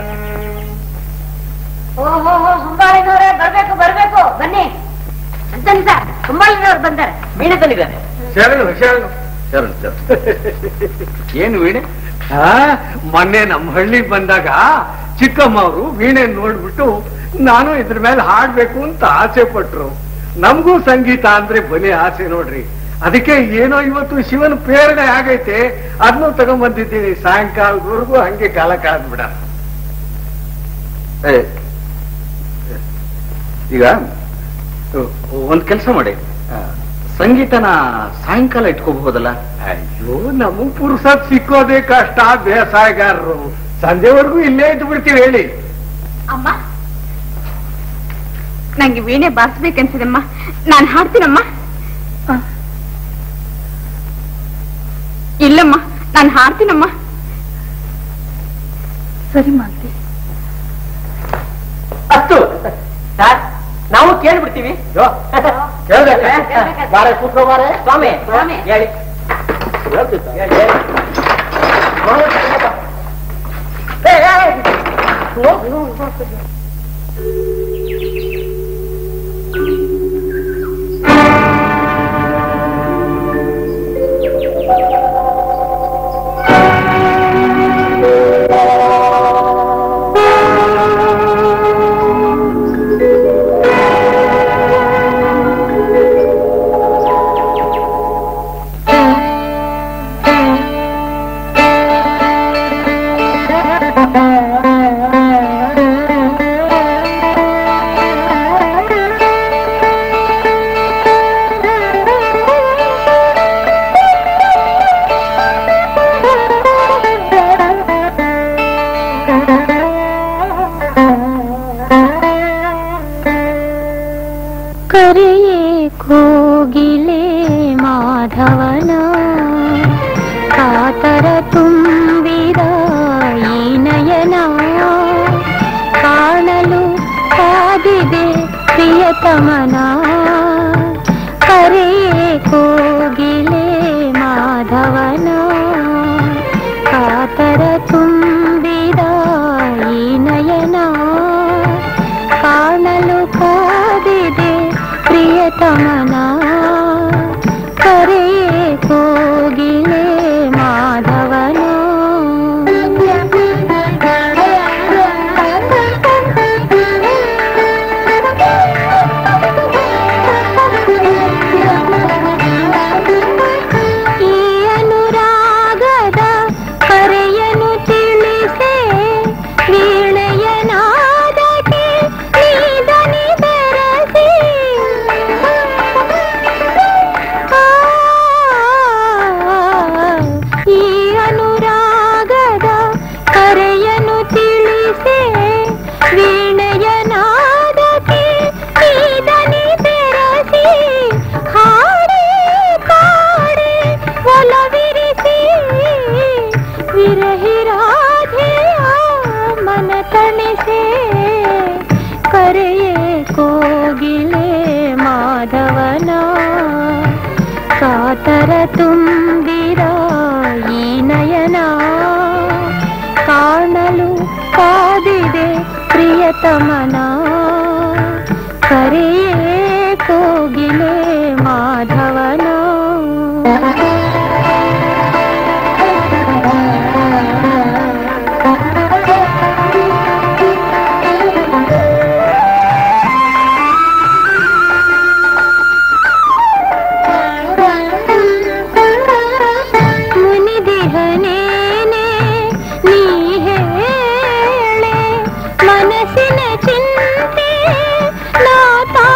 ಓಹೋ ಹುಂಬಾಳಿನವ್ರೆ ಬರ್ಬೇಕು ಬರ್ಬೇಕು ಬನ್ನಿ ಅಂತನ್ ಸರ್ ಹುಂಬಾಳಿನವ್ರು ಬಂದಾರೆ ವೀಣೆ ತಂದಿದ್ದಾರೆ ಶರಣು ಶರಣು ಶರಣ್ ಶರಣ್ ಏನು ವೀಣೆ ಆ, ಮೊನ್ನೆ ನಮ್ಮ ಹಳ್ಳಿಗೆ ಬಂದಾಗ ಚಿಕ್ಕಮ್ಮ ಅವರು ವೀಣೆ ನೋಡ್ಬಿಟ್ಟು ನಾನು ಇದ್ರ ಮೇಲೆ ಹಾಡ್ಬೇಕು ಅಂತ ಆಸೆ ಪಟ್ರು ನಮಗೂ ಸಂಗೀತ ಅಂದ್ರೆ ಬಲಿ ಆಸೆ ನೋಡ್ರಿ ಅದಕ್ಕೆ ಏನೋ ಇವತ್ತು ಶಿವನ ಪ್ರೇರಣೆ ಆಗೈತೆ ಅದನ್ನು ತಗೊಂಡ್ಬಂದಿದ್ದೀನಿ ಸಾಯಂಕಾಲದವರೆಗೂ ಹಂಗೆ ಕಾಲ ಕಳೆದ್ಬಿಡ ಏ, ಈಗ ಒಂದ್ ಕೆಲಸ ಮಾಡಿ ಆ, ಸಂಗೀತನ ಸಾಯಂಕಾಲ ಇಟ್ಕೋಬಹುದಲ್ಲ ಅಯ್ಯೋ ನಮಗ್ ಪುರುಸತ್ ಸಿಕ್ಕೋದೇ ಕಷ್ಟ ಬೇಸಾಯಗಾರರು ಸಂಜೆವರೆಗೂ ಇಲ್ಲೇ ಇದ್ದು ಬಿಡ್ತೀವಿ ಹೇಳಿ ಅಮ್ಮ ನಂಗೆ ವೀಣೆ ಬಾರಿಸ್ಬೇಕನ್ಸಿದಮ್ಮ ನಾನು ಹಾಡ್ತೀನಮ್ಮ ಆ. ಇಲ್ಲಮ್ಮ ನಾನು ಹಾಡ್ತೀನಮ್ಮ ಸರಿ ಮಾಲ್ತಿ ಅಷ್ಟು ಸರ್ ನಾವು ಕೇಳ್ಬಿಡ್ತೀವಿ ಬಾರೆ ಕೂತ್ಕೋ ಬಾರೆ ಸ್ವಾಮಿ ಸ್ವಾಮಿ. ಹೇಳಿ ಹೇಳ್ತಿದ್ದ, ಹೇಳಿ, ಹೇಳಿ. ಏ, ಏ, ಏ. ಹೋಗ್, ಹೋಗ್, ಹೋಗ್. ಕರೆಯೇ ಕೋಗಿಲೆ ಮಾಧವನ ಕಾತರ ತುಂಬಿದ ಈ ನಯನ ಕಾಣಲು ಕಾದಿದೆ ಪ್ರಿಯತಮನ ಕರೆಯೇ ಕೋಗಿಲೆ ಮಾಧವನ ಕಾತರ ತುಂಬಿದ ಈ ನಯನ ಕಾಣಲು ಕಾದಿದೆ ಪ್ರಿಯತಮನ ಕರೆಯೇ ಕೋಗಿಲೆ ಮಾಧವನ ಈ ಅನುರಾಗದ ಕರೆಯನು ತಿಳಿಸೆ ವೀಣೆಯ ನಾದಕ್ಕೆ ನೀದನಿ ಬೆರಸಿ ಈ ಅನುರಾಗದ ಕರೆಯನು ತಿಳಿಸೆ ವೀಣೆಯ ನಾದಕ್ಕೆ ನೀದನಿ ಬೆರಸಿ ಹಾಡೆ ಕಾಡೆ ಒಲವಿರಿಸಿ ವಿರಹಿರಾಧೆಯ ಮನ ತಣಿಸೆ ಕರೆಯೇ ಕೋಗಿಲೆ ಮಾಧವನ ಕಾತರ ತುಂಬಿರ ಈ ನಯನ ಕಾಣಲು ಕಾದಿದೆ ಪ್ರಿಯತಮನ ಕರೆಯೇ ಕೋಗಿಲೆ ಮಾಧವನ ಮುನಿದಿಹನೇನೆ ನೀ ಹೇಳೆ ಮನಸ್ಸಿನ ಚಿಂತೆ ನಾ ತಾ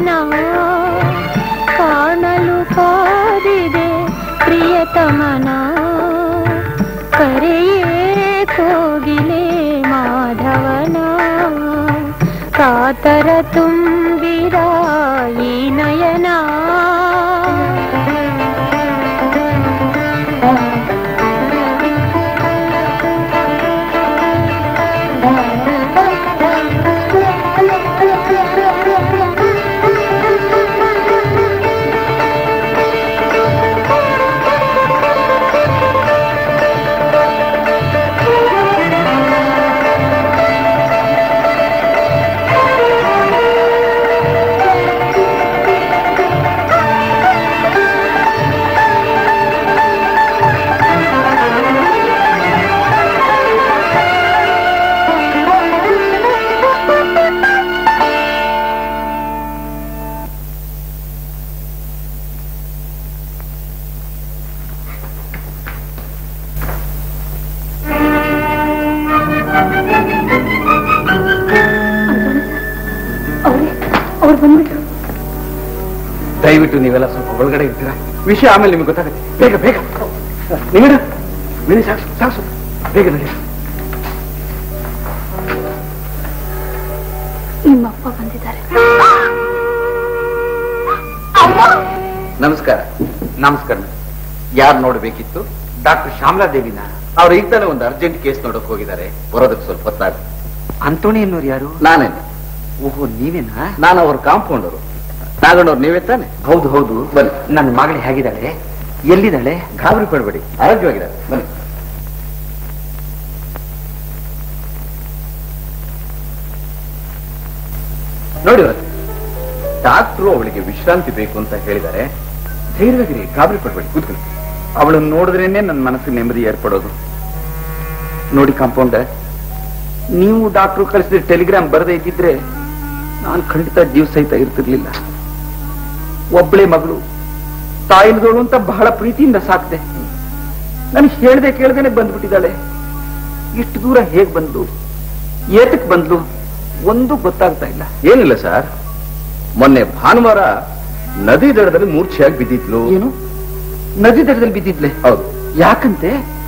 ನಯನ ಕಾಣಲು ಕಾದಿದೆ ಪ್ರಿಯತಮನ ಕರೆಯೇ ಕೋಗಿಲೆ ಮಾಧವನ ಕಾತರ ತುಂಬಿರ ಈ ನಯನ ಅವ್ರು ಬಂದ್ಬಿಟ್ರು ದಯವಿಟ್ಟು ನೀವೆಲ್ಲ ಸ್ವಲ್ಪ ಒಳಗಡೆ ಇರ್ತೀರಾ ವಿಷಯ ಆಮೇಲೆ ನಿಮ್ಗೆ ಗೊತ್ತಾಗುತ್ತೆ ಬೇಗ ಬೇಗ ನಿಮಿಡ ಮಿನಿ ಸಾಕ್ಸು ಸಾಕ್ಸು ಬೇಗ ನಡಿ ನಿಮ್ಮ ಅಪ್ಪ ಬಂದಿದ್ದಾರೆ ನಮಸ್ಕಾರ ನಮಸ್ಕಾರ ಯಾರು ನೋಡ್ಬೇಕಿತ್ತು ಡಾಕ್ಟರ್ ಶ್ಯಾಮಲಾ ದೇವಿನ ಅವ್ರು ಈಗ ತಾನೇ ಒಂದು ಅರ್ಜೆಂಟ್ ಕೇಸ್ ನೋಡಕ್ ಹೋಗಿದ್ದಾರೆ ಬರೋದಕ್ಕೆ ಸ್ವಲ್ಪ ಹೊತ್ತಾಗ ಅಂತೋಣಿ ಅನ್ನೋರು ಯಾರು ನಾನೇ ಓಹೋ ನೀವೇನಾ ನಾನು ಅವ್ರ ಕಾಂಪೌಂಡರು ನಾಗಣ್ಣವ್ರು ನೀವೇ ತಾನೆ ಹೌದು ಹೌದು ಬನ್ನಿ ನನ್ನ ಮಗಳು ಹೇಗಿದ್ದಾಳೆ ಎಲ್ಲಿದ್ದಾಳೆ ಗಾಬರಿ ಪಡಬೇಡಿ ಆರೋಗ್ಯವಾಗಿದ್ದಾರೆ ಬನ್ನಿ ನೋಡಿ ಡಾಕ್ಟ್ರು ಅವಳಿಗೆ ವಿಶ್ರಾಂತಿ ಬೇಕು ಅಂತ ಹೇಳಿದ್ದಾರೆ ಧೈರ್ಯವಾಗಿರಿ ಗಾಬರಿ ಪಡಬೇಡಿ ಕೂತ್ಕೊಳ್ಳಿ ಅವಳನ್ನು ನೋಡಿದ್ರೇನೆ ನನ್ನ ಮನಸ್ಸಿಗೆ ನೆಮ್ಮದಿ ಏರ್ಪಡೋದು ನೋಡಿ ಕಾಂಪೌಂಡರ್ ನೀವು ಡಾಕ್ಟ್ರು ಕಳಿಸಿದ ಟೆಲಿಗ್ರಾಮ್ ಬರದೇ ಇದ್ದಿದ್ರೆ ನಾನು ಖಂಡಿತ ಜೀವ ಸಹಿತ ಇರ್ತಿರ್ಲಿಲ್ಲ ಒಬ್ಬಳೆ ಮಗಳು ತಾಯಿಲ್ಗಳು ಅಂತ ಬಹಳ ಪ್ರೀತಿಯಿಂದ ಸಾಕ್ದೆ ನನಗೆ ಹೇಳ್ದೆ ಕೇಳ್ದೇನೆ ಬಂದ್ಬಿಟ್ಟಿದ್ದಾಳೆ ಇಷ್ಟು ದೂರ ಹೇಗ್ ಬಂದ್ಲು ಏತಕ್ ಬಂದ್ಲು ಒಂದು ಗೊತ್ತಾಗ್ತಾ ಇಲ್ಲ ಏನಿಲ್ಲ ಸರ್ ಮೊನ್ನೆ ಭಾನುವಾರ ನದಿ ದಡದಲ್ಲಿ ಮೂರ್ಛೆಯಾಗಿ ಬಿದ್ದಿದ್ಲು ಏನು ನದಿ ದಡದಲ್ಲಿ ಬಿದ್ದಿದ್ಲೆ ಹೌದು ಯಾಕಂತೆ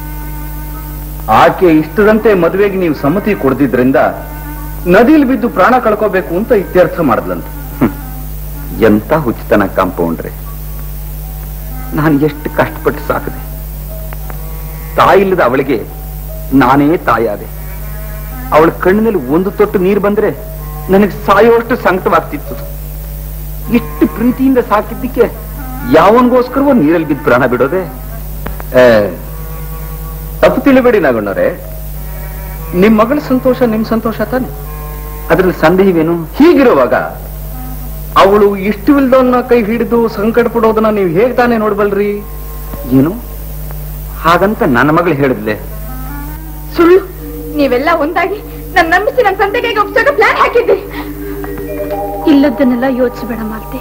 ಆಕೆ ಇಷ್ಟದಂತೆ ಮದುವೆಗೆ ನೀವು ಸಮ್ಮತಿ ಕೊಡದಿದ್ರಿಂದ ನದಿಲಿ ಬಿದ್ದು ಪ್ರಾಣ ಕಳ್ಕೋಬೇಕು ಅಂತ ಇತ್ಯರ್ಥ ಮಾಡಿದ್ಲಂತ ಎಂತ ಹುಚ್ಚತನ ಕಾಂಪೌಂಡ್ರೆ ನಾನು ಎಷ್ಟು ಕಷ್ಟಪಟ್ಟು ಸಾಕಿದೆ ತಾಯಿಲ್ಲದ ಅವಳಿಗೆ ನಾನೇ ತಾಯಾದೆ ಅವಳ ಕಣ್ಣಿನಲ್ಲಿ ಒಂದು ತೊಟ್ಟು ನೀರು ಬಂದ್ರೆ ನನಗೆ ಸಾಯುವಷ್ಟು ಸಂಕಟವಾಗ್ತಿತ್ತು ಇಷ್ಟು ಪ್ರೀತಿಯಿಂದ ಸಾಕಿದ್ದಕ್ಕೆ ಯಾವನ್ಗೋಸ್ಕರವೋ ನೀರಲ್ಲಿ ಬಿದ್ದು ಪ್ರಾಣ ಬಿಡೋದೆ ಏ, ತಪ್ಪು ತಿಳಿಬೇಡಿ ನಾಗಣ್ಣವ್ರೆ ನಿಮ್ ಮಗಳ ಸಂತೋಷ ನಿಮ್ ಸಂತೋಷ ತಾನೆ ಅದ್ರಲ್ಲಿ ಸಂದೇಹವೇನು ಹೀಗಿರುವಾಗ ಅವಳು ಇಷ್ಟವಿಲ್ದವನ್ನ ಕೈ ಹಿಡಿದು ಸಂಕಟ ಪಡೋದನ್ನ ನೀವು ಹೇಗ್ ತಾನೇ ನೋಡ್ಬಲ್ರಿ ಏನು ಹಾಗಂತ ನನ್ನ ಮಗಳು ಹೇಳಿದ್ಲೆ ಸುಳ್ಳು ನೀವೆಲ್ಲ ಒಂದಾಗಿ ನನ್ನ ನಂಬಿಸಿ ನನ್ನ ತಂದೆಗೆ ಒಪ್ಸೋಕೆ ಪ್ಲಾನ್ ಹಾಕಿದ್ರಿ ಇಲ್ಲದನ್ನೆಲ್ಲ ಯೋಚಿಸಬೇಡ ಮಾಲ್ತಿ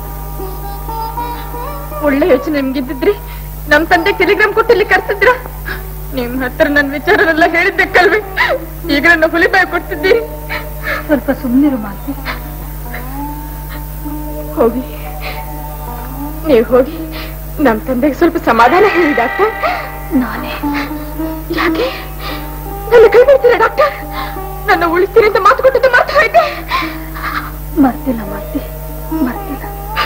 ಒಳ್ಳೆ ಯೋಚನೆ ನಿಮ್ಗಿದ್ದಿದ್ರಿ ನಮ್ ತಂದೆ ಟೆಲಿಗ್ರಾಮ್ ಕೊಟ್ಟು ಇಲ್ಲಿ ಕರ್ಸಿದ್ರ ನಿಮ್ ಹತ್ರ ನನ್ ವಿಚಾರನೆಲ್ಲ ಹೇಳಿದ್ದಕ್ಕಲ್ವಿ ಈಗ ನನ್ನ ಹುಲಿ ಬಾಯಿ ಕೊಡ್ತಿದ್ದೀರಿ ಸ್ವಲ್ಪ ಸುಮ್ಮನಿರು ಮಾಲ್ತಿ ಹೋಗಿ ನೀವು ಹೋಗಿ ನಮ್ ತಂದೆಗೆ ಸ್ವಲ್ಪ ಸಮಾಧಾನ ಹೇಳಿ ಡಾಕ್ಟರ್ ನಾನೇ ಯಾಕೆ ನನ್ನ ಕೈ ಬಿಡ್ತೀರಾ ಡಾಕ್ಟರ್ ನನ್ನ ಉಳಿಸ್ತೀರಿ ಅಂತ ಮಾತು ಕೊಟ್ಟಿದ್ದು ಮಾತು ಹೋಯ್ತೆ ಮರ್ತಿಲ್ಲ ಮಾಲ್ತಿ ಮರ್ತಿಲ್ಲ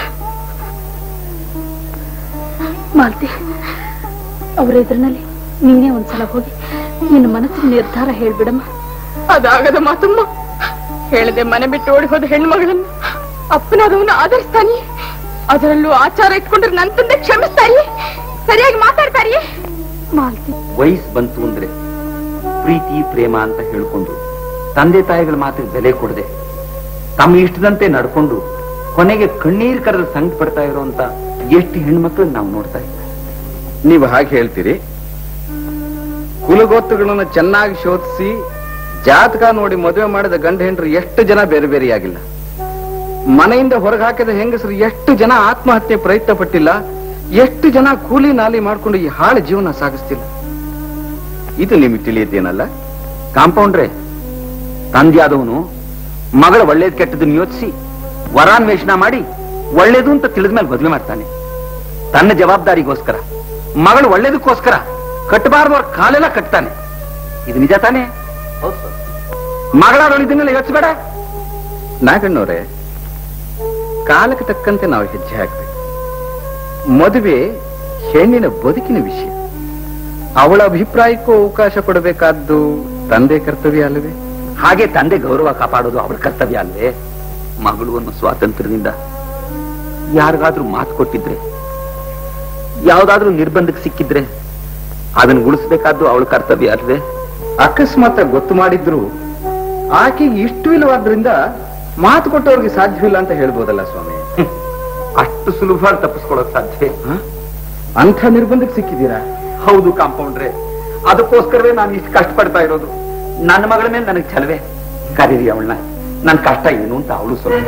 ಮಾಲ್ತಿ ಅವ್ರ ಎದುರಿನಲ್ಲಿ ನೀನೇ ಒಂದ್ಸಲ ಹೋಗಿ ನಿನ್ನ ಮನಸ್ಸಿನ ನಿರ್ಧಾರ ಹೇಳ್ಬಿಡಮ್ಮ ಅದಾಗದ ಮಾತಮ್ಮ ಹೇಳದೆ ಮನೆ ಬಿಟ್ಟು ಓಡಿ ಹೋದ ಹೆಣ್ಮಗಳನ್ನು ಅಪ್ಪನಾದವನ್ನ ಆಧರಿಸ್ತಾನೆ ಅದರಲ್ಲೂ ಆಚಾರ ಇಟ್ಕೊಂಡ್ರೆ ನನ್ ತಂದೆ ಕ್ಷಮಿಸ್ತಾನೆ ಸರಿಯಾಗಿ ಮಾತಾಡ್ತಾರಿ ಮಾಲ್ತಿ ವಯಸ್ಸು ಬಂತು ಅಂದ್ರೆ ಪ್ರೀತಿ ಪ್ರೇಮ ಅಂತ ಹೇಳ್ಕೊಂಡು ತಂದೆ ತಾಯಿಗಳ ಮಾತಿಗೆ ಬೆಲೆ ಕೊಡದೆ ತಮ್ಮ ಇಷ್ಟದಂತೆ ನಡ್ಕೊಂಡು ಕೊನೆಗೆ ಕಣ್ಣೀರ್ ಕರೆದು ಸಂಕಟ ಪಡ್ತಾ ಇರುವಂತ ಎಷ್ಟು ಹೆಣ್ಮಕ್ಳು ನಾವು ನೋಡ್ತಾ ಇದ್ದೀವಿ ನೀವು ಹಾಗೆ ಹೇಳ್ತೀರಿ ಕುಲಗೊತ್ತುಗಳನ್ನ ಚೆನ್ನಾಗಿ ಶೋಧಿಸಿ ಜಾತಕ ನೋಡಿ ಮದುವೆ ಮಾಡಿದ ಗಂಡ ಹೆಂಡ್ರು ಎಷ್ಟು ಜನ ಬೇರೆ ಬೇರೆಯಾಗಿಲ್ಲ ಮನೆಯಿಂದ ಹೊರಗೆ ಹಾಕಿದ ಹೆಂಗಸರು ಎಷ್ಟು ಜನ ಆತ್ಮಹತ್ಯೆ ಪ್ರಯತ್ನ ಪಟ್ಟಿಲ್ಲ ಎಷ್ಟು ಜನ ಕೂಲಿ ನಾಲಿ ಮಾಡ್ಕೊಂಡು ಈ ಹಾಳು ಜೀವನ ಸಾಗಿಸ್ತಿಲ್ಲ ಇದು ನಿಮಗೆ ತಿಳಿಯುತ್ತೇನಲ್ಲ ಕಾಂಪೌಂಡ್ರೆ ತಂದೆಯಾದವನು ಮಗಳ ಒಳ್ಳೇದ್ ಕೆಟ್ಟದನ್ನ ಯೋಚಿಸಿ ವರಾನ್ವೇಷಣ ಮಾಡಿ ಒಳ್ಳೇದು ಅಂತ ತಿಳಿದ ಮೇಲೆ ಮದುವೆ ಮಾಡ್ತಾನೆ ತನ್ನ ಜವಾಬ್ದಾರಿಗೋಸ್ಕರ ಮಗಳು ಒಳ್ಳೇದಕ್ಕೋಸ್ಕರ ಕಟ್ಟಬಾರ್ದವ್ರ ಕಾಲೆಲ್ಲ ಕಟ್ತಾನೆ ಇದು ನಿಜ ತಾನೇ ಮಗಳಾದವಳು ಇದನ್ನೆಲ್ಲ ಯೋಚಿಸಬೇಡ ನಾಗಣ್ಣವ್ರೆ ಕಾಲಕ್ಕೆ ತಕ್ಕಂತೆ ನಾವು ಹೆಜ್ಜೆ ಹಾಕ್ಬೇಕು ಮದುವೆ ಹೆಣ್ಣಿನ ಬದುಕಿನ ವಿಷಯ ಅವಳ ಅಭಿಪ್ರಾಯಕ್ಕೂ ಅವಕಾಶ ಕೊಡಬೇಕಾದ್ದು ತಂದೆ ಕರ್ತವ್ಯ ಅಲ್ಲವೇ ಹಾಗೆ ತಂದೆ ಗೌರವ ಕಾಪಾಡೋದು ಅವಳ ಕರ್ತವ್ಯ ಅಲ್ವೇ ಮಗಳು ಅನ್ನೋ ಸ್ವಾತಂತ್ರ್ಯದಿಂದ ಯಾರಿಗಾದ್ರೂ ಮಾತು ಕೊಟ್ಟಿದ್ರೆ ಯಾವ್ದಾದ್ರೂ ನಿರ್ಬಂಧಕ್ಕೆ ಸಿಕ್ಕಿದ್ರೆ ಅದನ್ನ ಉಳಿಸ್ಬೇಕಾದ್ದು ಅವಳ ಕರ್ತವ್ಯ ಅಲ್ವೇ ಅಕಸ್ಮಾತ್ ಗೊತ್ತು ಮಾಡಿದ್ರು ಆಕೆಗೆ ಇಷ್ಟು ಇಲ್ಲವಾದ್ರಿಂದ ಮಾತು ಕೊಟ್ಟವ್ರಿಗೆ ಸಾಧ್ಯವಿಲ್ಲ ಅಂತ ಹೇಳ್ಬೋದಲ್ಲ ಸ್ವಾಮಿ ಅಷ್ಟು ಸುಲಭವಾಗಿ ತಪ್ಪಿಸ್ಕೊಳ್ಳೋಕ್ ಸಾಧ್ಯ ಅಂಥ ನಿರ್ಬಂಧಕ್ಕೆ ಸಿಕ್ಕಿದ್ದೀರಾ ಹೌದು ಕಾಂಪೌಂಡ್ರೆ ಅದಕ್ಕೋಸ್ಕರವೇ ನಾನು ಇಷ್ಟು ಕಷ್ಟಪಡ್ತಾ ಇರೋದು ನನ್ನ ಮಗಳ ಮೇಲೆ ನನಗೆ ಛಲವೇ ಕರೀರಿ ಅವಳನ್ನ ನನ್ನ ಕಷ್ಟ ಏನು ಅಂತ ಅವಳು ಸ್ವಲ್ಪ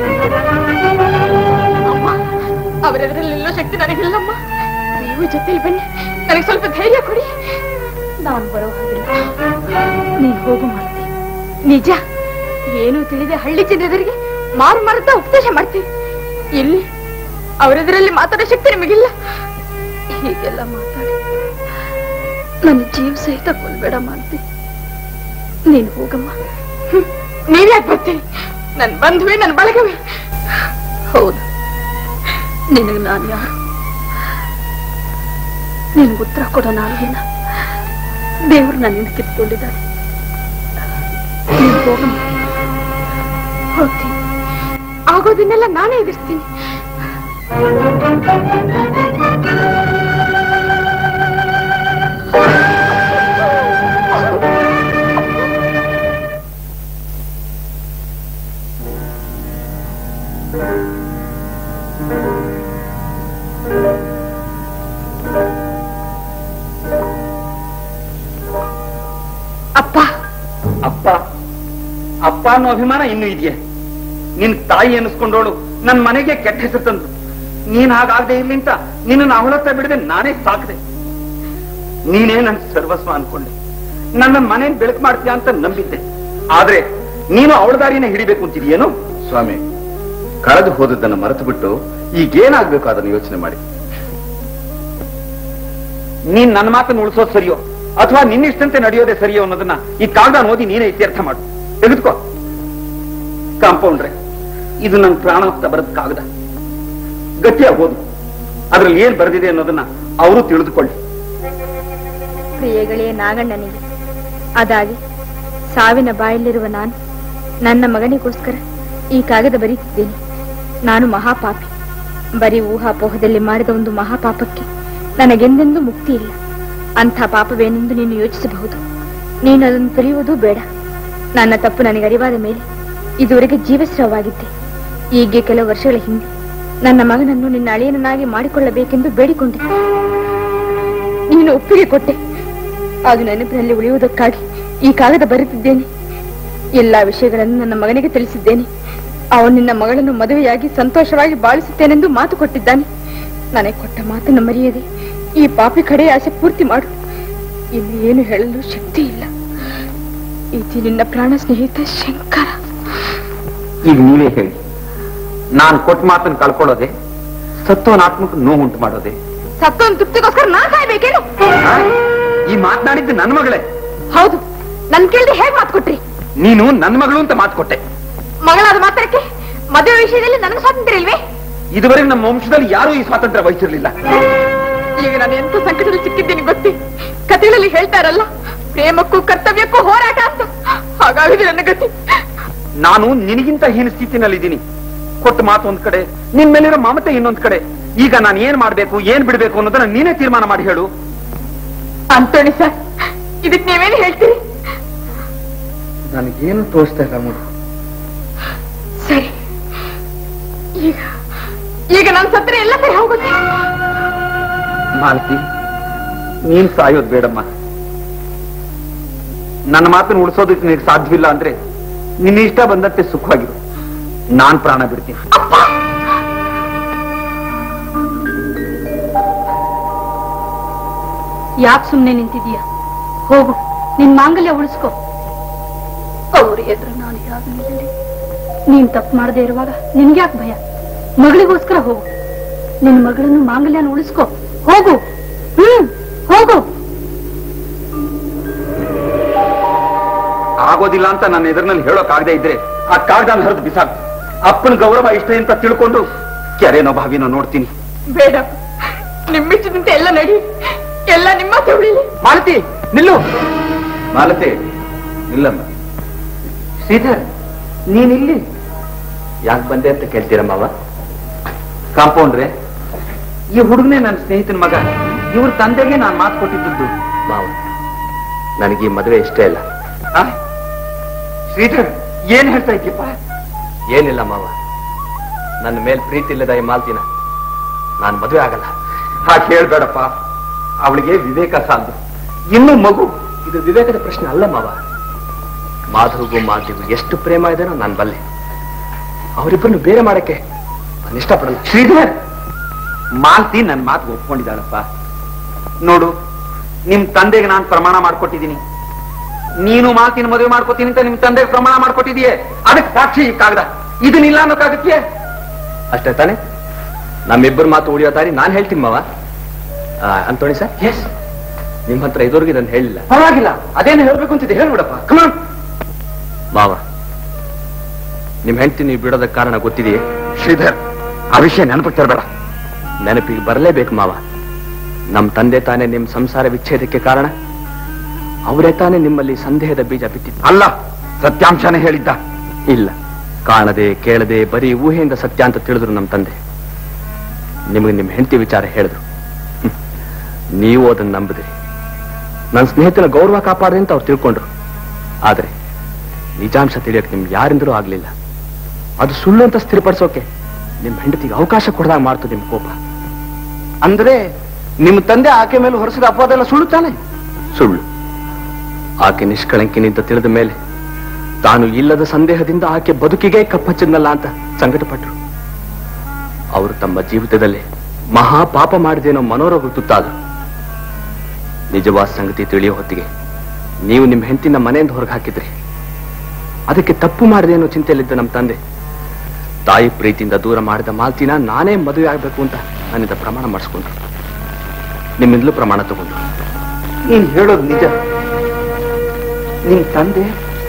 ಅಮ್ಮ ಅವರೆದರಲ್ಲೆಲ್ಲೋ ಶಕ್ತಿ ನನಗಿಲ್ಲಮ್ಮ ನೀವು ಜೊತೆಲಿ ಬನ್ನಿ ನನಗೆ ಸ್ವಲ್ಪ ಧೈರ್ಯ ಕೊಡಿ ನಾನು ಬರೋ ಹಾಗಿಲ್ಲ ನೀನ್ ಹೋಗು ಮಾಡ್ತೀನಿ ನಿಜ ಏನು ತಿಳಿದೆ ಹಳ್ಳಿ ಜನರಿಗೆ ಮಾರು ಮಾರುತ್ತಾ ಉಪದೇಶ ಮಾಡ್ತೀವಿ ಇಲ್ಲಿ ಅವರೆದರಲ್ಲಿ ಮಾತಾಡೋ ಶಕ್ತಿ ನಿಮಗಿಲ್ಲ ಹೀಗೆಲ್ಲ ಮಾತಾಡಿ ನನ್ನ ಜೀವ ಸಹಿತ ಕೊಲ್ಬೇಡ ಮಾಡ್ತೀನಿ ನೀನು ಹೋಗಮ್ಮ ಹ್ಮ್. ನೀವ್ಯಾಕೆ ಬರ್ತೀನಿ ನನ್ ಬಂಧುವೆ ನನ್ ಬಳಗವೇ ಹೌದು ನಿನಗೆ ನಾನು ಯಾರು ನಿನಗೆ ಉತ್ತರ ಕೊಡೋ ನಾಲ್ಗಿನ ದೇವರು ನನ್ನಿಂದ ಕಿತ್ಕೊಂಡಿದ್ದಾನೆ ನೀನು ಹೋಗಮ್ಮ ಹೋಗ್ತೀನಿ ಆಗೋದನ್ನೆಲ್ಲ ನಾನೇ ಎದುರಿಸ್ತೀನಿ ಅಪ್ಪ ಅಪ್ಪ ಅಪ್ಪ ಅನ್ನೋ ಅಭಿಮಾನ ಇನ್ನೂ ಇದೆಯೇ ನಿನ್ ತಾಯಿ ಅನ್ನಿಸ್ಕೊಂಡೋಳು ನನ್ ಮನೆಗೆ ಕೆಟ್ಟ ಹೆಸರು ತಂದು ನೀನ್ ಹಾಗಾಗದೆ ಇರ್ಲಿ ಅಂತ ನಿನ್ನ ಅವಳತ್ತ ಬಿಡದೆ ನಾನೇ ಸಾಕದೆ ನೀನೇ ನನ್ ಸರ್ವಸ್ವ ಅನ್ಕೊಂಡೆ ನನ್ನ ಮನೆ ಬೆಳಕು ಮಾಡ್ತೀಯ ಅಂತ ನಂಬಿದ್ದೆ ಆದ್ರೆ ನೀನು ಅವಳ ದಾರಿನ ಹಿಡಿಬೇಕು ಅಂತಿದೆಯೇನು ಸ್ವಾಮಿ ಕಳೆದು ಹೋದದ್ದನ್ನು ಮರೆತು ಬಿಟ್ಟು ಈಗೇನಾಗ್ಬೇಕು ಅದನ್ನು ಯೋಚನೆ ಮಾಡಿ ನೀನ್ ನನ್ನ ಮಾತನ್ನು ಉಳಿಸೋದು ಸರಿಯೋ ಅಥವಾ ನಿನ್ನಿಷ್ಟಂತೆ ನಡೆಯೋದೇ ಸರಿಯೋ ಅನ್ನೋದನ್ನ ಈ ಕಾಗದ ಓದಿ ನೀನೇ ಇತ್ಯರ್ಥ ಮಾಡು ತೆಗೆದುಕೋ ಕಾಂಪೌಂಡ್ರೆ ಇದು ನನ್ನ ಪ್ರಾಣಾಪ್ತ ಬರದ ಕಾಗದ ಗಟ್ಟಿಯಾಗಿ ಓದು ಅದ್ರಲ್ಲಿ ಏನ್ ಬರೆದಿದೆ ಅನ್ನೋದನ್ನ ಅವರು ತಿಳಿದುಕೊಳ್ಳಿ ಪ್ರಿಯಗಳೇ ನಾಗಣ್ಣನಿಗೆ ಅದಾಗಿ ಸಾವಿನ ಬಾಯಲ್ಲಿರುವ ನಾನು ನನ್ನ ಮಗನಿಗೋಸ್ಕರ ಈ ಕಾಗದ ಬರೀತಿದ್ದೇನೆ ನಾನು ಮಹಾಪಾಪಿ ಬರೀ ಊಹಾಪೋಹದಲ್ಲಿ ಮಾಡಿದ ಒಂದು ಮಹಾಪಾಪಕ್ಕೆ ನನಗೆಂದೆಂದೂ ಮುಕ್ತಿ ಇಲ್ಲ ಅಂಥ ಪಾಪವೇನೆಂದು ನೀನು ಯೋಚಿಸಬಹುದು ನೀನು ಅದನ್ನು ತಿಳಿಯುವುದೂ ಬೇಡ ನನ್ನ ತಪ್ಪು ನನಗೆ ಅರಿವಾದ ಮೇಲೆ ಇದುವರೆಗೆ ಜೀವಸ್ರವವಾಗಿದ್ದೆ ಹೀಗೆ ಕೆಲವು ವರ್ಷಗಳ ಹಿಂದೆ ನನ್ನ ಮಗನನ್ನು ನಿನ್ನ ಅಳಿಯನನ್ನಾಗಿ ಮಾಡಿಕೊಳ್ಳಬೇಕೆಂದು ಬೇಡಿಕೊಂಡಿದ್ದೆ ನೀನು ಒಪ್ಪಿಗೆ ಕೊಟ್ಟೆ ಅದು ನೆನಪಿನಲ್ಲಿ ಉಳಿಯುವುದಕ್ಕಾಗಿ ಈ ಕಾಗದ ಬರೆದಿದ್ದೇನೆ ಎಲ್ಲಾ ವಿಷಯಗಳನ್ನು ನನ್ನ ಮಗನಿಗೆ ತಿಳಿಸಿದ್ದೇನೆ ಅವನು ನಿನ್ನ ಮಗಳನ್ನು ಮದುವೆಯಾಗಿ ಸಂತೋಷವಾಗಿ ಬಾಳಿಸುತ್ತೇನೆಂದು ಮಾತು ಕೊಟ್ಟಿದ್ದಾನೆ ನನಗೆ ಕೊಟ್ಟ ಮಾತನ್ನು ಮರೆಯದೆ ಈ ಪಾಪಿ ಕಡೆ ಆಸೆ ಪೂರ್ತಿ ಮಾಡು ಇನ್ನು ಏನು ಹೇಳಲು ಶಕ್ತಿ ಇಲ್ಲ ಇದು ನಿನ್ನ ಪ್ರಾಣ ಸ್ನೇಹಿತ ಶಂಕರ ಈಗ ನೀವೇ ಹೇಳಿ ನಾನ್ ಕೊಟ್ಟ ಮಾತನ್ನು ಕಳ್ಕೊಳ್ಳೋದೆ ಸತ್ವನ ಆತ್ಮಕ್ಕೆ ನೋವು ಉಂಟು ಮಾಡೋದೆ ಸತ್ತೊಂದು ತೃಪ್ತಿಗೋಸ್ಕರ ನಾನ್ ಸಾಯ್ಬೇಕೇನು ಆ? ಈ ಮಾತನಾಡಿದ್ದು ನನ್ನ ಮಗಳೇ ಹೌದು ನನ್ ಕೇಳಿದ್ರೆ ಹೇಗ್ ಮಾತು ಕೊಟ್ರಿ ನೀನು ನನ್ನ ಮಗಳು ಅಂತ ಮಾತು ಕೊಟ್ಟೆ ಮಗಳಾದ ಮಾತ್ರಕ್ಕೆ ಮದುವೆ ವಿಷಯದಲ್ಲಿ ನನಗೆ ಸ್ವಾತಂತ್ರ್ಯ ಇಲ್ವೇ ಇದುವರೆಗೆ ನಮ್ಮ ವಂಶದಲ್ಲಿ ಯಾರೂ ಈ ಸ್ವಾತಂತ್ರ್ಯ ವಹಿಸಿರ್ಲಿಲ್ಲ ಈಗ ನಾನು ಎಂತ ಸಂಕಟದಲ್ಲಿ ಸಿಕ್ಕಿದ್ದೀನಿ ಗೊತ್ತೇ ಕಥೆಗಳಲ್ಲಿ ಹೇಳ್ತಾರಲ್ಲ ಪ್ರೇಮಕ್ಕೂ ಕರ್ತವ್ಯಕ್ಕೂ ಹೋರಾಟ ಅಂತ ಹಾಗಾಗಿದೆ ನನ್ನ ಗತಿ ನಾನು ನಿನಗಿಂತ ಹೀನ ಸ್ಥಿತಿನಲ್ಲಿದ್ದೀನಿ ಕೊಟ್ಟ ಮಾತು ಒಂದ್ ಕಡೆ ನಿನ್ ಮೇಲಿರೋ ಮಮತೆ ಇನ್ನೊಂದ್ ಕಡೆ ಈಗ ನಾನು ಏನ್ ಮಾಡ್ಬೇಕು ಏನ್ ಬಿಡ್ಬೇಕು ಅನ್ನೋದನ್ನ ನೀನೇ ತೀರ್ಮಾನ ಮಾಡಿ ಹೇಳು ಅಂತೋಣಿ ಸರ್ ಇದಕ್ ನೀವೇನು ಹೇಳ್ತೀರಿ ನನಗೇನು ತೋರಿಸ್ತಾ ಇಲ್ಲ ನೋಡು ಸರಿ ಈಗ ಈಗ ನನ್ ಸತ್ರ ಎಲ್ಲ ಸರಿ ಹೋಗುತ್ತೆ ಮಾಲತಿ ನೀನ್ ಸಾಯೋದ್ ಬೇಡಮ್ಮ ನನ್ನ ಮಾತನ್ನು ಉಳಿಸೋದಕ್ಕೆ ನಿನಗೆ ಸಾಧ್ಯವಿಲ್ಲ ಅಂದ್ರೆ ನಿನ್ನ ಇಷ್ಟ ಬಂದಂತೆ ಸುಖವಾಗಿರು ನಾನ್ ಪ್ರಾಣ ಬಿಡ್ತೀನಿ ಯಾಕೆ ಸುಮ್ನೆ ನಿಂತಿದೀಯ ಹೋಗು ನಿನ್ ಮಾಂಗಲ್ಯ ಉಳಿಸ್ಕೊ ಅವ್ರ ಎದುರು ನಾನು ಯಾರು ನಿಲ್ಲಲಿ ನೀನ್ ತಪ್ಪು ಮಾಡದೇ ಇರುವಾಗ ನಿನ್ಗ್ಯಾಕ್ ಭಯ ಮಗಳಿಗೋಸ್ಕರ ಹೋಗು ನಿನ್ ಮಗಳನ್ನು ಮಾಂಗಲ್ಯನ ಉಳಿಸ್ಕೊ ಹೋಗು ಹ್ಮ್ ಹೋಗು ಆಗೋದಿಲ್ಲ ಅಂತ ನನ್ನ ಎದುರಿನಲ್ಲಿ ಹೇಳೋಕಾಗದೇ ಇದ್ರೆ ಆ ಕಾಗದ ಹರಿದು ಬಿಸಾಕ್ ಅಪ್ಪನ ಗೌರವ ಇಷ್ಟೇ ಅಂತ ತಿಳ್ಕೊಂಡು ಕೆರೆನೋ ಬಾವಿನೋ ನೋಡ್ತೀನಿ ಬೇಡ ನಿಮ್ಮಿಷ್ಟದಂತೆ ಎಲ್ಲ ನಡಿ ಎಲ್ಲ ನಿಮ್ಮ ತೊಳಿಲಿ ಮಾಲತಿ ನಿಲ್ಲು ಮಾಲತಿ ನಿಲ್ಲಮ್ಮ ಶ್ರೀಧರ್ ನೀನಿಲ್ಲಿ ಯಾಕೆ ಬಂದೆ ಅಂತ ಕೇಳ್ತೀರ ಮಾವ ಕಾಂಪೌಂಡ್ರೆ ಈ ಹುಡುಗನೇ ನನ್ನ ಸ್ನೇಹಿತನ ಮಗ ಇವ್ರ ತಂದೆಗೆ ನಾನು ಮಾತು ಕೊಟ್ಟಿದ್ದು ಮಾವ ನನಗೆ ಈ ಮದುವೆ ಇಷ್ಟ ಇಲ್ಲ ಶ್ರೀಧರ್ ಏನ್ ಹೇಳ್ತಾ ಇದ್ದೀಪ್ಪ ಏನಿಲ್ಲ ಮಾವ ನನ್ನ ಮೇಲ್ ಪ್ರೀತಿ ಇಲ್ಲದ ಈ ಮಾಲ್ತಿನ ನಾನು ಮದುವೆ ಆಗಲ್ಲ ಹಾಗೆ ಹೇಳ್ಬೇಡಪ್ಪ ಅವಳಿಗೆ ವಿವೇಕ ಸಾಲದು ಇನ್ನು ಮಗು ಇದು ವಿವೇಕದ ಪ್ರಶ್ನೆ ಅಲ್ಲ ಮಾವ ಮಾಧುಗೂ ಮಾತಿಗೂ ಎಷ್ಟು ಪ್ರೇಮ ಇದೆನೋ ನಾನು ಬಲ್ಲೆ ಅವರಿಬ್ಬರನ್ನು ಬೇರೆ ಮಾಡಕ್ಕೆ ನಾನು ಇಷ್ಟಪಡಲ್ಲ ಶ್ರೀಧರ್ ಮಾಲ್ತಿ ನನ್ನ ಮಾತು ಒಪ್ಕೊಂಡಿದ್ದಾಳಪ್ಪ ನೋಡು ನಿಮ್ ತಂದೆಗೆ ನಾನು ಪ್ರಮಾಣ ಮಾಡ್ಕೊಟ್ಟಿದ್ದೀನಿ ನೀನು ಮಾತಿನ ಮದುವೆ ಮಾಡ್ಕೋತೀನಿ ಅಂತ ನಿಮ್ ತಂದೆಗೆ ಪ್ರಮಾಣ ಮಾಡ್ಕೊಟ್ಟಿದೀಯೇ ಅದಕ್ಕೆ ಸಾಕ್ಷಿ ಈ ಕಾಗದ ಇದನ್ನಿಲ್ಲ ಅನ್ನೋಕ್ಕಾಗತ್ತೆ ಅಷ್ಟೇ ತಾನೆ ನಮ್ಮಿಬ್ಬರ ಮಾತು ಉಳಿಯೋ ದಾರಿ ನಾನು ಹೇಳ್ತೀನಿ ಮಾವ ಆ, ಅಂತೋಣಿ ಸರ್ ಎಸ್ ನಿಮ್ಮ ಹತ್ರ ಇದುವರೆಗೂ ಇದನ್ನು ಹೇಳಿಲ್ಲ ಪರವಾಗಿಲ್ಲ ಅದೇನು ಹೇಳ್ಬೇಕು ಅಂತಿದೆ ಹೇಳ್ಬಿಡಪ್ಪ ಕಮಾನ್ ಮಾವ ನಿಮ್ ಹೆಂಡತಿ ನೀವು ಬಿಡೋದಕ್ಕೆ ಕಾರಣ ಗೊತ್ತಿದೆಯೇ ಶ್ರೀಧರ್ ಆ ವಿಷಯ ನೆನಪಿಗೆ ತರಬೇಡ ನೆನಪಿಗೆ ಬರಲೇಬೇಕು ಮಾವ ನಮ್ ತಂದೆ ತಾನೇ ನಿಮ್ ಸಂಸಾರ ವಿಚ್ಛೇದಕ್ಕೆ ಕಾರಣ ಅವರೇ ತಾನೇ ನಿಮ್ಮಲ್ಲಿ ಸಂದೇಹದ ಬೀಜ ಬಿಟ್ಟಿದ್ದು ಅಲ್ಲ ಸತ್ಯಾಂಶನೇ ಹೇಳಿದ್ದ ಇಲ್ಲ ಕಾಣದೆ ಕೇಳದೆ ಬರೀ ಊಹೆಯಿಂದ ಸತ್ಯ ಅಂತ ತಿಳಿದ್ರು ನಮ್ ತಂದೆ ನಿಮಗೆ ನಿಮ್ ಹೆಂಡತಿ ವಿಚಾರ ಹೇಳಿದ್ರು ಹ್ಮ್. ನೀವು ಅದನ್ನ ನಂಬಿದ್ರಿ ನನ್ನ ಸ್ನೇಹಿತನ ಗೌರವ ಕಾಪಾಡಿದೆ ಅಂತ ಅವ್ರು ತಿಳ್ಕೊಂಡ್ರು ಆದ್ರೆ ನಿಜಾಂಶ ತಿಳಿಯಕ್ಕೆ ನಿಮ್ಗೆ ಯಾರಿಂದಲೂ ಆಗ್ಲಿಲ್ಲ ಅದು ಸುಳ್ಳು ಅಂತ ಸ್ಥಿರಪಡಿಸೋಕೆ ನಿಮ್ ಹೆಂಡತಿಗೆ ಅವಕಾಶ ಕೊಡದಾಗ ಮಾಡ್ತು ನಿಮ್ ಕೋಪ ಅಂದ್ರೆ ನಿಮ್ಮ ತಂದೆ ಆಕೆ ಮೇಲೆ ಹೊರಸಿದ ಅಪವಾದ ಸುಳ್ಳು ತಾನೆ ಸುಳ್ಳು ಆಕೆ ನಿಷ್ಕಳಂಕಿನಿಂದ ತಿಳಿದ ಮೇಲೆ ತಾನು ಇಲ್ಲದ ಸಂದೇಹದಿಂದ ಆಕೆ ಬದುಕಿಗೆ ಕಪ್ಪಚ್ಚಿದ್ನಲ್ಲ ಅಂತ ಸಂಕಟಪಟ್ರು ಅವರು ತಮ್ಮ ಜೀವಿತದಲ್ಲಿ ಮಹಾ ಪಾಪ ಮಾಡಿದೇನೋ ಮನೋರೋಗ ತುತ್ತಾದ್ರು ನಿಜವಾದ ಸಂಗತಿ ತಿಳಿಯೋ ಹೊತ್ತಿಗೆ ನೀವು ನಿಮ್ಮ ಹೆಂಡತಿನ ಮನೆಯಿಂದ ಹೊರಗೆ ಹಾಕಿದ್ರಿ ಅದಕ್ಕೆ ತಪ್ಪು ಮಾಡಿದೇನೋ ಚಿಂತೆಯಲ್ಲಿದ್ದ ನಮ್ಮ ತಂದೆ ತಾಯಿ ಪ್ರೀತಿಯಿಂದ ದೂರ ಮಾಡಿದ ಮಾಲ್ತಿನ ನಾನೇ ಮದುವೆ ಆಗ್ಬೇಕು ಅಂತ ನನ್ನಿಂದ ಪ್ರಮಾಣ ಮಾಡಿಸ್ಕೊಂಡ್ರು ನಿಮ್ಮಿಂದಲೂ ಪ್ರಮಾಣ ತಗೊಂಡು ನೀನ್ ಹೇಳೋದು ನಿಜ ನಿಮ್ ತಂದೆ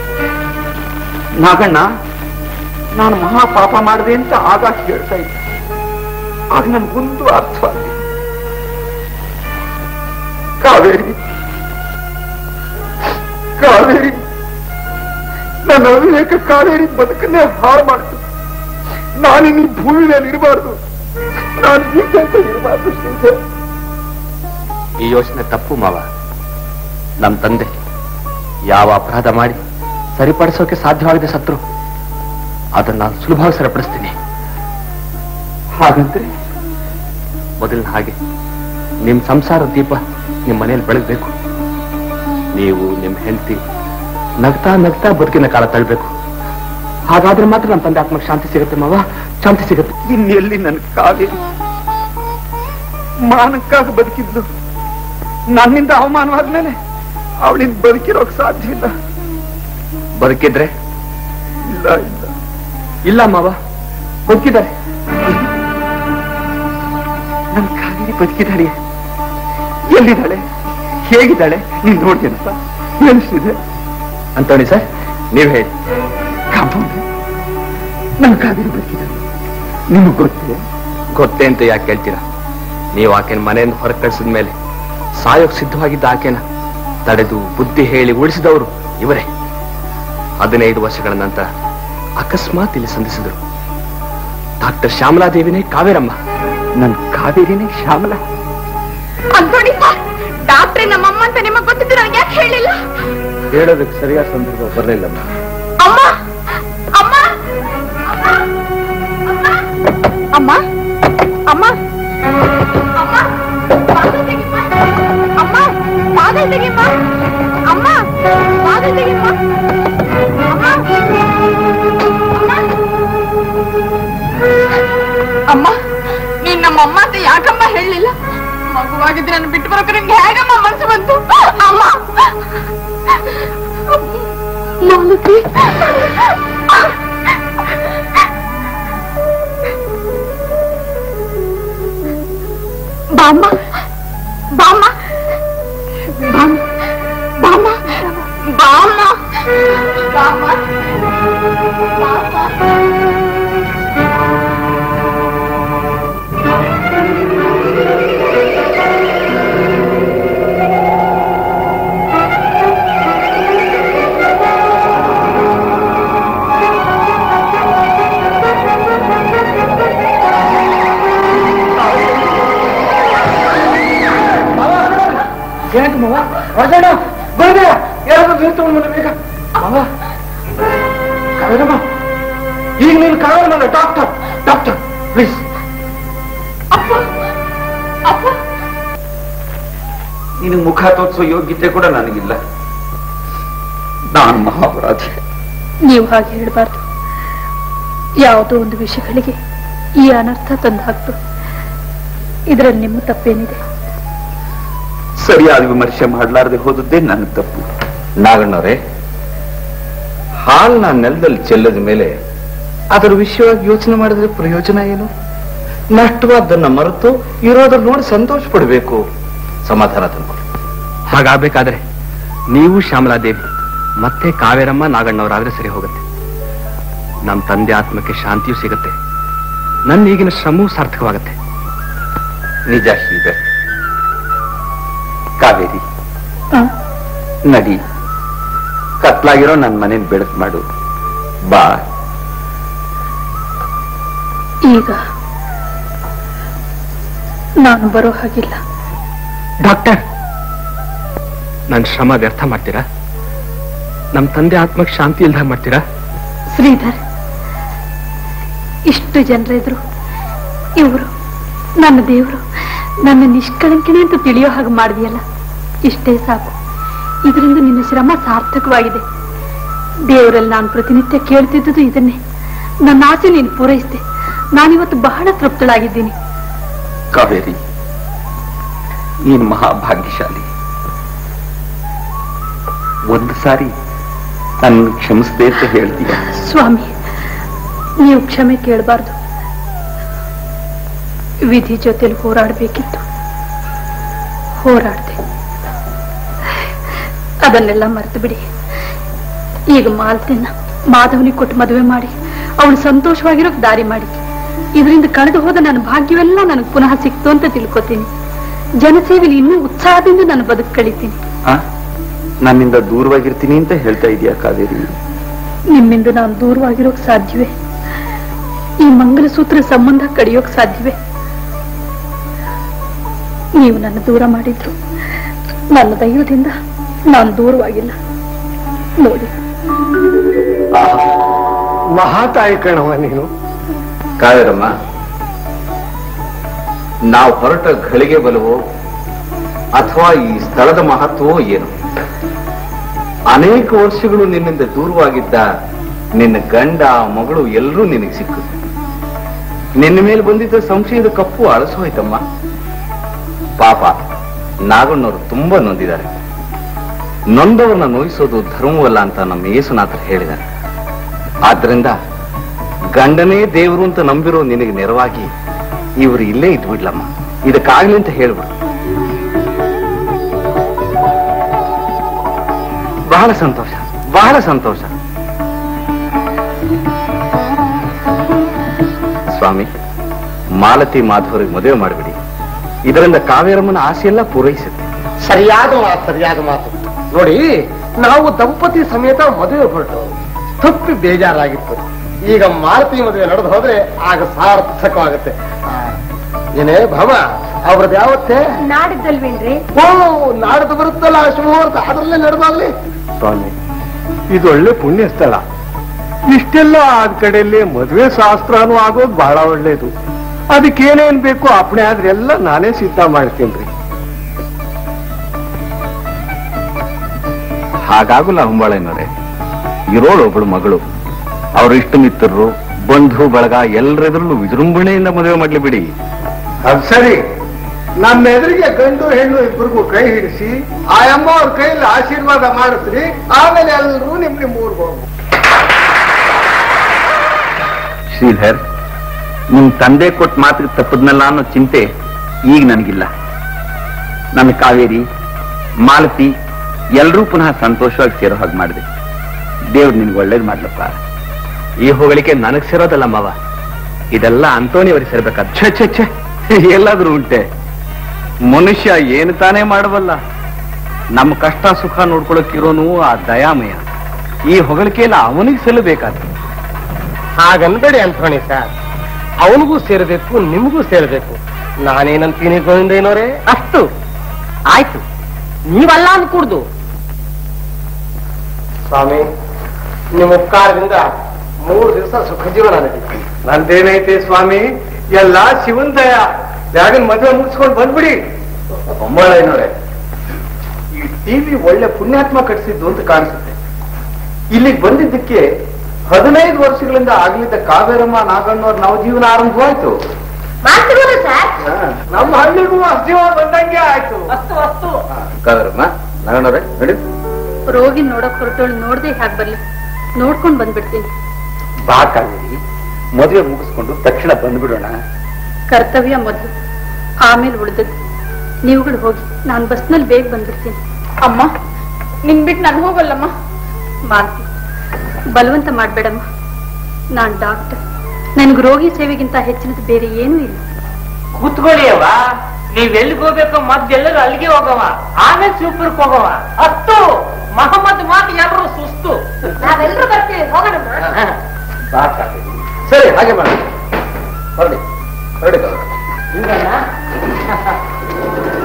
ನಾಗಣ್ಣ ನಾನು ಮಹಾ ಪಾಪ ಮಾಡಿದೆ ಅಂತ ಆಗಾಗ ಹೇಳ್ತಾ ಇದ್ದೆ ಆಗ ನನ್ಗೊಂದು ಅರ್ಥ ಕಾವೇರಿ ಕಾವೇರಿ ನನ್ನ ಅವಿವೇಕ ಕಾವೇರಿ ಬದುಕನ್ನೇ ಹಾಳು ಮಾಡ್ತು ನಾನಿನ್ನು ಈ ಭೂಮಿ ಮೇಲೆ ಇರಬಾರ್ದು ನಾನು ಹೀಗೆ ಅಂತ ಇರಬಾರ್ದು ಶ್ರೀಧರ್ ಈ ಯೋಚನೆ ತಪ್ಪು ಮಾವ ನಮ್ ತಂದೆ ಯಾವ ಅಪರಾಧ ಮಾಡಿ ಸರಿಪಡಿಸೋಕೆ ಸಾಧ್ಯವಾಗದೆ ಸತ್ರು ಅದನ್ನ ನಾನು ಸುಲಭವಾಗಿ ಸರಿಪಡಿಸ್ತೀನಿ ಹಾಗಂದ್ರೆ ಮೊದಲಿನ ಹಾಗೆ ನಿಮ್ ಸಂಸಾರ ದೀಪ ನಿಮ್ ಮನೆಯಲ್ಲಿ ಬೆಳಗ್ಬೇಕು ನೀವು ನಿಮ್ ಹೆಂಡತಿ ನಗ್ತಾ ನಗ್ತಾ ಬದುಕಿನ ಕಾಲ ತಳ್ಬೇಕು ಹಾಗಾದ್ರೆ ಮಾತ್ರ ನಮ್ಮ ತಂದೆ ಆತ್ಮಕ್ಕೆ ಶಾಂತಿ ಸಿಗುತ್ತೆ ಮಾವ ಶಾಂತಿ ಸಿಗುತ್ತೆ ಇನ್ನೆಲ್ಲಿ ನನ್ನ ಕಾವೇರಿ ಮಾನಕ್ಕಾಗಿ ಬದುಕಿದ್ಲು ನನ್ನಿಂದ ಅವಮಾನವಾದ್ಮೇಲೆ ಅವಳಿಂದ ಬದುಕಿರೋಕ್ ಸಾಧ್ಯ ಇಲ್ಲ ಬದುಕಿದ್ರೆ ಇಲ್ಲ ಇಲ್ಲ ಇಲ್ಲ ಮಾವ ಬದುಕಿದ್ದಾರೆ ನನ್ನ ಕಾವೇರಿ ಬದುಕಿದ್ದಾಳೆ ಎಲ್ಲಿದ್ದಾಳೆ ಹೇಗಿದ್ದಾಳೆ ನೀನ್ ನೋಡ್ತೇನಪ್ಪ ಎನಿಸ್ತಿದೆ ಅಂತೋಣಿ ಸರ್ ನೀವ್ ಹೇಳಿ ಕಾಂಪೌಂಡ್ ನನ್ನ ಕಾವೇರಿ ಬದುಕಿದ್ದಾಳೆ ನಿಮಗ್ ಗೊತ್ತೇ ಗೊತ್ತೇ ಅಂತ ಯಾಕೆ ಕೇಳ್ತೀರಾ ನೀವು ಆಕೆನ ಮನೆಯಿಂದ ಹೊರಗೆ ಕಳಿಸಿದ ಮೇಲೆ ಸಾಯೋಕ್ ಸಿದ್ಧವಾಗಿದ್ದ ಆಕೆನ ತಡೆದು ಬುದ್ಧಿ ಹೇಳಿ ಉಳಿಸಿದವರು ಇವರೇ ಹದಿನೈದು ವರ್ಷಗಳ ನಂತರ ಅಕಸ್ಮಾತ್ ಇಲ್ಲಿ ಸಂಧಿಸಿದರು ಡಾಕ್ಟರ್ ಶ್ಯಾಮಲಾದೇವಿನೇ ಕಾವೇರಮ್ಮ ನನ್ ಕಾವೇರಿನೇ ಶ್ಯಾಮಲಾ ಅನ್ಕೊಳ್ಳಿ ಡಾಕ್ಟ್ರೆ ನಮ್ಮಮ್ಮ ಅಂತ ನಿಮಗ್ ಗೊತ್ತಿದ್ದು ನನಗೆ ಯಾಕೆ ಹೇಳಿಲ್ಲ ಹೇಳೋದಕ್ಕೆ ಸರಿಯಾದ ಸಂದರ್ಭ ಬರಲಿಲ್ಲಮ್ಮ ಅಮ್ಮ ಅಮ್ಮ ಅಮ್ಮ ಅಮ್ಮ ಅಮ್ಮ ಬಾಗಿಲು ತೆಗಿಮ್ಮ. ಅಮ್ಮ ಬಾಗಿಲು ತೆಗಿಮ್ಮ ಅಮ್ಮ ಬಾಗಿಲು ತೆಗಿಮ್ಮ ಅಮ್ಮ ಅಮ್ಮ ನೀನ್ ನಮ್ಮಮ್ಮ ಅಂತ ಯಾಕಮ್ಮ ಹೇಳಲಿಲ್ಲ ಮಗುವಾಗಿದ್ರೆ ನಾನು ಬಿಟ್ಟು ಬರೋಕೆ ನಿಮ್ಗೆ ಹೇಗಮ್ಮ ಮನಸ್ಸು ಬಂತು ಅಮ್ಮ ಮಾಲತಿ ಬಾಮ್ಮ ಬಾಮ್ಮ ಬಾಮ್ಮ ಬಾಮ್ಮ ಬಾಮ್ಮ ಬಾಮ್ಮ ಏನಕ್ಕೆ ಮಾವ ಹೊರಗಡೆ ಬಂದೆ ಯಾರಾದ್ರೂ ನೀರು ತಗೊಂಡು ಬಂದ ಬೇಗ ಮಾವ ಕಾವೇರಮ್ಮ ಈಗ ನೀನು ಕಾವೇರಮ್ಮ ಡಾಕ್ಟರ್ ಡಾಕ್ಟರ್ ಪ್ಲೀಸ್ ನಿನಗೆ ಮುಖ ತೋರಿಸೋ ಯೋಗ್ಯತೆ ಕೂಡ ನನಗಿಲ್ಲ ನಾನು ಮಹಾಪರಾಧಿ ನೀವು ಹಾಗೆ ಹೇಳಬಾರ್ದು ಯಾವುದೋ ಒಂದು ವಿಷಯಗಳಿಗೆ ಈ ಅನರ್ಥ ತಂದು ಹಾಕ್ತು ಇದರಲ್ಲಿ ನಿಮ್ಮ ತಪ್ಪೇನಿದೆ ಸರಿಯಾದ ವಿಮರ್ಶೆ ಮಾಡಲಾರದೆ ಹೋದದ್ದೇ ನನ್ನ ತಪ್ಪು ನಾಗಣ್ಣವ್ರೆ ಹಾಲ್ನ ನೆಲದಲ್ಲಿ ಚೆಲ್ಲದ ಮೇಲೆ ಅದರ ವಿಷಯವಾಗಿ ಯೋಚನೆ ಮಾಡಿದ್ರೆ ಪ್ರಯೋಜನ ಏನು ನಷ್ಟವಾದ್ದನ್ನ ಮರೆತು ಇರೋದ್ರ ನೋಡಿ ಸಂತೋಷ ಪಡಬೇಕು ಸಮಾಧಾನ ತಂದ್ಕೊಡಿ ಹಾಗಾಗ್ಬೇಕಾದ್ರೆ ನೀವು ಶ್ಯಾಮಲಾದೇವಿ ಮತ್ತೆ ಕಾವೇರಮ್ಮ ನಾಗಣ್ಣವರಾದ್ರೆ ಸರಿ ಹೋಗುತ್ತೆ ನಮ್ಮ ತಂದೆ ಆತ್ಮಕ್ಕೆ ಶಾಂತಿಯೂ ಸಿಗುತ್ತೆ ನನ್ನ ಈಗಿನ ಶ್ರಮವೂ ಸಾರ್ಥಕವಾಗುತ್ತೆ ನಿಜ ಶ್ರೀಧರ್ ಕಾವೇರಿ ನಡಿ ಕತ್ಲಾಗಿರೋ ನನ್ನ ಮನೇನ್ ಬೆಳಕು ಮಾಡು ಬಾ ಈಗ ನಾನು ಬರೋ ಹಾಗಿಲ್ಲ ಡಾಕ್ಟರ್ ನನ್ನ ಶ್ರಮ ವ್ಯರ್ಥ ಮಾಡ್ತೀರಾ ನಮ್ಮ ತಂದೆ ಆತ್ಮಕ್ಕೆ ಶಾಂತಿ ಇಲ್ದಾಗ ಮಾಡ್ತೀರಾ ಶ್ರೀಧರ್ ಇಷ್ಟು ಜನರಿದ್ರು ಇವರು ನನ್ನ ದೇವರು ನನ್ನ ನಿಷ್ಕಳಂಕಿನಿ ಅಂತ ತಿಳಿಯೋ ಹಾಗೆ ಮಾಡಿದೆಯಲ್ಲ ಇಷ್ಟೇ ಸಾಕು ಇದರಿಂದ ನಿನ್ನ ಶ್ರಮ ಸಾರ್ಥಕವಾಗಿದೆ ದೇವರಲ್ಲಿ ನಾನು ಪ್ರತಿನಿತ್ಯ ಕೇಳ್ತಿದ್ದುದು ಇದನ್ನೇ ನನ್ನ ಆಸೆ ನೀನು ಪೂರೈಸಿದೆ ನಾನಿವತ್ತು ಬಹಳ ತೃಪ್ತಳಾಗಿದ್ದೀನಿ ಕಾವೇರಿ ನೀನು ಮಹಾಭಾಗ್ಯಶಾಲಿ ಒಂದು ಸಾರಿ ನನ್ನ ಕ್ಷಮಿಸದೆ ಅಂತ ಹೇಳ್ತೀಯ ಸ್ವಾಮಿ ನೀವು ಕ್ಷಮೆ ಕೇಳಬಾರ್ದು ವಿಧಿ ಜೊತೆಲಿ ಹೋರಾಡಬೇಕಿತ್ತು ಹೋರಾಡ್ದೆ ಅದನ್ನೆಲ್ಲ ಮರೆತು ಬಿಡಿ ಈಗ ಮಾಲ್ತಿನ ಮಾಧವನಿಗೆ ಕೊಟ್ಟು ಮದುವೆ ಮಾಡಿ ಅವಳು ಸಂತೋಷವಾಗಿರೋಕ್ ದಾರಿ ಮಾಡಿ ಇದರಿಂದ ಕಳೆದು ಹೋದ ನನ್ನ ಭಾಗ್ಯವೆಲ್ಲ ನನಗೆ ಪುನಃ ಸಿಕ್ತು ಅಂತ ತಿಳ್ಕೊತೀನಿ ಜನಸೇವೆಲಿ ಇನ್ನೂ ಉತ್ಸಾಹದಿಂದ ನಾನು ಬದುಕು ಕಳಿತೀನಿ ಆ? ನನ್ನಿಂದ ದೂರವಾಗಿರ್ತೀನಿ ಅಂತ ಹೇಳ್ತಾ ಇದೀಯಾ ಕಾವೇರಿ ನಿಮ್ಮಿಂದ ನಾನು ದೂರವಾಗಿರೋಕ್ ಸಾಧ್ಯವೇ ಈ ಮಂಗಲಸೂತ್ರ ಸಂಬಂಧ ಕಡಿಯೋಕ್ ಸಾಧ್ಯವೇ ನೀವು ನನ್ನ ದೂರ ಮಾಡಿದ್ರು ನನ್ನ ದೈವದಿಂದ ನಾನು ದೂರವಾಗಿಲ್ಲ ನೋಡಿ ಮಹಾತಾಯಿ ಕಣವ ನೀನು ಕಾವೇರಮ್ಮ ನಾವು ಹೊರಟ ಘಳಿಗೆ ಬಲವೋ ಅಥವಾ ಈ ಸ್ಥಳದ ಮಹತ್ವವೋ ಏನು ಅನೇಕ ವರ್ಷಗಳು ನಿನ್ನಿಂದ ದೂರವಾಗಿದ್ದ ನಿನ್ನ ಗಂಡ ಮಗಳು ಎಲ್ಲರೂ ನಿನಗೆ ಸಿಕ್ಕು ನಿನ್ನ ಮೇಲೆ ಬಂದಿದ್ದ ಸಂಶಯದ ಕಪ್ಪು ಅಳಸೋಯ್ತಮ್ಮ ಪಾಪ ನಾಗಣ್ಣವರು ತುಂಬಾ ನೊಂದಿದ್ದಾರೆ ನೊಂದವರನ್ನ ನೋಯಿಸೋದು ಧರ್ಮವಲ್ಲ ಅಂತ ನಮ್ಮ ಯೇಸುನಾಥರು ಹೇಳಿದ್ದಾರೆ ಆದ್ರಿಂದ ಗಂಡನೇ ದೇವರು ಅಂತ ನಂಬಿರೋ ನಿನಗೆ ನೆರವಾಗಿ ಇವರು ಇಲ್ಲೇ ಇದ್ಬಿಡ್ಲಮ್ಮ ಇದಕ್ಕಾಗ್ಲಿ ಅಂತ ಹೇಳ್ಬಿಡು ಬಹಳ ಸಂತೋಷ ಬಹಳ ಸಂತೋಷ ಸ್ವಾಮಿ ಮಾಲತಿ ಮಾಧವರಿಗೆ ಮದುವೆ ಮಾಡಿಬಿಡಿ ಇದರಿಂದ ಕಾವೇರಮ್ಮನ ಆಸೆಯೆಲ್ಲ ಪೂರೈಸುತ್ತೆ ಸರಿಯಾದ ಮಾತು ಸರಿಯಾದ ಮಾತು ನೋಡಿ ನಾವು ದಂಪತಿ ಸಮೇತ ಮದುವೆ ಹೊರಟು ತಪ್ಪಿ ಬೇಜಾರಾಗಿತ್ತು ಈಗ ಮಾರುತಿ ಮದುವೆ ನಡೆದು ಹೋದ್ರೆ ಆಗ ಸಾರ್ಥಕವಾಗುತ್ತೆ ಆ, ಏನೇ ಭವ ಅವ್ರದ್ದು ಯಾವತ್ತೇ ನಾಡಿದ್ದಲ್ವೇನ್ರಿ ಓ ನಾಡ್ದು ಬರುತ್ತಲ್ಲ ಶುಭಮುಹೂರ್ತ ಅದರಲ್ಲೇ ನಡೆದಾಗ್ಲಿ ಸ್ವಾಮಿ ಇದು ಒಳ್ಳೆ ಪುಣ್ಯ ಸ್ಥಳ ಇಷ್ಟೆಲ್ಲ ಆದ ಕಡೆಯಲ್ಲಿ ಮದುವೆ ಶಾಸ್ತ್ರನೂ ಆಗೋದು ಬಹಳ ಒಳ್ಳೇದು ಅದಕ್ಕೇನೇನ್ ಬೇಕು ಅಪ್ಪಣೆ ಆದ್ರೆ ಎಲ್ಲ ನಾನೇ ಸಿದ್ಧ ಮಾಡ್ತೀನಿ ಹಾಗಾಗಲ್ಲ ಹುಂಬಾಳೆನವರೇ ಇರೋಳು ಒಬ್ಬಳು ಮಗಳು ಅವ್ರ ಇಷ್ಟ ಮಿತ್ರರು ಬಂಧು ಬಳಗ ಎಲ್ಲರೆದುರಲ್ಲೂ ವಿಜೃಂಭಣೆಯಿಂದ ಮದುವೆ ಮಾಡ್ಲಿ ಬಿಡಿ ಅದು ಸರಿ ನಮ್ಮ ಎದುರಿಗೆ ಗಂಡು ಹೆಣ್ಣು ಇಬ್ಬರಿಗೂ ಕೈ ಹಿಡಿಸಿ ಆ ಅಮ್ಮ ಅವ್ರ ಕೈಯಲ್ಲಿ ಆಶೀರ್ವಾದ ಮಾಡಿಸ್ರಿ ಆಮೇಲೆ ಎಲ್ಲರೂ ನಿಮ್ ನಿಮ್ ಊರ್ಗ್ ಹೋಗ್ಬೇಕು ಶ್ರೀಧರ್ ನಿಮ್ ತಂದೆ ಕೊಟ್ಟ ಮಾತಿಗೆ ತಪ್ಪದ್ನಲ್ಲ ಅನ್ನೋ ಚಿಂತೆ ಈಗ ನನಗಿಲ್ಲ ನನ್ನ ಕಾವೇರಿ ಮಾಲತಿ ಎಲ್ಲರೂ ಪುನಃ ಸಂತೋಷವಾಗಿ ಸೇರೋ ಹಾಗೆ ಮಾಡಿದೆ ದೇವ್ರು ನಿನ್ಗೆ ಒಳ್ಳೇದು ಮಾಡ್ಲಪ್ಪ ಈ ಹೊಗಳಿಕೆ ನನಗ್ ಸೇರೋದಲ್ಲ ಮಾವ ಇದೆಲ್ಲ ಅಂತೋಣಿಯವರಿಗೆ ಸೇರ್ಬೇಕಾದ ಛೆ ಛೆ ಛೆ ಎಲ್ಲಾದ್ರೂ ಉಂಟೆ ಮನುಷ್ಯ ಏನು ತಾನೇ ಮಾಡಬಲ್ಲ ನಮ್ಮ ಕಷ್ಟ ಸುಖ ನೋಡ್ಕೊಳಕ್ಕಿರೋನು ಆ ದಯಾಮಯ ಈ ಹೊಗಳಿಕೆಲ್ಲ ಅವನಿಗೆ ಸಲ್ಲಬೇಕಾದ ಹಾಗನ್ಬೇಡಿ ಅಂಥೋಣಿ ಸರ್ ಅವನಿಗೂ ಸೇರಬೇಕು ನಿಮಗೂ ಸೇರಬೇಕು ನಾನೇನಂತೀನಿ ಗೋವಿಂದೇನೋರೇ ಅಷ್ಟು ಆಯ್ತು ನೀವಲ್ಲ ಅನ್ಕೂಡ್ದು ಸ್ವಾಮಿ ನಿಮ್ಮ ಉಪಕಾರದಿಂದ ಮೂರು ದಿವಸ ಸುಖ ಜೀವನ ನಡೀತು ನಂದೇನೈತೆ ಸ್ವಾಮಿ ಎಲ್ಲ ಶಿವನ್ ದಯ ಬ್ಯಾಗನ್ ಮದುವೆ ಮುಗಿಸ್ಕೊಂಡು ಬಂದ್ಬಿಡಿ ಬೊಮ್ಮಳಯ್ಯನವ್ರೆ ಈ ಟಿವಿ ಒಳ್ಳೆ ಪುಣ್ಯಾತ್ಮ ಕಟ್ಟಿಸಿದ್ದು ಅಂತ ಕಾಣಿಸುತ್ತೆ ಇಲ್ಲಿಗೆ ಬಂದಿದ್ದಕ್ಕೆ ಹದಿನೈದು ವರ್ಷಗಳಿಂದ ಆಗ್ಲಿದ್ದ ಕಾವೇರಮ್ಮ ನಾಗಣ್ಣವ್ರ ನವಜೀವನ ಆರಂಭವಾಯ್ತು ಮಾಡ್ತಿರೋದು ಸರ್ ನಮ್ಮ ಹಳ್ಳಿಗೂ ಅಸ್ತಿವ ಬಂದಂಗೆ ಆಯ್ತು ಅಷ್ಟು ಅಷ್ಟು ಕಾವೇರಮ್ಮ ನಾಗಣ್ಣವ್ರೆ ನಡಿ ರೋಗಿ ನೋಡಕ್ ಹೊರಟೋಳು ನೋಡ್ದೆ ಹ್ಯಾಕ್ ಬರ್ಲಿ ನೋಡ್ಕೊಂಡ್ ಬಂದ್ಬಿಡ್ತೀನಿ ಬಾ ಕಾವೇರಿ ಮದುವೆ ಮುಗಿಸ್ಕೊಂಡು ತಕ್ಷಣ ಬಂದ್ಬಿಡೋಣ ಕರ್ತವ್ಯ ಮೊದಲು ಆಮೇಲೆ ಉಳಿದದ್ದು ನೀವುಗಳು ಹೋಗಿ ನಾನು ಬಸ್ನಲ್ಲಿ ಬೇಗ ಬಂದ್ಬಿಡ್ತೀನಿ ಅಮ್ಮ ನಿನ್ ಬಿಟ್ಟು ನಾನು ಹೋಗಲ್ಲಮ್ಮ ಮಾಲ್ತಿ ಬಲವಂತ ಮಾಡ್ಬೇಡಮ್ಮ ನಾನ್ ಡಾಕ್ಟರ್ ನನ್ಗೆ ರೋಗಿ ಸೇವೆಗಿಂತ ಹೆಚ್ಚಿನದು ಬೇರೆ ಏನೂ ಇಲ್ಲ ಕೂತ್ಕೊಳ್ಳಿ ಅವ್ವ ನೀವ್ ಎಲ್ಲಿಗೆ ಹೋಗ್ಬೇಕು ಮದ್ದೆಲ್ಲರೂ ಅಲ್ಲಿಗೆ ಹೋಗವ ಆಮೇಲೆ ಶಿವಪುರಕ್ಕೆ ಹೋಗವ ಅಷ್ಟು ಮಹಮ್ಮದ್ ಮಾತು ಎಲ್ಲರೂ ಸುಸ್ತು ನಾವೆಲ್ಲರೂ ಬರ್ತೀವಿ ಹೋಗೋಣಮ್ಮ ಬಾ ಕಾವೇರಿ ಸರಿ ಹಾಗೆ ಮಾಡಿ ಹೊರಡಿ ಹೊರಡಿ ಕಾವೇರಿ ಹಿಂಗಲ್ಲ